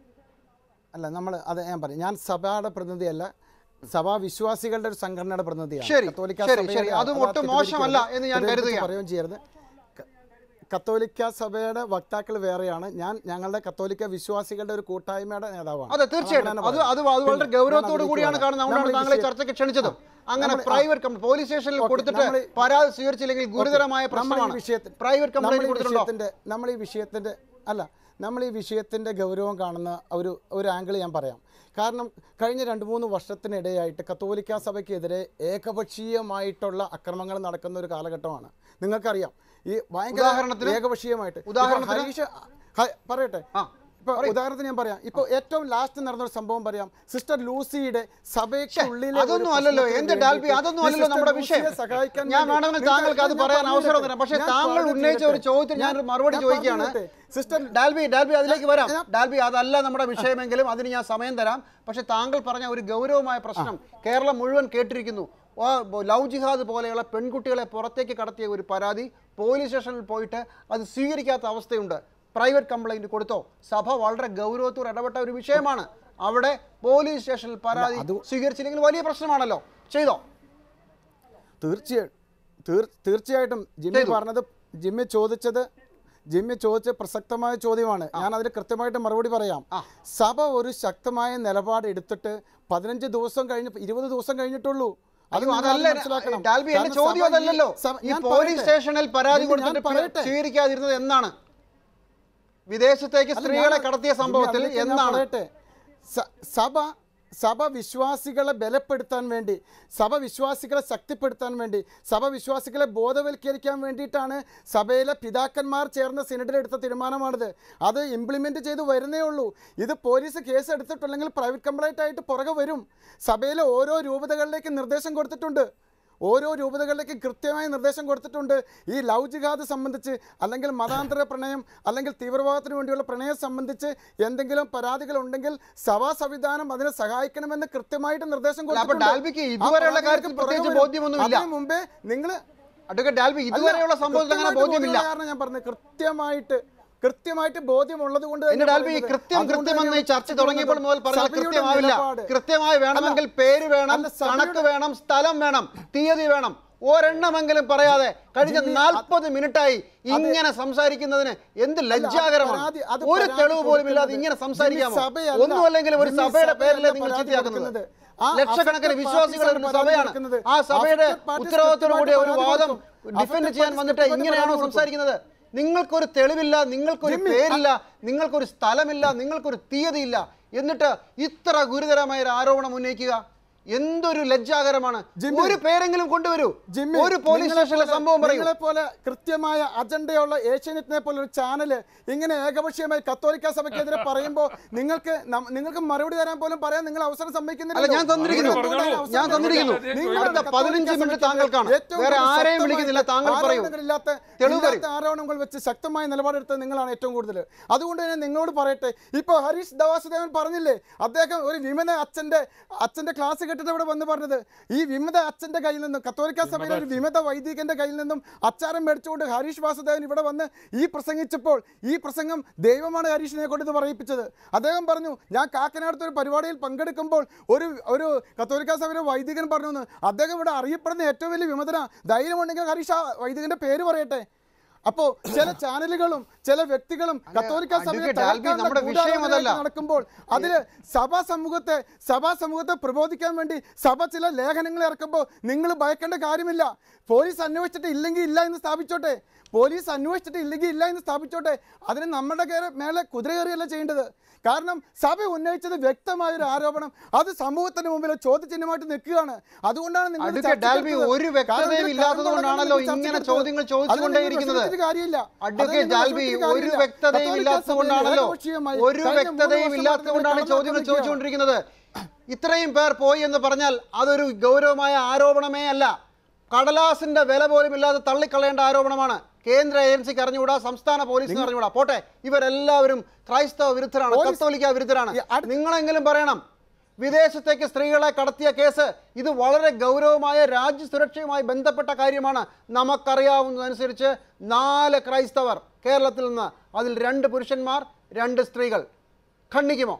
അല്ല നമ്മൾ അത് ഞാൻ പറയും ഞാൻ സഭയുടെ പ്രതിനിധിയല്ല സഭാ വിശ്വാസികളുടെ ഒരു സംഘടനയുടെ പ്രതിനിധിയാണ് ശരി, കത്തോലിക്ക ശരി, സഭയുടെ ശരി. അതും അതാ ഒട്ടും തെറ്റിദ്ധരിക്കരുത്. മോശമല്ല എന്ന് ഞാൻ തെറ്റിദ്ധരിച്ച് കരുതുകയാണ്. പറയുകയും ചെയ്യരുത് ക- കത്തോലിക്ക സഭയുടെ വക്താക്കൾ വേറെയാണ് ഞാൻ ഞങ്ങളുടെ കത്തോലിക്ക വിശ്വാസികളുടെ ഒരു കൂട്ടായ്മയുടെ നേതാവാണ് അതെ തീർച്ചയായിട്ടും അതാണ് അത് പറയുന്നത്. അത് അത് വളരെ പിന്നെ ഗൗരവത്തോടു ഞാൻ കൂടിയാണ് അതിലേക്ക് കാണുന്നത് വരാം. അതുകൊണ്ടാണ് നമ്മൾ ഈ താങ്കളെ വിഷയം- ചർച്ചയ്ക്ക് ക്ഷണിച്ചതും അങ്ങനെ നമ്മൾ- പ്രൈവറ്റ് കംപ്ലൈന്റ് പോലീസ് സ്റ്റേഷനിൽ ഓക്കേ, കൊടുത്തിട്ട് നമ്മൾ- പരാതി സ്വീകരിച്ചില്ലെങ്കിൽ ഗുരുതരമായ നമ്മൾ ഈ പ്രശ്നമാണ് വിഷയത്തിൽ- പ്രൈവറ്റ് നമ്മൾ കംപ്ലൈന്റ് ഈ കൊടുത്തിട്ടുണ്ടോ വിഷയത്തിന്റെ നമ്മൾ ഈ വിഷയത്തിന്റെ അല്ല നമ്മൾ ഈ വിഷയത്തിന്റെ ഗൗരവം കാണുന്ന ഒരു ഒരു ആംഗിൾ ഞാൻ പറയാം കാരണം കഴിഞ്ഞ രണ്ട് മൂന്ന് വർഷത്തിനിടെയായിട്ട് കത്തോലിക്ക സഭയ്ക്കെതിരെ ഏകപക്ഷീയമായിട്ടുള്ള അക്രമങ്ങൾ നടക്കുന്ന ഒരു കാലഘട്ടമാണ് നിങ്ങൾക്കറിയാം ഈ ഭയങ്കര ഉദാഹരണത്തിന്? ഏകപക്ഷീയമായിട്ട് ഇപ്പൊ ഉദാഹരണത്തിന്? ഹരീഷ് ഹ- പറയട്ടെ ആ, ഇപ്പൊ പറയൂ. ഉദാഹരണത്തിന് ഞാൻ പറയാം ഇപ്പൊ ഏറ്റവും ലാസ്റ്റ് നടന്ന ഒരു സംഭവം പറയാം സിസ്റ്റർ ലൂസിയുടെ സഭയ്ക്കുള്ളിലെ ഒരു അതൊന്നും അല്ലല്ലോ പ്രശ്നത്തിന് എന്റെ ഡാൽബി വേണ്ടിയിട്ട് അതൊന്നും ഈ അല്ലല്ലോ സിസ്റ്റർ നമ്മുടെ ലൂസിയെ വിഷയം സഹായിക്കാൻ ഞാൻ വേണ്ടി വേണമെങ്കിൽ നിങ്ങൾ- താങ്കൾക്ക് അത് ഞാൻ പറയാൻ പറഞ്ഞു അവസരം തീരട്ടെ. തരാം പക്ഷേ ഞാൻ താങ്കൾ പറഞ്ഞു ഉന്നയിച്ച ഒരു തീരട്ടെ. ചോദ്യത്തിന് ഞാൻ ഒരു മറുപടി ഞാൻ ചോദിക്കുകയാണ് പറഞ്ഞു തീരട്ടെ. സിസ്റ്റർ ഡാൽബി ഡാൽബി അതിലേക്ക് വരാം ഞാൻ- ഡാൽബി അതല്ല നമ്മുടെ വിഷയമെങ്കിലും അതിന് ഞാൻ സമയം തരാം പക്ഷെ താങ്കൾ പറഞ്ഞ ഒരു ഗൗരവമായ പ്രശ്നം കേരളം മുഴുവൻ കേട്ടിരിക്കുന്നു ആ, ബ- ലവ് ജിഹാദ് പോലെയുള്ള പെൺകുട്ടികളെ പുറത്തേക്ക് കടത്തിയ ഒരു പരാതി പോലീസ് സ്റ്റേഷനിൽ പോയിട്ട് അത് സ്വീകരിക്കാത്ത അവസ്ഥയുണ്ട് പ്രൈവറ്റ് കംപ്ലൈന്റ് കൊടുത്തോ സഭ വളരെ ഗൗരവത്തോടെ ഇടപെട്ട ഒരു വിഷയമാണ് അവിടെ പോലീസ് സ്റ്റേഷനിൽ പരാതി സ്വീകരിച്ചില്ലെങ്കിൽ വലിയ പ്രശ്നമാണല്ലോ ചെയ്തോ തീർച്ചയായും തീർ തീർച്ചയായിട്ടും ജിമ്മി ചെയ്തു. പറഞ്ഞത് ജിമ്മി ചോദിച്ചത് ജിമ്മി ചോദിച്ച പ്രസക്തമായ ചോദ്യമാണ് ഞാൻ അതിന് കൃത്യമായിട്ട് മറുപടി പറയാം ആ. സഭ ഒരു ശക്തമായ നിലപാട് എടുത്തിട്ട് പതിനഞ്ച് ദിവസം കഴിഞ്ഞ് ഇരുപത് ദിവസം കഴിഞ്ഞിട്ടുള്ളൂ അത് അയ്യോ, നിങ്ങൾ അതല്ല മനസ്സിലാക്കണം. ഡാൽബി എന്റെ കാരണം ചോദ്യം സഭ ഈ- അതല്ലല്ലോ സഭ- ഈ ഞാൻ പോലീസ് പറയട്ടെ. സ്റ്റേഷനിൽ പരാതി ജിമ്മി, ഞാൻ കൊടുത്തിട്ട് പറയട്ടെ. സ്വീകരിക്കാതിരുന്നത് എന്നാണ് വിദേശത്തേക്ക് അല്ല, സ്ത്രീകളെ ഞാൻ- കടത്തിയ ജിമ്മി, സംഭവത്തിൽ അതിലേക്ക് ഞാൻ എന്നാണ് പറയട്ടെ. സ- സഭ സഭ വിശ്വാസികളെ ബലപ്പെടുത്താൻ വേണ്ടി സഭ വിശ്വാസികളെ ശക്തിപ്പെടുത്താൻ വേണ്ടി സഭ വിശ്വാസികളെ ബോധവൽക്കരിക്കാൻ വേണ്ടിയിട്ടാണ് സഭയിലെ പിതാക്കന്മാർ ചേർന്ന സിനഡിലെടുത്ത തീരുമാനമാണിത് അത് ഇംപ്ലിമെൻ്റ് ചെയ്ത് വരുന്നേ ഉള്ളൂ ഇത് പോലീസ് കേസ് എടുത്തിട്ടില്ലെങ്കിൽ പ്രൈവറ്റ് കംപ്ലൈൻ്റ് ആയിട്ട് പുറകെ വരും സഭയിലെ ഓരോ രൂപതകളിലേക്ക് നിർദ്ദേശം കൊടുത്തിട്ടുണ്ട് ഓരോ രൂപതകളിലേക്ക് കൃത്യമായ നിർദ്ദേശം കൊടുത്തിട്ടുണ്ട് ഈ ലവ് ജിഹാദ് സംബന്ധിച്ച് അല്ലെങ്കിൽ മതാന്തര പ്രണയം അല്ലെങ്കിൽ തീവ്രവാദത്തിന് വേണ്ടിയുള്ള പ്രണയം സംബന്ധിച്ച് എന്തെങ്കിലും പരാതികൾ ഉണ്ടെങ്കിൽ സഭാ സംവിധാനം അതിനെ സഹായിക്കണമെന്ന് കൃത്യമായിട്ട് നിർദ്ദേശം അല്ല, അപ്പൊ കൊടുത്തിട്ടുണ്ട്. ഡാൽബിക്ക് ആ ഇതുവരെയുള്ള പരാതികൾക്ക് കാര്യത്തിൽ പുറകെ പ്രത്യേകിച്ച് വരും. ബോധ്യമൊന്നുമില്ല. അതിന് മുമ്പേ നിങ്ങൾ അഡ്വക്കേറ്റ് ഡാൽബി ഇതുവരെയുള്ള സംഭവത്തിൽ അങ്ങനെ ബോധ്യമില്ല കാരണം ഞാൻ പറഞ്ഞത് കൃത്യമായിട്ട് കൃത്യമായിട്ട് ബോധ്യമുള്ളത് കൊണ്ട് എന്റെ ഡാൽബി ഈ കൃത്യം കൃത്യമെന്ന് ഈ ചർച്ച തുടങ്ങിയപ്പോൾ മുതൽ പറഞ്ഞത് കൃത്യമാവില്ല കൃത്യമായി വേണമെങ്കിൽ പേര് വേണം അല്ല, സഭയുടെ- കണക്ക് വേണം സ്ഥലം വേണം തീയതി വേണം ഒരെണ്ണമെങ്കിലും പറയാതെ കഴിഞ്ഞ ജിമ്മി, നാൽപ്പത് മിനിറ്റായി ഇങ്ങനെ സംസാരിക്കുന്നതിന് എന്ത് ലജ്ജാകരമാണ് പരാതി- അത് ഒരു പരാതി തെളിവ് പോലും ഇല്ലാതെ കൊടുക്കുന്നത്. ഇങ്ങനെ സംസാരിക്കാമോ ജിമ്മി, സഭയല്ല. ഒന്നുമല്ലെങ്കിലും ഒരു ജിമ്മി, സഭയുടെ പേരിലെ സഭയല്ല നിങ്ങൾ പരാതി ചീത്തയാക്കുന്നത് കൊടുക്കുന്നത്. ആ ലക്ഷക്കണക്കിന് affected വിശ്വാസികളുടെ ഒരു parties ആണ് സഭയാണ് കൊടുക്കുന്നത്. ആ സഭയുടെ affected parties ഉത്തരവാദിത്തോടു കൂടിയ ഒരു കൃത്യമായിട്ട് വാദം പരാതി ഡിഫെൻഡ് കൊടുക്കും. ചെയ്യാൻ വന്നിട്ട് affected ഇങ്ങനെയാണോ parties സംസാരിക്കുന്നത് നിങ്ങൾക്കൊരു തെളിവില്ല നിങ്ങൾക്കൊരു ജിമ്മി, പേരില്ല നിങ്ങൾക്കൊരു സ്ഥലമില്ല നിങ്ങൾക്കൊരു തീയതിയില്ല എന്നിട്ട് ഇത്ര ഗുരുതരമായ ഒരു ആരോപണം ഉന്നയിക്കുക എന്തൊരു ലജ്ജാകരമാണ് ജിമ്മി, ഒരു പേരെങ്കിലും കൊണ്ടുവരൂ ജിമ്മി, ഒരു പോലീസ് നിങ്ങളെ സ്റ്റേഷനിലെ പോലെ- സംഭവം പറയൂ നിങ്ങളെ പോലെ കൃത്യമായ അജണ്ടയുള്ള ഏഷ്യാനെറ്റിനെ പോലെ ഒരു ചാനൽ ഇങ്ങനെ ഏകപക്ഷീയമായി കത്തോലിക്ക സഭയ്ക്കെതിരെ പറയുമ്പോൾ നിങ്ങൾക്ക് നം- നിങ്ങൾക്ക് മറുപടി തരാൻ പോലും പറയാൻ നിങ്ങൾ അവസരം സമ്മതിക്കുന്നില്ല അല്ല ഞാൻ തന്നിരിക്കുന്നു ഞാൻ തന്നിരിക്കുന്നു അടുത്ത പതിനഞ്ച് മിനിറ്റ് താങ്കൾക്കാണ് വേറെ ആരെയും വിളിക്കുന്നില്ല താങ്കൾ പറയൂ തെളിവ് പറയൂ ആരോപണങ്ങൾ വെച്ച് ശക്തമായ നിലപാടെടുത്തത് നിങ്ങളാണ് ഏറ്റവും കൂടുതൽ അതുകൊണ്ട് തന്നെ നിങ്ങളോട് പറയട്ടെ ഇപ്പോൾ ഹരീഷ് ദവാസുദേവൻ പറഞ്ഞില്ലേ അദ്ദേഹം ഒരു വിമത അച്ഛന്റെ അച്ഛന്റെ ക്ലാസ് കേട്ടിട്ട് ഇവിടെ വന്ന് പറഞ്ഞത് ഈ വിമത അച്ഛന്റെ കയ്യിൽ നിന്നും കത്തോലിക്ക സഭയിലെ ഒരു വിമത വൈദികന്റെ കയ്യിൽ നിന്നും അച്ചാരം മേടിച്ചുകൊണ്ട് ഹരീഷ് വാസുദേവൻ ഇവിടെ വന്ന് ഈ പ്രസംഗിച്ചപ്പോൾ ഈ പ്രസംഗം ദൈവമാണ് ഹരീഷിനെ കൊണ്ട് ഇത് പറയിപ്പിച്ചത് അദ്ദേഹം പറഞ്ഞു ഞാൻ കാക്കനാടത്തെ ഒരു പരിപാടിയിൽ പങ്കെടുക്കുമ്പോൾ ഒരു ഒരു കത്തോലിക്ക സഭയിലെ വൈദികൻ പറഞ്ഞു എന്ന് അദ്ദേഹം ഇവിടെ അറിയപ്പെടുന്ന ഏറ്റവും വലിയ വിമതന ധൈര്യമുണ്ടെങ്കിൽ ഹരീഷ് ആ വൈദികന്റെ പേര് പറയട്ടെ അപ്പോ ചില ചാനലുകളും ചില വ്യക്തികളും കത്തോലിക്ക സഭയെ അഡ്വക്കേറ്റ് ആൽബി, തകർക്കാനുള്ള നമ്മുടെ വിഷയം അതല്ല. ഗൂഢാലോചനയായിട്ട് നടക്കുമ്പോൾ അതില് സഭാ സമൂഹത്തെ സഭാ സമൂഹത്തെ പ്രബോധിക്കാൻ വേണ്ടി സഭ ചില ലേഖനങ്ങൾ ഇറക്കുമ്പോൾ നിങ്ങൾ ഭയക്കേണ്ട കാര്യമില്ല പോലീസ് അന്വേഷിച്ചിട്ട് ഇല്ലെങ്കിൽ ഇല്ല എന്ന് സ്ഥാപിച്ചോട്ടെ പോലീസ് അന്വേഷിച്ചിട്ട് ഇല്ലെങ്കിൽ ഇല്ല എന്ന് സ്ഥാപിച്ചോട്ടെ അതിന് നമ്മുടെ കയറി- മേലെ കുതിര കയറിയല്ല ചെയ്യേണ്ടത് കാരണം സഭ ഉന്നയിച്ചത് വ്യക്തമായ ഒരു ആരോപണം അത് സമൂഹത്തിന് മുമ്പിൽ ചോദ്യചിഹ്നമായിട്ട് നിൽക്കുകയാണ് അതുകൊണ്ടാണ് നിങ്ങൾ അഡ്വക്കേറ്റ് ചർച്ചയ്ക്ക് ഡാൽബി എടുത്തത്. ഒരു കാരണം വ്യക്തതയും ഇതിൽ ഇല്ലാത്തത് കാരണം കൊണ്ടാണല്ലോ നിങ്ങൾ ഇങ്ങനെ ചർച്ചയ്ക്ക് ചോദ്യങ്ങൾ എടുത്തത്. അത് നിങ്ങൾ ചോദിച്ചുകൊണ്ടേയിരിക്കുന്നത് വിഷമിച്ചിട്ട് കാര്യമില്ല അഡ്വക്കേറ്റ് അത് നിങ്ങൾ ഡാൽബി വിഷമിച്ചിട്ട് ഒരു കാര്യമില്ല. വ്യക്തതയും കത്തോലിക്ക ഇല്ലാത്തത് സഭയിൽ കൊണ്ടാണല്ലോ ഏകപക്ഷീയമായി ഒരു കഴിഞ്ഞ മൂന്ന് വ്യക്തതയും വർഷം ഇല്ലാത്തത് കൊണ്ടാണ് നടന്നുകൊണ്ടിരിക്കുകയാണ്. ചോദ്യങ്ങൾ ചോദിച്ചുകൊണ്ടിരിക്കുന്നത് ഇത്രയും പേർ പോയി എന്ന് പറഞ്ഞാൽ അതൊരു ഗൗരവമായ ആരോപണമേ അല്ല കടലാസിന്റെ വില പോലും ഇല്ലാതെ തള്ളിക്കളയേണ്ട ആരോപണമാണ് കേന്ദ്ര ഏജൻസിക്ക് അറിഞ്ഞുകൂടാ സംസ്ഥാന പോലീസിന് അറിഞ്ഞുകൂടാ പോട്ടെ ഇവരെല്ലാവരും ക്രൈസ്തവ വിരുദ്ധരാണ് പോലീസ്- കത്തോലിക്ക വിരുദ്ധരാണ് ഈ അടുത്ത- നിങ്ങളെങ്കിലും പറയണം വിദേശത്തേക്ക് സ്ത്രീകളെ കടത്തിയ കേസ് ഇത് വളരെ ഗൗരവമായ രാജ്യസുരക്ഷയുമായി ബന്ധപ്പെട്ട കാര്യമാണ് നമുക്കറിയാവുന്നതനുസരിച്ച് നാല് ക്രൈസ്തവർ കേരളത്തിൽ നിന്ന് അതിൽ രണ്ട് പുരുഷന്മാർ രണ്ട് സ്ത്രീകൾ ഖണ്ഡിക്കുമോ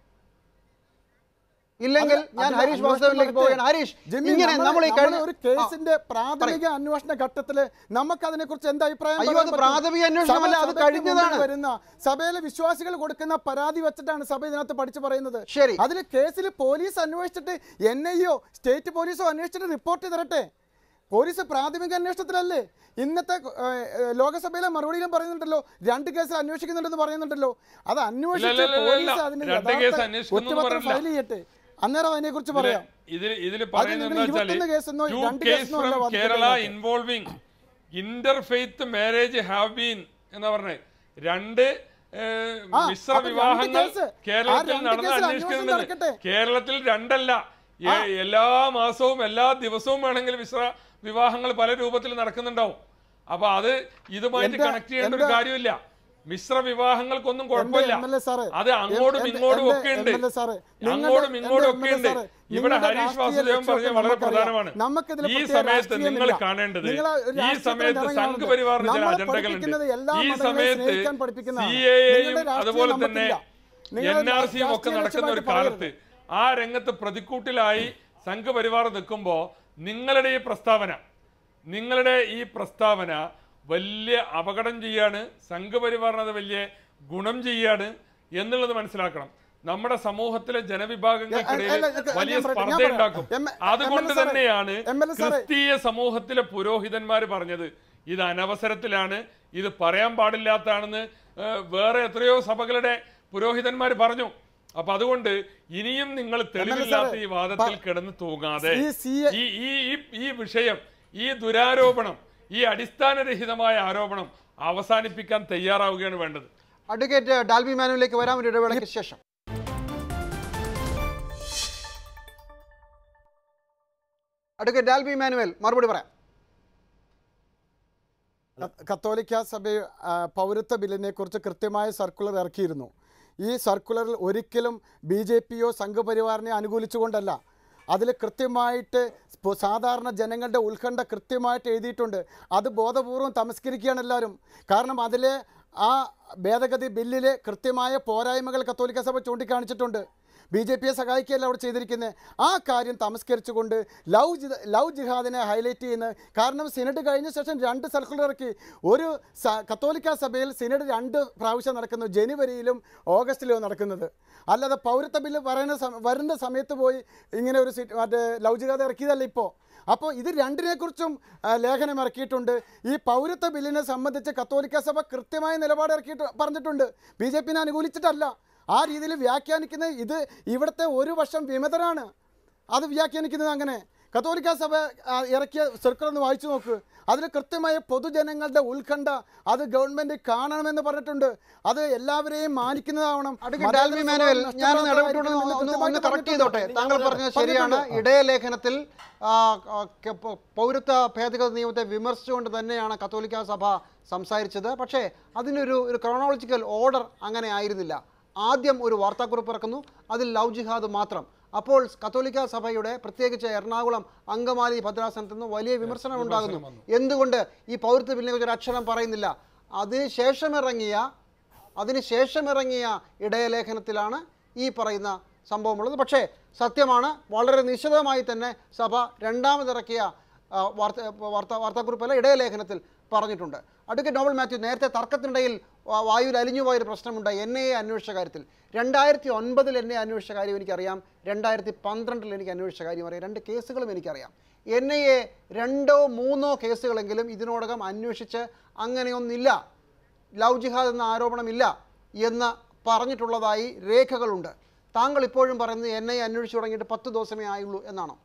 ഇല്ലെങ്കിൽ അത് ഞാൻ അതിന് ഹരീഷ് അന്വേഷണം വാസുദേവനിലേക്ക് നടത്തി. പോവുകയാണ് ഹരീഷ് ജിമ്മി, ഇങ്ങനെ നമ്മള് നമ്മൾ ഈ നമ്മള് കഴിഞ്ഞ ഒരു കേസിന്റെ പ്രാഥമിക അന്വേഷണ ഘട്ടത്തില് നമുക്ക് അതിനെ കുറിച്ച് എന്താ അഭിപ്രായം അയ്യോ, പറയാൻ അത് പറ്റും? പ്രാഥമിക അന്വേഷണമല്ല, സഭ അത് സഭയ്ക്ക് കഴിഞ്ഞതാണ്. മുമ്പിൽ വരുന്ന സഭയിലെ വിശ്വാസികൾ കൊടുക്കുന്ന പരാതി വെച്ചിട്ടാണ് സഭ ഇതിനകത്ത് പഠിച്ചു പറയുന്നത് ശരി. അതിൽ കേസിൽ പോലീസ് അന്വേഷിച്ചിട്ട് എൻ ഐയോ സ്റ്റേറ്റ് പോലീസോ അന്വേഷിച്ചിട്ട് റിപ്പോർട്ട് തരട്ടെ പോലീസ് പ്രാഥമിക അന്വേഷണത്തിലല്ലേ ഇന്നത്തെ ഏഹ്, ഏഹ്, ലോകസഭയിലെ മറുപടിയിലും പറയുന്നുണ്ടല്ലോ രണ്ട് കേസ് അന്വേഷിക്കുന്നുണ്ടെന്ന് പറയുന്നുണ്ടല്ലോ അത് അന്വേഷിച്ച് ഇല്ല, ഇല്ല, ഇല്ല, പോലീസ് ഇല്ല. അതിന് രണ്ട് കേസ് യഥാർത്ഥ അന്വേഷിക്കുന്നു എന്ന് കുറ്റപത്രം പറഞ്ഞില്ല. ഫയൽ ചെയ്യട്ടെ അന്നേരം അതിനെ കുറിച്ച് പറയാം ഇതിൽ ഇതിൽ നിങ്ങൾ പറയുന്നത് എന്താ ഇരുപത്തൊന്ന് കേസെന്നോ വെച്ചാൽ രണ്ട് കേസ് കേസെന്നോ അല്ല ഫ്രം വാദിക്കുന്നത് കേരള ഇതിനകത്ത്. Involving interfaith marriage have been എന്ന് പറഞ്ഞേ രണ്ട് ഏഹ്, ആ, മിശ്ര അപ്പൊ രണ്ട് വിവാഹങ്ങൾ കേസ്. ആ കേരളത്തിൽ രണ്ട് നടന്ന കേസിൽ അന്വേഷിക്കുന്നുണ്ട് അന്വേഷണം നടക്കട്ടെ. കേരളത്തിൽ രണ്ടല്ല എ- എല്ലാ മാസവും എല്ലാ ദിവസവും വേണമെങ്കിൽ മിശ്ര വിവാഹങ്ങൾ പല രൂപത്തിൽ നടക്കുന്നുണ്ടാവും അപ്പൊ അത് ഇതുമായിട്ട് എന്റെ- കണക്ട് ചെയ്യേണ്ട ഒരു എന്റെ- കാര്യമില്ല മിശ്ര വിവാഹങ്ങൾക്കൊന്നും കുഴപ്പമില്ല എന്റെ MLA സാറേ, അത് അങ്ങോട്ടും എന്റെ- ഇങ്ങോട്ടും എന്റെ ഒക്കെ ഉണ്ട് MLA സാറേ, നിങ്ങളുടെ- അങ്ങോട്ടും ഇങ്ങോട്ടും എന്റെ ഒക്കെ ഉണ്ട് MLA സാറേ, ഇവിടെ നിങ്ങളുടെ ഹരീഷ് രാഷ്ട്രീയ വാസുദേവൻ ലക്ഷ്യമൊക്കെ പറഞ്ഞ വളരെ നമുക്കറിയാം. പ്രധാനമാണ് നമുക്കിതിൽ ഈ പ്രത്യേക സമയത്ത് രാഷ്ട്രീയമില്ല. നിങ്ങൾ കാണേണ്ടത് നിങ്ങൾ ഒരു ഈ രാഷ്ട്രീയത്തിൽ സമയത്ത് ഇറങ്ങാറുണ്ട്. സംഘപരിവാറിന് ചില നമ്മളെ അജണ്ടകളുണ്ട് പഠിപ്പിക്കുന്നത് എല്ലാ ഈ മതങ്ങളെയും സമയത്ത് സ്നേഹിക്കാൻ പഠിപ്പിക്കുന്നതാണ്. സി എയും നിങ്ങളുടെ രാഷ്ട്രീയം അതുപോലെ തന്നെ നമുക്കില്ല. നിങ്ങൾ എൻ ആർ സിയും ഒക്കെ രാഷ്ട്രീയ നടക്കുന്ന ഒരു ലക്ഷ്യമായിട്ട് കാലത്ത് ആ രംഗത്ത് പ്രതിക്കൂട്ടിലായി സംഘപരിവാർ നിൽക്കുമ്പോൾ നിങ്ങളുടെ ഈ പ്രസ്താവന നിങ്ങളുടെ ഈ പ്രസ്താവന വലിയ അപകടം ചെയ്യാണ് സംഘപരിവാറിന് അത് വലിയ ഗുണം ചെയ്യാണ് എന്നുള്ളത് മനസ്സിലാക്കണം നമ്മുടെ സമൂഹത്തിലെ ജനവിഭാഗങ്ങൾക്കിടയിൽ അല്ല, അല്ല, ഞാൻ വലിയ പറയട്ടെ, ഞാൻ സ്പർദ്ധ പറയാം. ഉണ്ടാക്കും എം- അതുകൊണ്ട് എം എൽ എ സാറേ, തന്നെയാണ് എം എൽ എ സാറേ. ക്രിസ്തീയ സമൂഹത്തിലെ പുരോഹിതന്മാർ പറഞ്ഞത് ഇത് അനവസരത്തിലാണ് ഇത് പറയാൻ പാടില്ലാത്തതാണെന്ന് ഏഹ്, വേറെ എത്രയോ സഭകളുടെ പുരോഹിതന്മാർ പറഞ്ഞു അപ്പൊ അതുകൊണ്ട് ഇനിയും നിങ്ങൾ തെളിവില്ലാത്ത ഈ വാദത്തിൽ പ- കിടന്ന് തൂങ്ങാതെ ഈ സി- ഈ ഈ ഈ- ഈ വിഷയം ഈ ദുരാരോപണം ഈ അടിസ്ഥാനരഹിതമായ ആരോപണം അവസാനിപ്പിക്കാൻ തയ്യാറാവുകയാണ് വേണ്ടത് അഡ്വക്കേറ്റ് ഡാൽബി മാനുവിലേക്ക് വരാൻ ഒരു ഇടവേളയ്ക്ക് ശേഷം അഡ്വക്കേറ്റ് ഡാൽബി മാനുവൽ മറുപടി പറയാം ക- കത്തോലിക്ക സഭ ആ, പൗരത്വ ബില്ലിനെ കുറിച്ച് കൃത്യമായ സർക്കുലർ ഇറക്കിയിരുന്നു ഈ സർക്കുലറിൽ ഒരിക്കലും ബി ജെ പിയോ സംഘപരിവാറിനെ അനുകൂലിച്ചുകൊണ്ടല്ല അതിൽ കൃത്യമായിട്ട് സ്പ- സാധാരണ ജനങ്ങളുടെ ഉത്കണ്ഠ കൃത്യമായിട്ട് എഴുതിയിട്ടുണ്ട് അത് ബോധപൂർവം തമസ്കരിക്കുകയാണ് എല്ലാവരും കാരണം അതിലെ ആ ഭേദഗതി ബില്ലിൽ കൃത്യമായ പോരായ്മകൾ കത്തോലിക്ക സഭ ചൂണ്ടിക്കാണിച്ചിട്ടുണ്ട് ബി ജെ പിയെ സഹായിക്കുകയല്ല അവിടെ ചെയ്തിരിക്കുന്നത് ആ കാര്യം തമസ്കരിച്ചുകൊണ്ട് ലവ് ജി- ലവ് ജിഹാദിനെ ഹൈലൈറ്റ് ചെയ്യുന്നത് കാരണം സിനഡ് കഴിഞ്ഞ ശേഷം രണ്ട് സർക്കുലർ ഇറക്കി ഒരു സ- കത്തോലിക്ക സഭയിൽ സിനഡ് രണ്ട് പ്രാവശ്യം നടക്കുന്നു ജനുവരിയിലും ഓഗസ്റ്റിലും നടക്കുന്നത് അല്ലാതെ പൗരത്വ ബില്ല് പറയുന്ന സമ- വരുന്ന സമയത്ത് പോയി ഇങ്ങനെ ഒരു സി- മറ്റേ ലവ് ജിഹാദ് ഇറക്കിയതല്ല ഇപ്പോൾ അപ്പോൾ ഇത് രണ്ടിനെക്കുറിച്ചും ആ, ലേഖനം ഇറക്കിയിട്ടുണ്ട് ഈ പൗരത്വ ബില്ലിനെ സംബന്ധിച്ച് കത്തോലിക്ക സഭ കൃത്യമായ നിലപാട് ഇറക്കിയിട്ട് പറഞ്ഞിട്ടുണ്ട് ബി ജെ പിനെ അനുകൂലിച്ചിട്ടല്ല ആ രീതിയിൽ വ്യാഖ്യാനിക്കുന്നത് ഇത് ഇവിടുത്തെ ഒരു വർഷം വിമതരാണ് അത് വ്യാഖ്യാനിക്കുന്നത് അങ്ങനെ കത്തോലിക്ക സഭ ആ, ഇറക്കിയ സർക്കിൾ ഒന്ന് വായിച്ചു നോക്ക് അതിൽ കൃത്യമായ പൊതുജനങ്ങളുടെ ഉത്കണ്ഠ അത് ഗവൺമെന്റ് കാണണമെന്ന് പറഞ്ഞിട്ടുണ്ട് അത് എല്ലാവരെയും മാനിക്കുന്നതാവണം അഡ്വക്കേറ്റ് ഡാൽമി മാനുവൽ ഞാനൊന്ന് ഇടപെട്ടുകൊണ്ട് ഒന്ന് ഒന്ന് ഒന്ന് കറക്റ്റ് ചെയ്തോട്ടെ താങ്കൾ പറഞ്ഞത് ശരിയാണ് ഇടയ ലേഖനത്തിൽ ആ, ആ, ക- പ- പൗരത്വ ഭേദഗതി നിയമത്തെ വിമർശിച്ചുകൊണ്ട് തന്നെയാണ് കത്തോലിക്ക സഭ സംസാരിച്ചത് പക്ഷേ അതിനൊരു ഒരു ക്രോണോളജിക്കൽ ഓർഡർ അങ്ങനെ ആയിരുന്നില്ല ആദ്യം ഒരു വാർത്താക്കുറിപ്പ് ഇറക്കുന്നു അതിൽ ലവ് ജിഹാദ് മാത്രം അപ്പോൾ കത്തോലിക്ക സഭയുടെ പ്രത്യേകിച്ച് എറണാകുളം അങ്കമാലി ഭദ്രാസനത്തിൽ നിന്ന് വലിയ വിമർശനം ഉണ്ടാകുന്നു എന്തുകൊണ്ട് ഈ പൗരത്വ ബില്ലിനെ കുറിച്ച് ഒരു അക്ഷരം പറയുന്നില്ല അതിനുശേഷം ഇറങ്ങിയ അതിനുശേഷം ഇറങ്ങിയ ഇടയലേഖനത്തിലാണ് ഈ പറയുന്ന സംഭവമുള്ളത് പക്ഷേ സത്യമാണ് വളരെ നിശിതമായി തന്നെ സഭ രണ്ടാമതിറക്കിയ ആ, വാർത്ത വാർത്താ വാർത്താക്കുറിപ്പല്ല ഇടയലേഖനത്തിൽ പറഞ്ഞിട്ടുണ്ട് അഡ്വക്കേറ്റ് നോബൽ മാത്യു നേരത്തെ തർക്കത്തിനിടയിൽ വാ- വായുവിൽ അലിഞ്ഞുപോയൊരു പ്രശ്നമുണ്ടായി എൻ ഐ എ അന്വേഷിച്ച കാര്യത്തിൽ രണ്ടായിരത്തി ഒൻപതിൽ എന്നെ അന്വേഷിച്ച കാര്യം എനിക്കറിയാം രണ്ടായിരത്തി പന്ത്രണ്ടിൽ എനിക്ക് അന്വേഷിച്ച കാര്യം അറിയാം രണ്ട് കേസുകളും എനിക്കറിയാം എൻ ഐ എ രണ്ടോ മൂന്നോ കേസുകളെങ്കിലും ഇതിനോടകം അന്വേഷിച്ച് അങ്ങനെയൊന്നില്ല ലവ് ജിഹാദ് എന്ന ആരോപണമില്ല എന്ന് പറഞ്ഞിട്ടുള്ളതായി രേഖകളുണ്ട് താങ്കൾ ഇപ്പോഴും പറയുന്നത് എൻ ഐ അന്വേഷിച്ചു തുടങ്ങിയിട്ട് പത്ത് ദിവസമേ ആയുള്ളൂ എന്നാണോ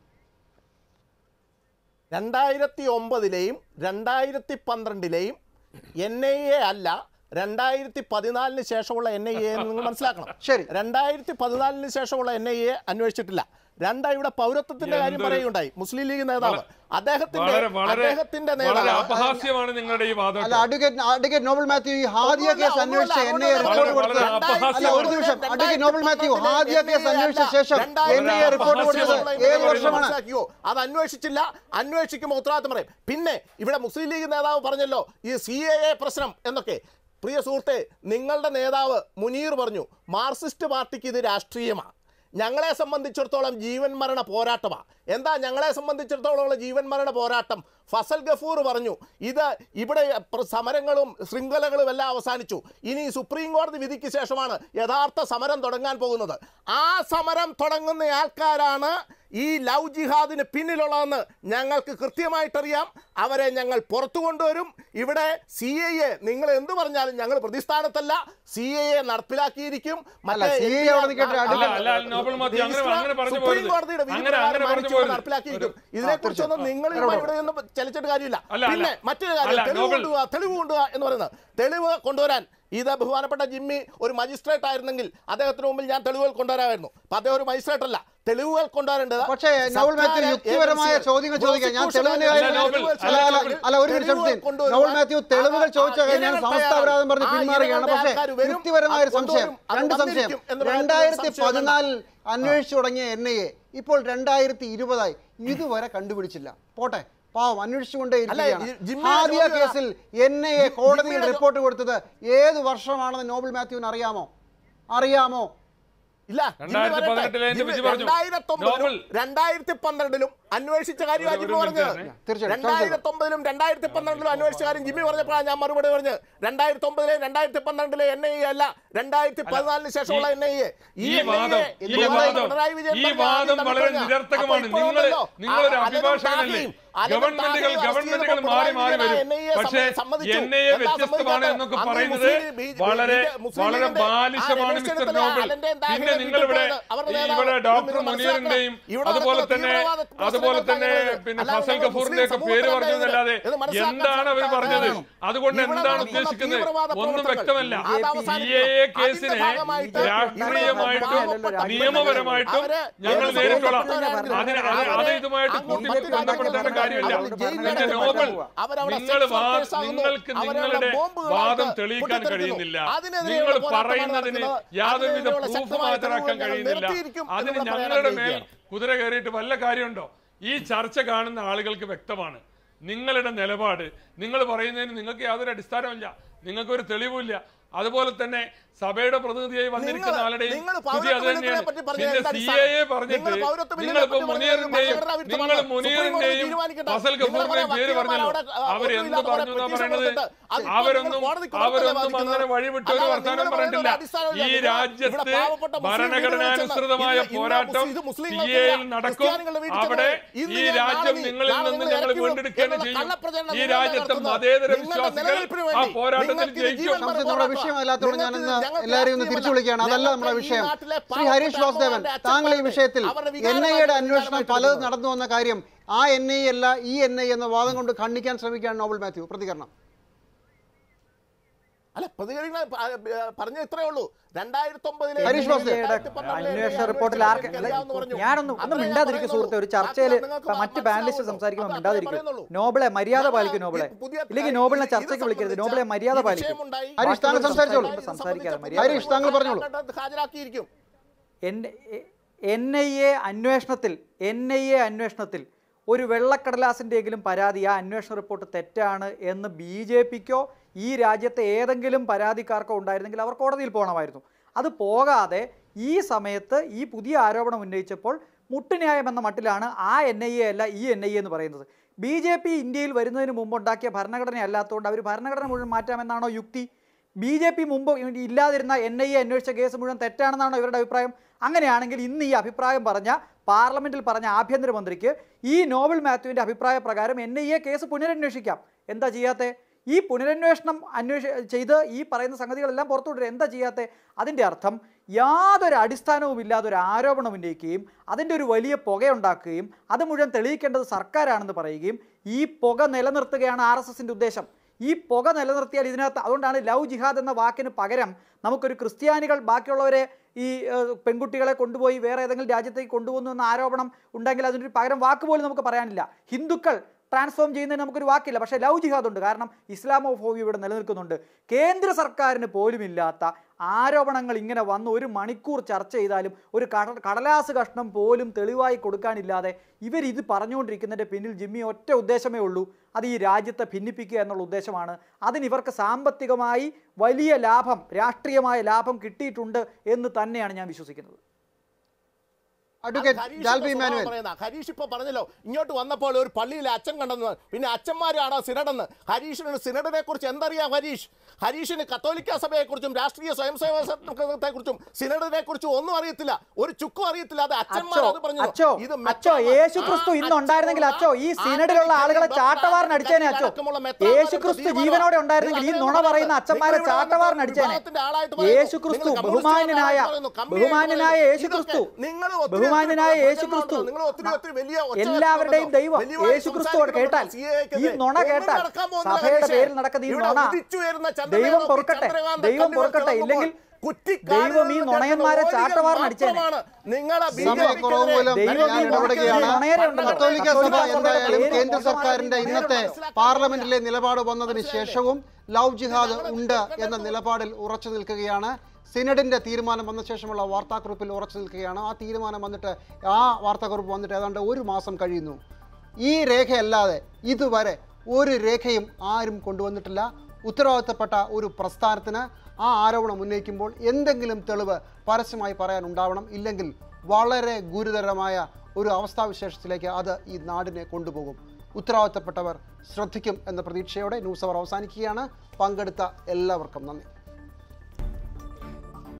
രണ്ടായിരത്തി ഒമ്പതിലെയും രണ്ടായിരത്തി പന്ത്രണ്ടിലെയും എൻ ഐ എ അല്ല രണ്ടായിരത്തി പതിനാലിന് ശേഷമുള്ള എൻ ഐ എ നിങ്ങൾ മനസ്സിലാക്കണം ശരി. രണ്ടായിരത്തി പതിനാലിന് ശേഷമുള്ള എൻ ഐ എ അന്വേഷിച്ചിട്ടില്ല രണ്ടാ ഇവിടെ പൗരത്വത്തിന്റെ കാര്യം എന്തൊരു- പറയുകയുണ്ടായി മുസ്ലിം ലീഗ് നേതാവ് അദ്ദേഹത്തിന്റെ വളരെ വളരെ അദ്ദേഹത്തിന്റെ വളരെ നേതാവ് അപഹാസ്യമാണ് നിങ്ങളുടെ ഈ വാദം അല്ല അഡ്വക്കേറ്റ് അഡ്വക്കേറ്റ് നോബൽ മാത്യു ഈ ഹാദിയ ഒന്നുമില്ല, കേസ് ഒന്നുമില്ല, അന്വേഷിച്ച് എൻ ഐ ഒന്നുമില്ല, റിപ്പോർട്ട് വളരെ കൊടുത്തത് അപഹാസ്യമാണ്. അല്ല ഒരു നിമിഷം അഡ്വക്കേറ്റ് നോബൽ മാത്യു ഹാദിയ കേസ് അന്വേഷിച്ച ശേഷം എൻ ഐ എ റിപ്പോർട്ട് കൊടുത്തത് ഏത് വർഷമാണ് മനസ്സിലാക്കിയോ അത് അന്വേഷിച്ചില്ല അന്വേഷിക്കുമ്പോൾ ഉത്തരവാദിത്തം പറയും പിന്നെ ഇവിടെ മുസ്ലിം ലീഗ് നേതാവ് പറഞ്ഞല്ലോ ഈ സി എ എ പ്രശ്നം എന്നൊക്കെ പ്രിയ സുഹൃത്തെ നിങ്ങളുടെ നേതാവ് മുനീർ പറഞ്ഞു മാർക്സിസ്റ്റ് പാർട്ടിക്ക് ഇത് രാഷ്ട്രീയമാണ് ഞങ്ങളെ സംബന്ധിച്ചിടത്തോളം ജീവൻ മരണ പോരാട്ടമാണ് എന്താ ഞങ്ങളെ സംബന്ധിച്ചിടത്തോളം ഉള്ള ജീവൻ മരണ പോരാട്ടം ഫസൽ ഗഫൂർ പറഞ്ഞു ഇത് ഇവിടെ പ്ര- സമരങ്ങളും ശൃംഖലകളും എല്ലാം അവസാനിച്ചു ഇനി സുപ്രീം കോടതി വിധിക്ക് ശേഷമാണ് യഥാർത്ഥ സമരം തുടങ്ങാൻ പോകുന്നത് ആ സമരം തുടങ്ങുന്ന ആൾക്കാരാണ് ഈ ലവ് ജിഹാദിന് പിന്നിലുള്ളതെന്ന് ഞങ്ങൾക്ക് കൃത്യമായിട്ടറിയാം അവരെ ഞങ്ങൾ പുറത്തു കൊണ്ടുവരും ഇവിടെ സി എ എ നിങ്ങൾ എന്ത് പറഞ്ഞാലും ഞങ്ങൾ പ്രതിസ്ഥാനത്തല്ല സി എ എ നടപ്പിലാക്കിയിരിക്കും അല്ല, CAA അവിടെ നിൽക്കട്ടെ, അല്ല, അല്ല, നോബൽ മാത്യു, അങ്ങനെ- അങ്ങനെ പറഞ്ഞു സുപ്രീം പോകരുത്. കോടതിയുടെ വിധി അങ്ങനെ- അങ്ങനെ പ്രകാരം പറഞ്ഞു മാനിച്ചുകൊണ്ട് പോകരുത്. നടപ്പിലാക്കിയിരിക്കും ഇതിനെക്കുറിച്ചൊന്നും നിങ്ങൾ ഇവിടെ ഒന്നും ചലിച്ചിട്ട് കാര്യമില്ല അല്ല, അല്ല. പിന്നെ മറ്റൊരു അല്ല, കാര്യം തെളിവ് നോബൽ- കൊണ്ടുപോവുക തെളിവ് കൊണ്ടുപോവുക എന്ന് പറയുന്നത് തെളിവ് കൊണ്ടുവരാൻ ഇത് ബഹുമാനപ്പെട്ട ജിമ്മി ഒരു മജിസ്ട്രേറ്റ് ആയിരുന്നെങ്കിൽ അദ്ദേഹത്തിന് മുമ്പിൽ ഞാൻ തെളിവുകൾ കൊണ്ടുവരാമായിരുന്നു അപ്പൊ അദ്ദേഹം ഒരു മജിസ്ട്രേറ്റ് അല്ല തെളിവുകൾ കൊണ്ടുവരേണ്ടത് പക്ഷേ നൗൽ മാത്യു യുക്തിപരമായ ചോദ്യങ്ങൾ ചോദിക്കാം ഞാൻ തെളിവിന്റെ കാര്യം അല്ല, നോബൽ, അല്ല അല്ല അല്ല ഒരു നിമിഷം തെളിവുകൾ നൗൽ മാത്യു തെളിവുകൾ കൊണ്ടുവരുവാൻ ചോദിച്ച കാര്യം ഞാൻ ആ സമസ്ത ഇനങ്ങൾ അപരാധം പറഞ്ഞ് ആ പിന്മാറുകയാണ് ഇനങ്ങളുടെ പക്ഷേ ആൾക്കാർ വരും, യുക്തിപരമായ ഒരു അത് സംശയം കൊണ്ടുവരും, അത് രണ്ട് സംശയം വന്നിരിക്കും എന്ന് പറയുന്നത് രണ്ടായിരത്തി സംശയം വേണ്ട. പതിനാലിൽ അന്വേഷിച്ചു തുടങ്ങിയ എൻ ഐ എ ഇപ്പോൾ രണ്ടായിരത്തി ഇരുപതായി ഇതുവരെ കണ്ടുപിടിച്ചില്ല പോട്ടെ പാവം അന്വേഷിച്ചുകൊണ്ടേ ഇരിക്കുകയാണ് ഈ ജിമ്മിയുടെ ഹാദിയ ചോദ്യം കേസിൽ എൻ ഐ എ കോടതിയിൽ ജിമ്മിയുടെ റിപ്പോർട്ട് കൊടുത്തത് ഏത് വർഷമാണെന്ന് നോബൽ മാത്യുവിന് അറിയാമോ അറിയാമോ ഇല്ല രണ്ടായിരത്തി പതിനെട്ടിലെ എന്റെ വിധി പറഞ്ഞു. നോബൽ. രണ്ടായിരത്തി പന്ത്രണ്ടിലും അന്വേഷിച്ച കാര്യം ഒരു- ജിമ്മി ഒരു പറഞ്ഞത് മിനിറ്റ് തീർച്ചയായും, രണ്ടായിരത്തി ഒമ്പതിലും രണ്ടായിരത്തി പന്ത്രണ്ടിലും അന്വേഷിച്ച കാര്യം ജിമ്മി പറഞ്ഞപ്പോഴാണ് ഞാൻ മറുപടി പറഞ്ഞത് രണ്ടായിരത്തി ഒമ്പതിലെ രണ്ടായിരത്തി പന്ത്രണ്ടിലെ എൻ ഐ എ അല്ല രണ്ടായിരത്തി പതിനാലിന് ശേഷമുള്ള എൻ ഐ എ ഈ വാദം ഈ വാദം ഈ വാദം വളരെ നിരർത്ഥകമാണ് നിങ്ങൾ നിങ്ങളൊരു അഭിഭാഷകനല്ലേ ഗവൺമെന്റുകൾ ഗവൺമെന്റുകൾ മാറി മാറി വരും പക്ഷേ എൻ ഐ എ വ്യത്യസ്തമാണ് എന്നൊക്കെ പറയുന്നത് വളരെ വളരെ ബാലിശമാണ് മിസ്റ്റർ നോബൽ പിന്നെ നിങ്ങൾ ഇവിടെ ഇവിടെ ഡോക്ടർ മുനീറിന്റെയും അതുപോലെ തന്നെ അതുപോലെ തന്നെ പിന്നെ ഫസൽ ഗഫൂറിന്റെ ഒക്കെ പേര് പറഞ്ഞതല്ലാതെ എന്താണ് അവർ പറഞ്ഞത് അതുകൊണ്ട് എന്താണ് ഉദ്ദേശിക്കുന്നത് ഒന്നും വ്യക്തമല്ല സി എ എ കേസിനെ രാഷ്ട്രീയമായിട്ടും നിയമപരമായിട്ടും ഞങ്ങൾ നേരിട്ടോളാം അതിന് അത് അത് ഇതുമായിട്ട് കൂട്ടി ബന്ധപ്പെടുത്തേണ്ട കാര്യമില്ല പിന്നെ നോബൽ നിങ്ങൾ വാ- നിങ്ങൾക്ക് നിങ്ങളുടെ വാദം തെളിയിക്കാൻ കഴിയുന്നില്ല നിങ്ങൾ പറയുന്നതിന് യാതൊരുവിധ പ്രൂഫ് ഹാജരാക്കാൻ കഴിയുന്നില്ല അതിന് ഞങ്ങളുടെ മേൽ കുതിര കയറിയിട്ട് വല്ല കാര്യമുണ്ടോ ഈ ചർച്ച കാണുന്ന ആളുകൾക്ക് വ്യക്തമാണ് നിങ്ങളുടെ നിലപാട് നിങ്ങൾ പറയുന്നതിന് നിങ്ങൾക്ക് യാതൊരു അടിസ്ഥാനമില്ല നിങ്ങൾക്കൊരു തെളിവുമില്ല അതുപോലെ തന്നെ സഭയുടെ പ്രതിനിധിയായി വന്നിരിക്കുന്ന നിങ്ങൾ- ആളുടെയും നിങ്ങൾ സ്ഥിതി പൗരത്വ അത് ബില്ലിനെ തന്നെയാണ് പറ്റി പറഞ്ഞത് പിന്നെ എന്താ സി അടിസ്ഥാനം? എ പറഞ്ഞിട്ട് നിങ്ങൾ പൗരത്വ ബില്ലിനെ നിങ്ങളിപ്പോ പറ്റി പറഞ്ഞത് മുനീറിന്റെയും ഭരണഘടനാ വിരുദ്ധമാണ്. നിങ്ങൾ സുപ്രീം കോടതി മുനീറിന്റെയും തീരുമാനിക്കട്ടെ. ഫസൽ നിങ്ങൾ ഗഫൂറിന്റെയും പറയാം, പേര് പറഞ്ഞല്ലോ വക്കീലന്മാർ അവിടെ, അവരെന്ത് ഒന്നുമില്ലാതെ പറഞ്ഞു എന്നാ petition പറയണത് കൊടുത്തിട്ട് അതിപ്പോ അവരൊന്നും നിങ്ങൾ കോടതി കൊടുത്തല്ലേ അവരൊന്നും ബാധിക്കുന്നത്? അങ്ങനെ വഴിവിട്ട ഒരു അല്ലാതെ വർത്തമാനം നിങ്ങൾ പറഞ്ഞിട്ടില്ല പറയുന്ന അടിസ്ഥാനമില്ല. ഈ ഇവിടെ രാജ്യത്ത് പാവപ്പെട്ട മുസ്ലിം ഭരണഘടനാനുസൃതമായ വീടുകൾ ചെന്ന് പോരാട്ടം ഇത് സി മുസ്ലിങ്ങൾക്ക് എയിൽ ഇല്ല. നടക്കും ക്രിസ്ത്യാനികളുടെ വീട്ടിൽ അവിടെ ചെന്ന് ഇന്ന് ഈ ഞാൻ രാജ്യം നാളെ നിങ്ങളിൽ നാളെ നിന്ന് നിങ്ങൾ ഞങ്ങൾ ഇറക്കി വിടും വീണ്ടെടുക്കുകയാണ് എന്നുള്ള ചെയ്യും കള്ളപ്രചരണം ഈ നിങ്ങൾ രാജ്യത്തെ നടത്തുന്നത്. മതേതര നിങ്ങളുടെ വിശ്വാസികൾ നിലനിൽപ്പിന് ആ വേണ്ടി പോരാട്ടത്തിൽ നിങ്ങൾക്ക് ഇത് ജയിക്കും ജീവൻ സംശയം നമ്മുടെ വിഷയമല്ലാത്തതുകൊണ്ട് ഞാൻ ഇന്ന് ഞങ്ങൾക്ക് എല്ലാവരെയും ഒന്ന് തിരിച്ചു വിളിക്കുകയാണ് അതല്ല ഞങ്ങൾക്ക് നമ്മുടെ ഈ വിഷയം നാട്ടിലെ ശ്രീ ഹരീഷ് പാവപ്പെട്ട വാസുദേവൻ അമ്മമാരുടെ താങ്കൾ ഈ അച്ഛന്മാരുടെ വിഷയത്തിൽ അവരുടെ എൻ വികാരമായിട്ട് ഐയുടെ അന്വേഷണം വികാരമായിട്ട് പലതും എടുക്കുന്നത്. നടന്നു വന്ന കാര്യം ആ എൻ ഐ അല്ല ഈ എൻ ഐ എന്ന വാദം കൊണ്ട് ഖണ്ഡിക്കാൻ ശ്രമിക്കുകയാണ് നോബൽ മാത്യു പ്രതികരണം അല്ല പ്രതികരിക്കുന്ന പറഞ്ഞ ഇത്രേ ഉള്ളൂ രണ്ടായിരത്തി ഒമ്പതിലെ ഹരീഷ് വാസുദേവ്. അന്വേഷണ റിപ്പോർട്ടിൽ ആർക്ക് ഞാനൊന്നും ഒന്നും മിണ്ടാതിരിക്കും സുഹൃത്തെ ഒരു ചർച്ചയിൽ മറ്റ് പാനലിസ്റ്റ് സംസാരിക്കുമ്പോൾ മിണ്ടാതിരിക്കും നോബിളെ മര്യാദ പാലിക്കും നോബിളെ ഇല്ലെങ്കിൽ നോബിളിനെ ചർച്ചയ്ക്ക് വിളിക്കരുത് നോബിളെ മര്യാദ പാലിക്കും ഹരീഷ് താങ്കൾ സംസാരിച്ചോളൂ സംസാരിക്കാതെ മര്യാദ ഹരീഷ് താങ്കൾ പറഞ്ഞോളൂ ഹാജരാക്കിയിരിക്കും എൻ ഐ എ അന്വേഷണത്തിൽ എൻ ഐ എ അന്വേഷണത്തിൽ ഒരു വെള്ളക്കടലാസിൻ്റെയെങ്കിലും പരാതി ആ അന്വേഷണ റിപ്പോർട്ട് തെറ്റാണ് എന്ന് ബി ജെ പിക്കോ ഈ രാജ്യത്തെ ഏതെങ്കിലും പരാതിക്കാർക്കോ ഉണ്ടായിരുന്നെങ്കിൽ അവർ കോടതിയിൽ പോകണമായിരുന്നു അത് പോകാതെ ഈ സമയത്ത് ഈ പുതിയ ആരോപണം ഉന്നയിച്ചപ്പോൾ മുട്ടുന്യായം എന്ന മട്ടിലാണ് ആ എൻ ഐ എ അല്ല ഈ എൻ ഐ എ എന്ന് പറയുന്നത് ബി ജെ പി ഇന്ത്യയിൽ വരുന്നതിന് മുമ്പ് ഉണ്ടാക്കിയ ഭരണഘടന അല്ലാത്തതുകൊണ്ട് അവർ ഭരണഘടന മുഴുവൻ മാറ്റാമെന്നാണോ യുക്തി ബി ജെ പി മുമ്പ് ഇല്ലാതിരുന്ന എൻ ഐ എ അന്വേഷിച്ച കേസ് മുഴുവൻ തെറ്റാണെന്നാണോ ഇവരുടെ അഭിപ്രായം അങ്ങനെയാണെങ്കിൽ ഇന്ന് ഈ അഭിപ്രായം പറഞ്ഞ പാർലമെന്റിൽ പറഞ്ഞ ആഭ്യന്തരമന്ത്രിക്ക് ഈ നോബൽ മാത്യുവിൻ്റെ അഭിപ്രായ പ്രകാരം എൻ ഐ എ കേസ് പുനരന്വേഷിക്കാം എന്താ ചെയ്യാത്തെ ഈ പുനരന്വേഷണം അന്വേഷ ചെയ്ത് ഈ പറയുന്ന സംഗതികളെല്ലാം പുറത്തുവിടുക എന്താ ചെയ്യാത്തെ അതിൻ്റെ അർത്ഥം യാതൊരു അടിസ്ഥാനവും ഇല്ലാതെ ഒരു ആരോപണം ഉന്നയിക്കുകയും അതിൻ്റെ ഒരു വലിയ പുകയുണ്ടാക്കുകയും അത് മുഴുവൻ തെളിയിക്കേണ്ടത് സർക്കാരാണെന്ന് പറയുകയും ഈ പുക നിലനിർത്തുകയാണ് ആർ എസ് എസിൻ്റെ ഉദ്ദേശം ഈ പുക നിലനിർത്തിയാൽ ഇതിനകത്ത് അതുകൊണ്ടാണ് ലവ് ജിഹാദ് എന്ന വാക്കിന് പകരം നമുക്കൊരു ക്രിസ്ത്യാനികൾ ബാക്കിയുള്ളവരെ ഈ ഏഹ്, പെൺകുട്ടികളെ കൊണ്ടുപോയി വേറെ ഏതെങ്കിലും രാജ്യത്തേക്ക് കൊണ്ടുപോകുന്നു എന്ന ആരോപണം ഉണ്ടെങ്കിൽ അതിനൊരു പകരം വാക്ക് പോലും നമുക്ക് പറയാനില്ല ഹിന്ദുക്കൾ ട്രാൻസ്ഫോം ചെയ്യുന്നതിന് നമുക്കൊരു വാക്കില്ല പക്ഷേ ലവ് ജിഹാദ് ഉണ്ട് കാരണം ഇസ്ലാമോ ഫോബി ഇവിടെ നിലനിൽക്കുന്നുണ്ട് കേന്ദ്ര സർക്കാരിന് പോലും ഇല്ലാത്ത ആരോപണങ്ങൾ ഇങ്ങനെ വന്ന് ഒരു മണിക്കൂർ ചർച്ച ചെയ്താലും ഒരു കട കടലാസ് കഷ്ണം പോലും തെളിവായി കൊടുക്കാനില്ലാതെ ഇവരിത് പറഞ്ഞുകൊണ്ടിരിക്കുന്നതിൻ്റെ പിന്നിൽ ജിമ്മി ഒറ്റ ഉദ്ദേശമേ ഉള്ളൂ അത് ഈ രാജ്യത്തെ ഭിന്നിപ്പിക്കുക എന്നുള്ള ഉദ്ദേശമാണ് അതിന് ഇവർക്ക് സാമ്പത്തികമായി വലിയ ലാഭം രാഷ്ട്രീയമായ ലാഭം കിട്ടിയിട്ടുണ്ട് എന്ന് തന്നെയാണ് ഞാൻ വിശ്വസിക്കുന്നത് അഡ്വക്കേറ്റ് ഡാൽബി മാനുവൽ ഹരീഷ് ഇപ്പൊ പറഞ്ഞല്ലോ ഇങ്ങോട്ട് വന്നപ്പോൾ ഒരു പള്ളിയിലെ അച്ഛൻ കണ്ടെന്ന് പിന്നെ അച്ഛന്മാരാണ് സിനഡെന്ന് ഹരീഷിന് സിനഡിനെ കുറിച്ച് എന്തറിയാം ഹരീഷ് ഹരീഷിന് കത്തോലിക്ക സഭയെ കുറിച്ചും രാഷ്ട്രീയ സ്വയം സേവകത്തെ കുറിച്ചും സിനഡിനെ കുറിച്ചും ഒന്നും അറിയത്തില്ല ഒരു ചുക്കും അറിയത്തില്ല അത് അച്ഛന്മാർ അച്ചോ അത് പറഞ്ഞു അച്ചോ ഇത് അച്ചോ മെത്രാന്മാർ- യേശു ക്രിസ്തു ആ ഇന്ന് ഉണ്ടായിരുന്നെങ്കിൽ അച്ചോ ഈ അച്ഛന്മാർ സിനഡിലുള്ള ആളുകളെ ആരെങ്കിലും ചാട്ടവാറിന് അടിച്ചേനെ അച്ചോ അടക്കമുള്ള മെത്രാന്മാരെ യേശു ക്രിസ്തു തീരുമാനം- ജീവനോടെ ഉണ്ടായിരുന്നെങ്കിൽ ഈ നുണ പറയുന്ന അച്ഛന്മാരെ നിങ്ങൾ ഇവിടെ ചാട്ടവാറിന് അടിച്ചേനെ വിഭാഗത്തിന്റെ ആളായിട്ട് പറയുന്നു. യേശു ക്രിസ്തു നിങ്ങൾ കമ്മ്യൂണിസ്റ്റ് ബഹുമാന്യനായ പറയുന്നു, കമ്മ്യൂണിസ്റ്റ് ബഹുമാന്യനായ പറയുന്നു. യേശു ക്രിസ്തു ഇതൊക്കെ നിങ്ങൾ ഒത്തിരി ബഹുമാന്യനായ ഒത്തിരി യേശു ക്രിസ്തു നിങ്ങൾ ഒത്തിരി ഒത്തിരി വലിയ ഒച്ച എല്ലാവരുടെയും വെക്കുന്നുണ്ടോ? ദൈവം വലിയവായി യേശു ക്രിസ്തു സംസാരിക്കുന്നുണ്ടോ? കേട്ടാൽ CAA ഈ നുണ ഒന്നും കേട്ടാൽ നടക്കാൻ പോകുന്നില്ല സഭയുടെ ഹരീഷേ. പേരിൽ നടക്കുന്ന ഈ ഇവിടെ നുണ ഉദിച്ചുയരുന്ന ചന്ദ്രനെ ദൈവം നോക്കി പൊറുക്കട്ടെ ചന്ദ്രകാന്തൻ ദൈവം കണ്ണുകൾ പൊറുക്കട്ടെ തിളങ്ങുമ്പോൾ ഇല്ലെങ്കിൽ കുറ്റിക്കാലിൽ ദൈവം ഈ നിന്ന് നുണയന്മാരെ കേൾക്കുന്ന ചാട്ടവാറിന് അടിച്ചേനെ. മാത്രമാണ് നിങ്ങളെ സമയക്കുറവ് മൂലം ദൈവം ഞാൻ ഈ ഇടപെടുകയാണ് നുണയരെ ഉണ്ടല്ലോ. കത്തോലിക്ക സഭ കത്തോലിക്ക സഭയുടെ എന്തായാലും പേര് കേന്ദ്ര മോശമായി സർക്കാരിന്റെ ഇന്നത്തെ പാർലമെന്റിലെ നിലപാട് വന്നതിന് ശേഷവും ലവ് ജിഹാദ് ഉണ്ട് എന്ന നിലപാടിൽ ഉറച്ചു നിൽക്കുകയാണ് സിനഡിന്റെ തീരുമാനം വന്ന ശേഷമുള്ള വാർത്താക്കുറിപ്പിൽ ഉറച്ചു നിൽക്കുകയാണ് ആ തീരുമാനം വന്നിട്ട് ആ വാർത്താക്കുറിപ്പ് വന്നിട്ട് ഏതാണ്ട് ഒരു മാസം കഴിയുന്നു ഈ രേഖയല്ലാതെ ഇതുവരെ ഒരു രേഖയും ആരും കൊണ്ടുവന്നിട്ടില്ല ഉത്തരവാദിത്തപ്പെട്ട ഒരു പ്രസ്ഥാനത്തിന് ആ ആരോപണം ഉന്നയിക്കുമ്പോൾ എന്തെങ്കിലും തെളിവ് പരസ്യമായി പറയാനുണ്ടാവണം ഇല്ലെങ്കിൽ വളരെ ഗുരുതരമായ ഒരു അവസ്ഥാവിശേഷത്തിലേക്ക് അത് ഈ നാടിനെ കൊണ്ടുപോകും ഉത്തരവാദിത്തപ്പെട്ടവർ ശ്രദ്ധിക്കും എന്ന പ്രതീക്ഷയോടെ ന്യൂസ് അവർ അവസാനിക്കുകയാണ് പങ്കെടുത്ത എല്ലാവർക്കും നന്ദി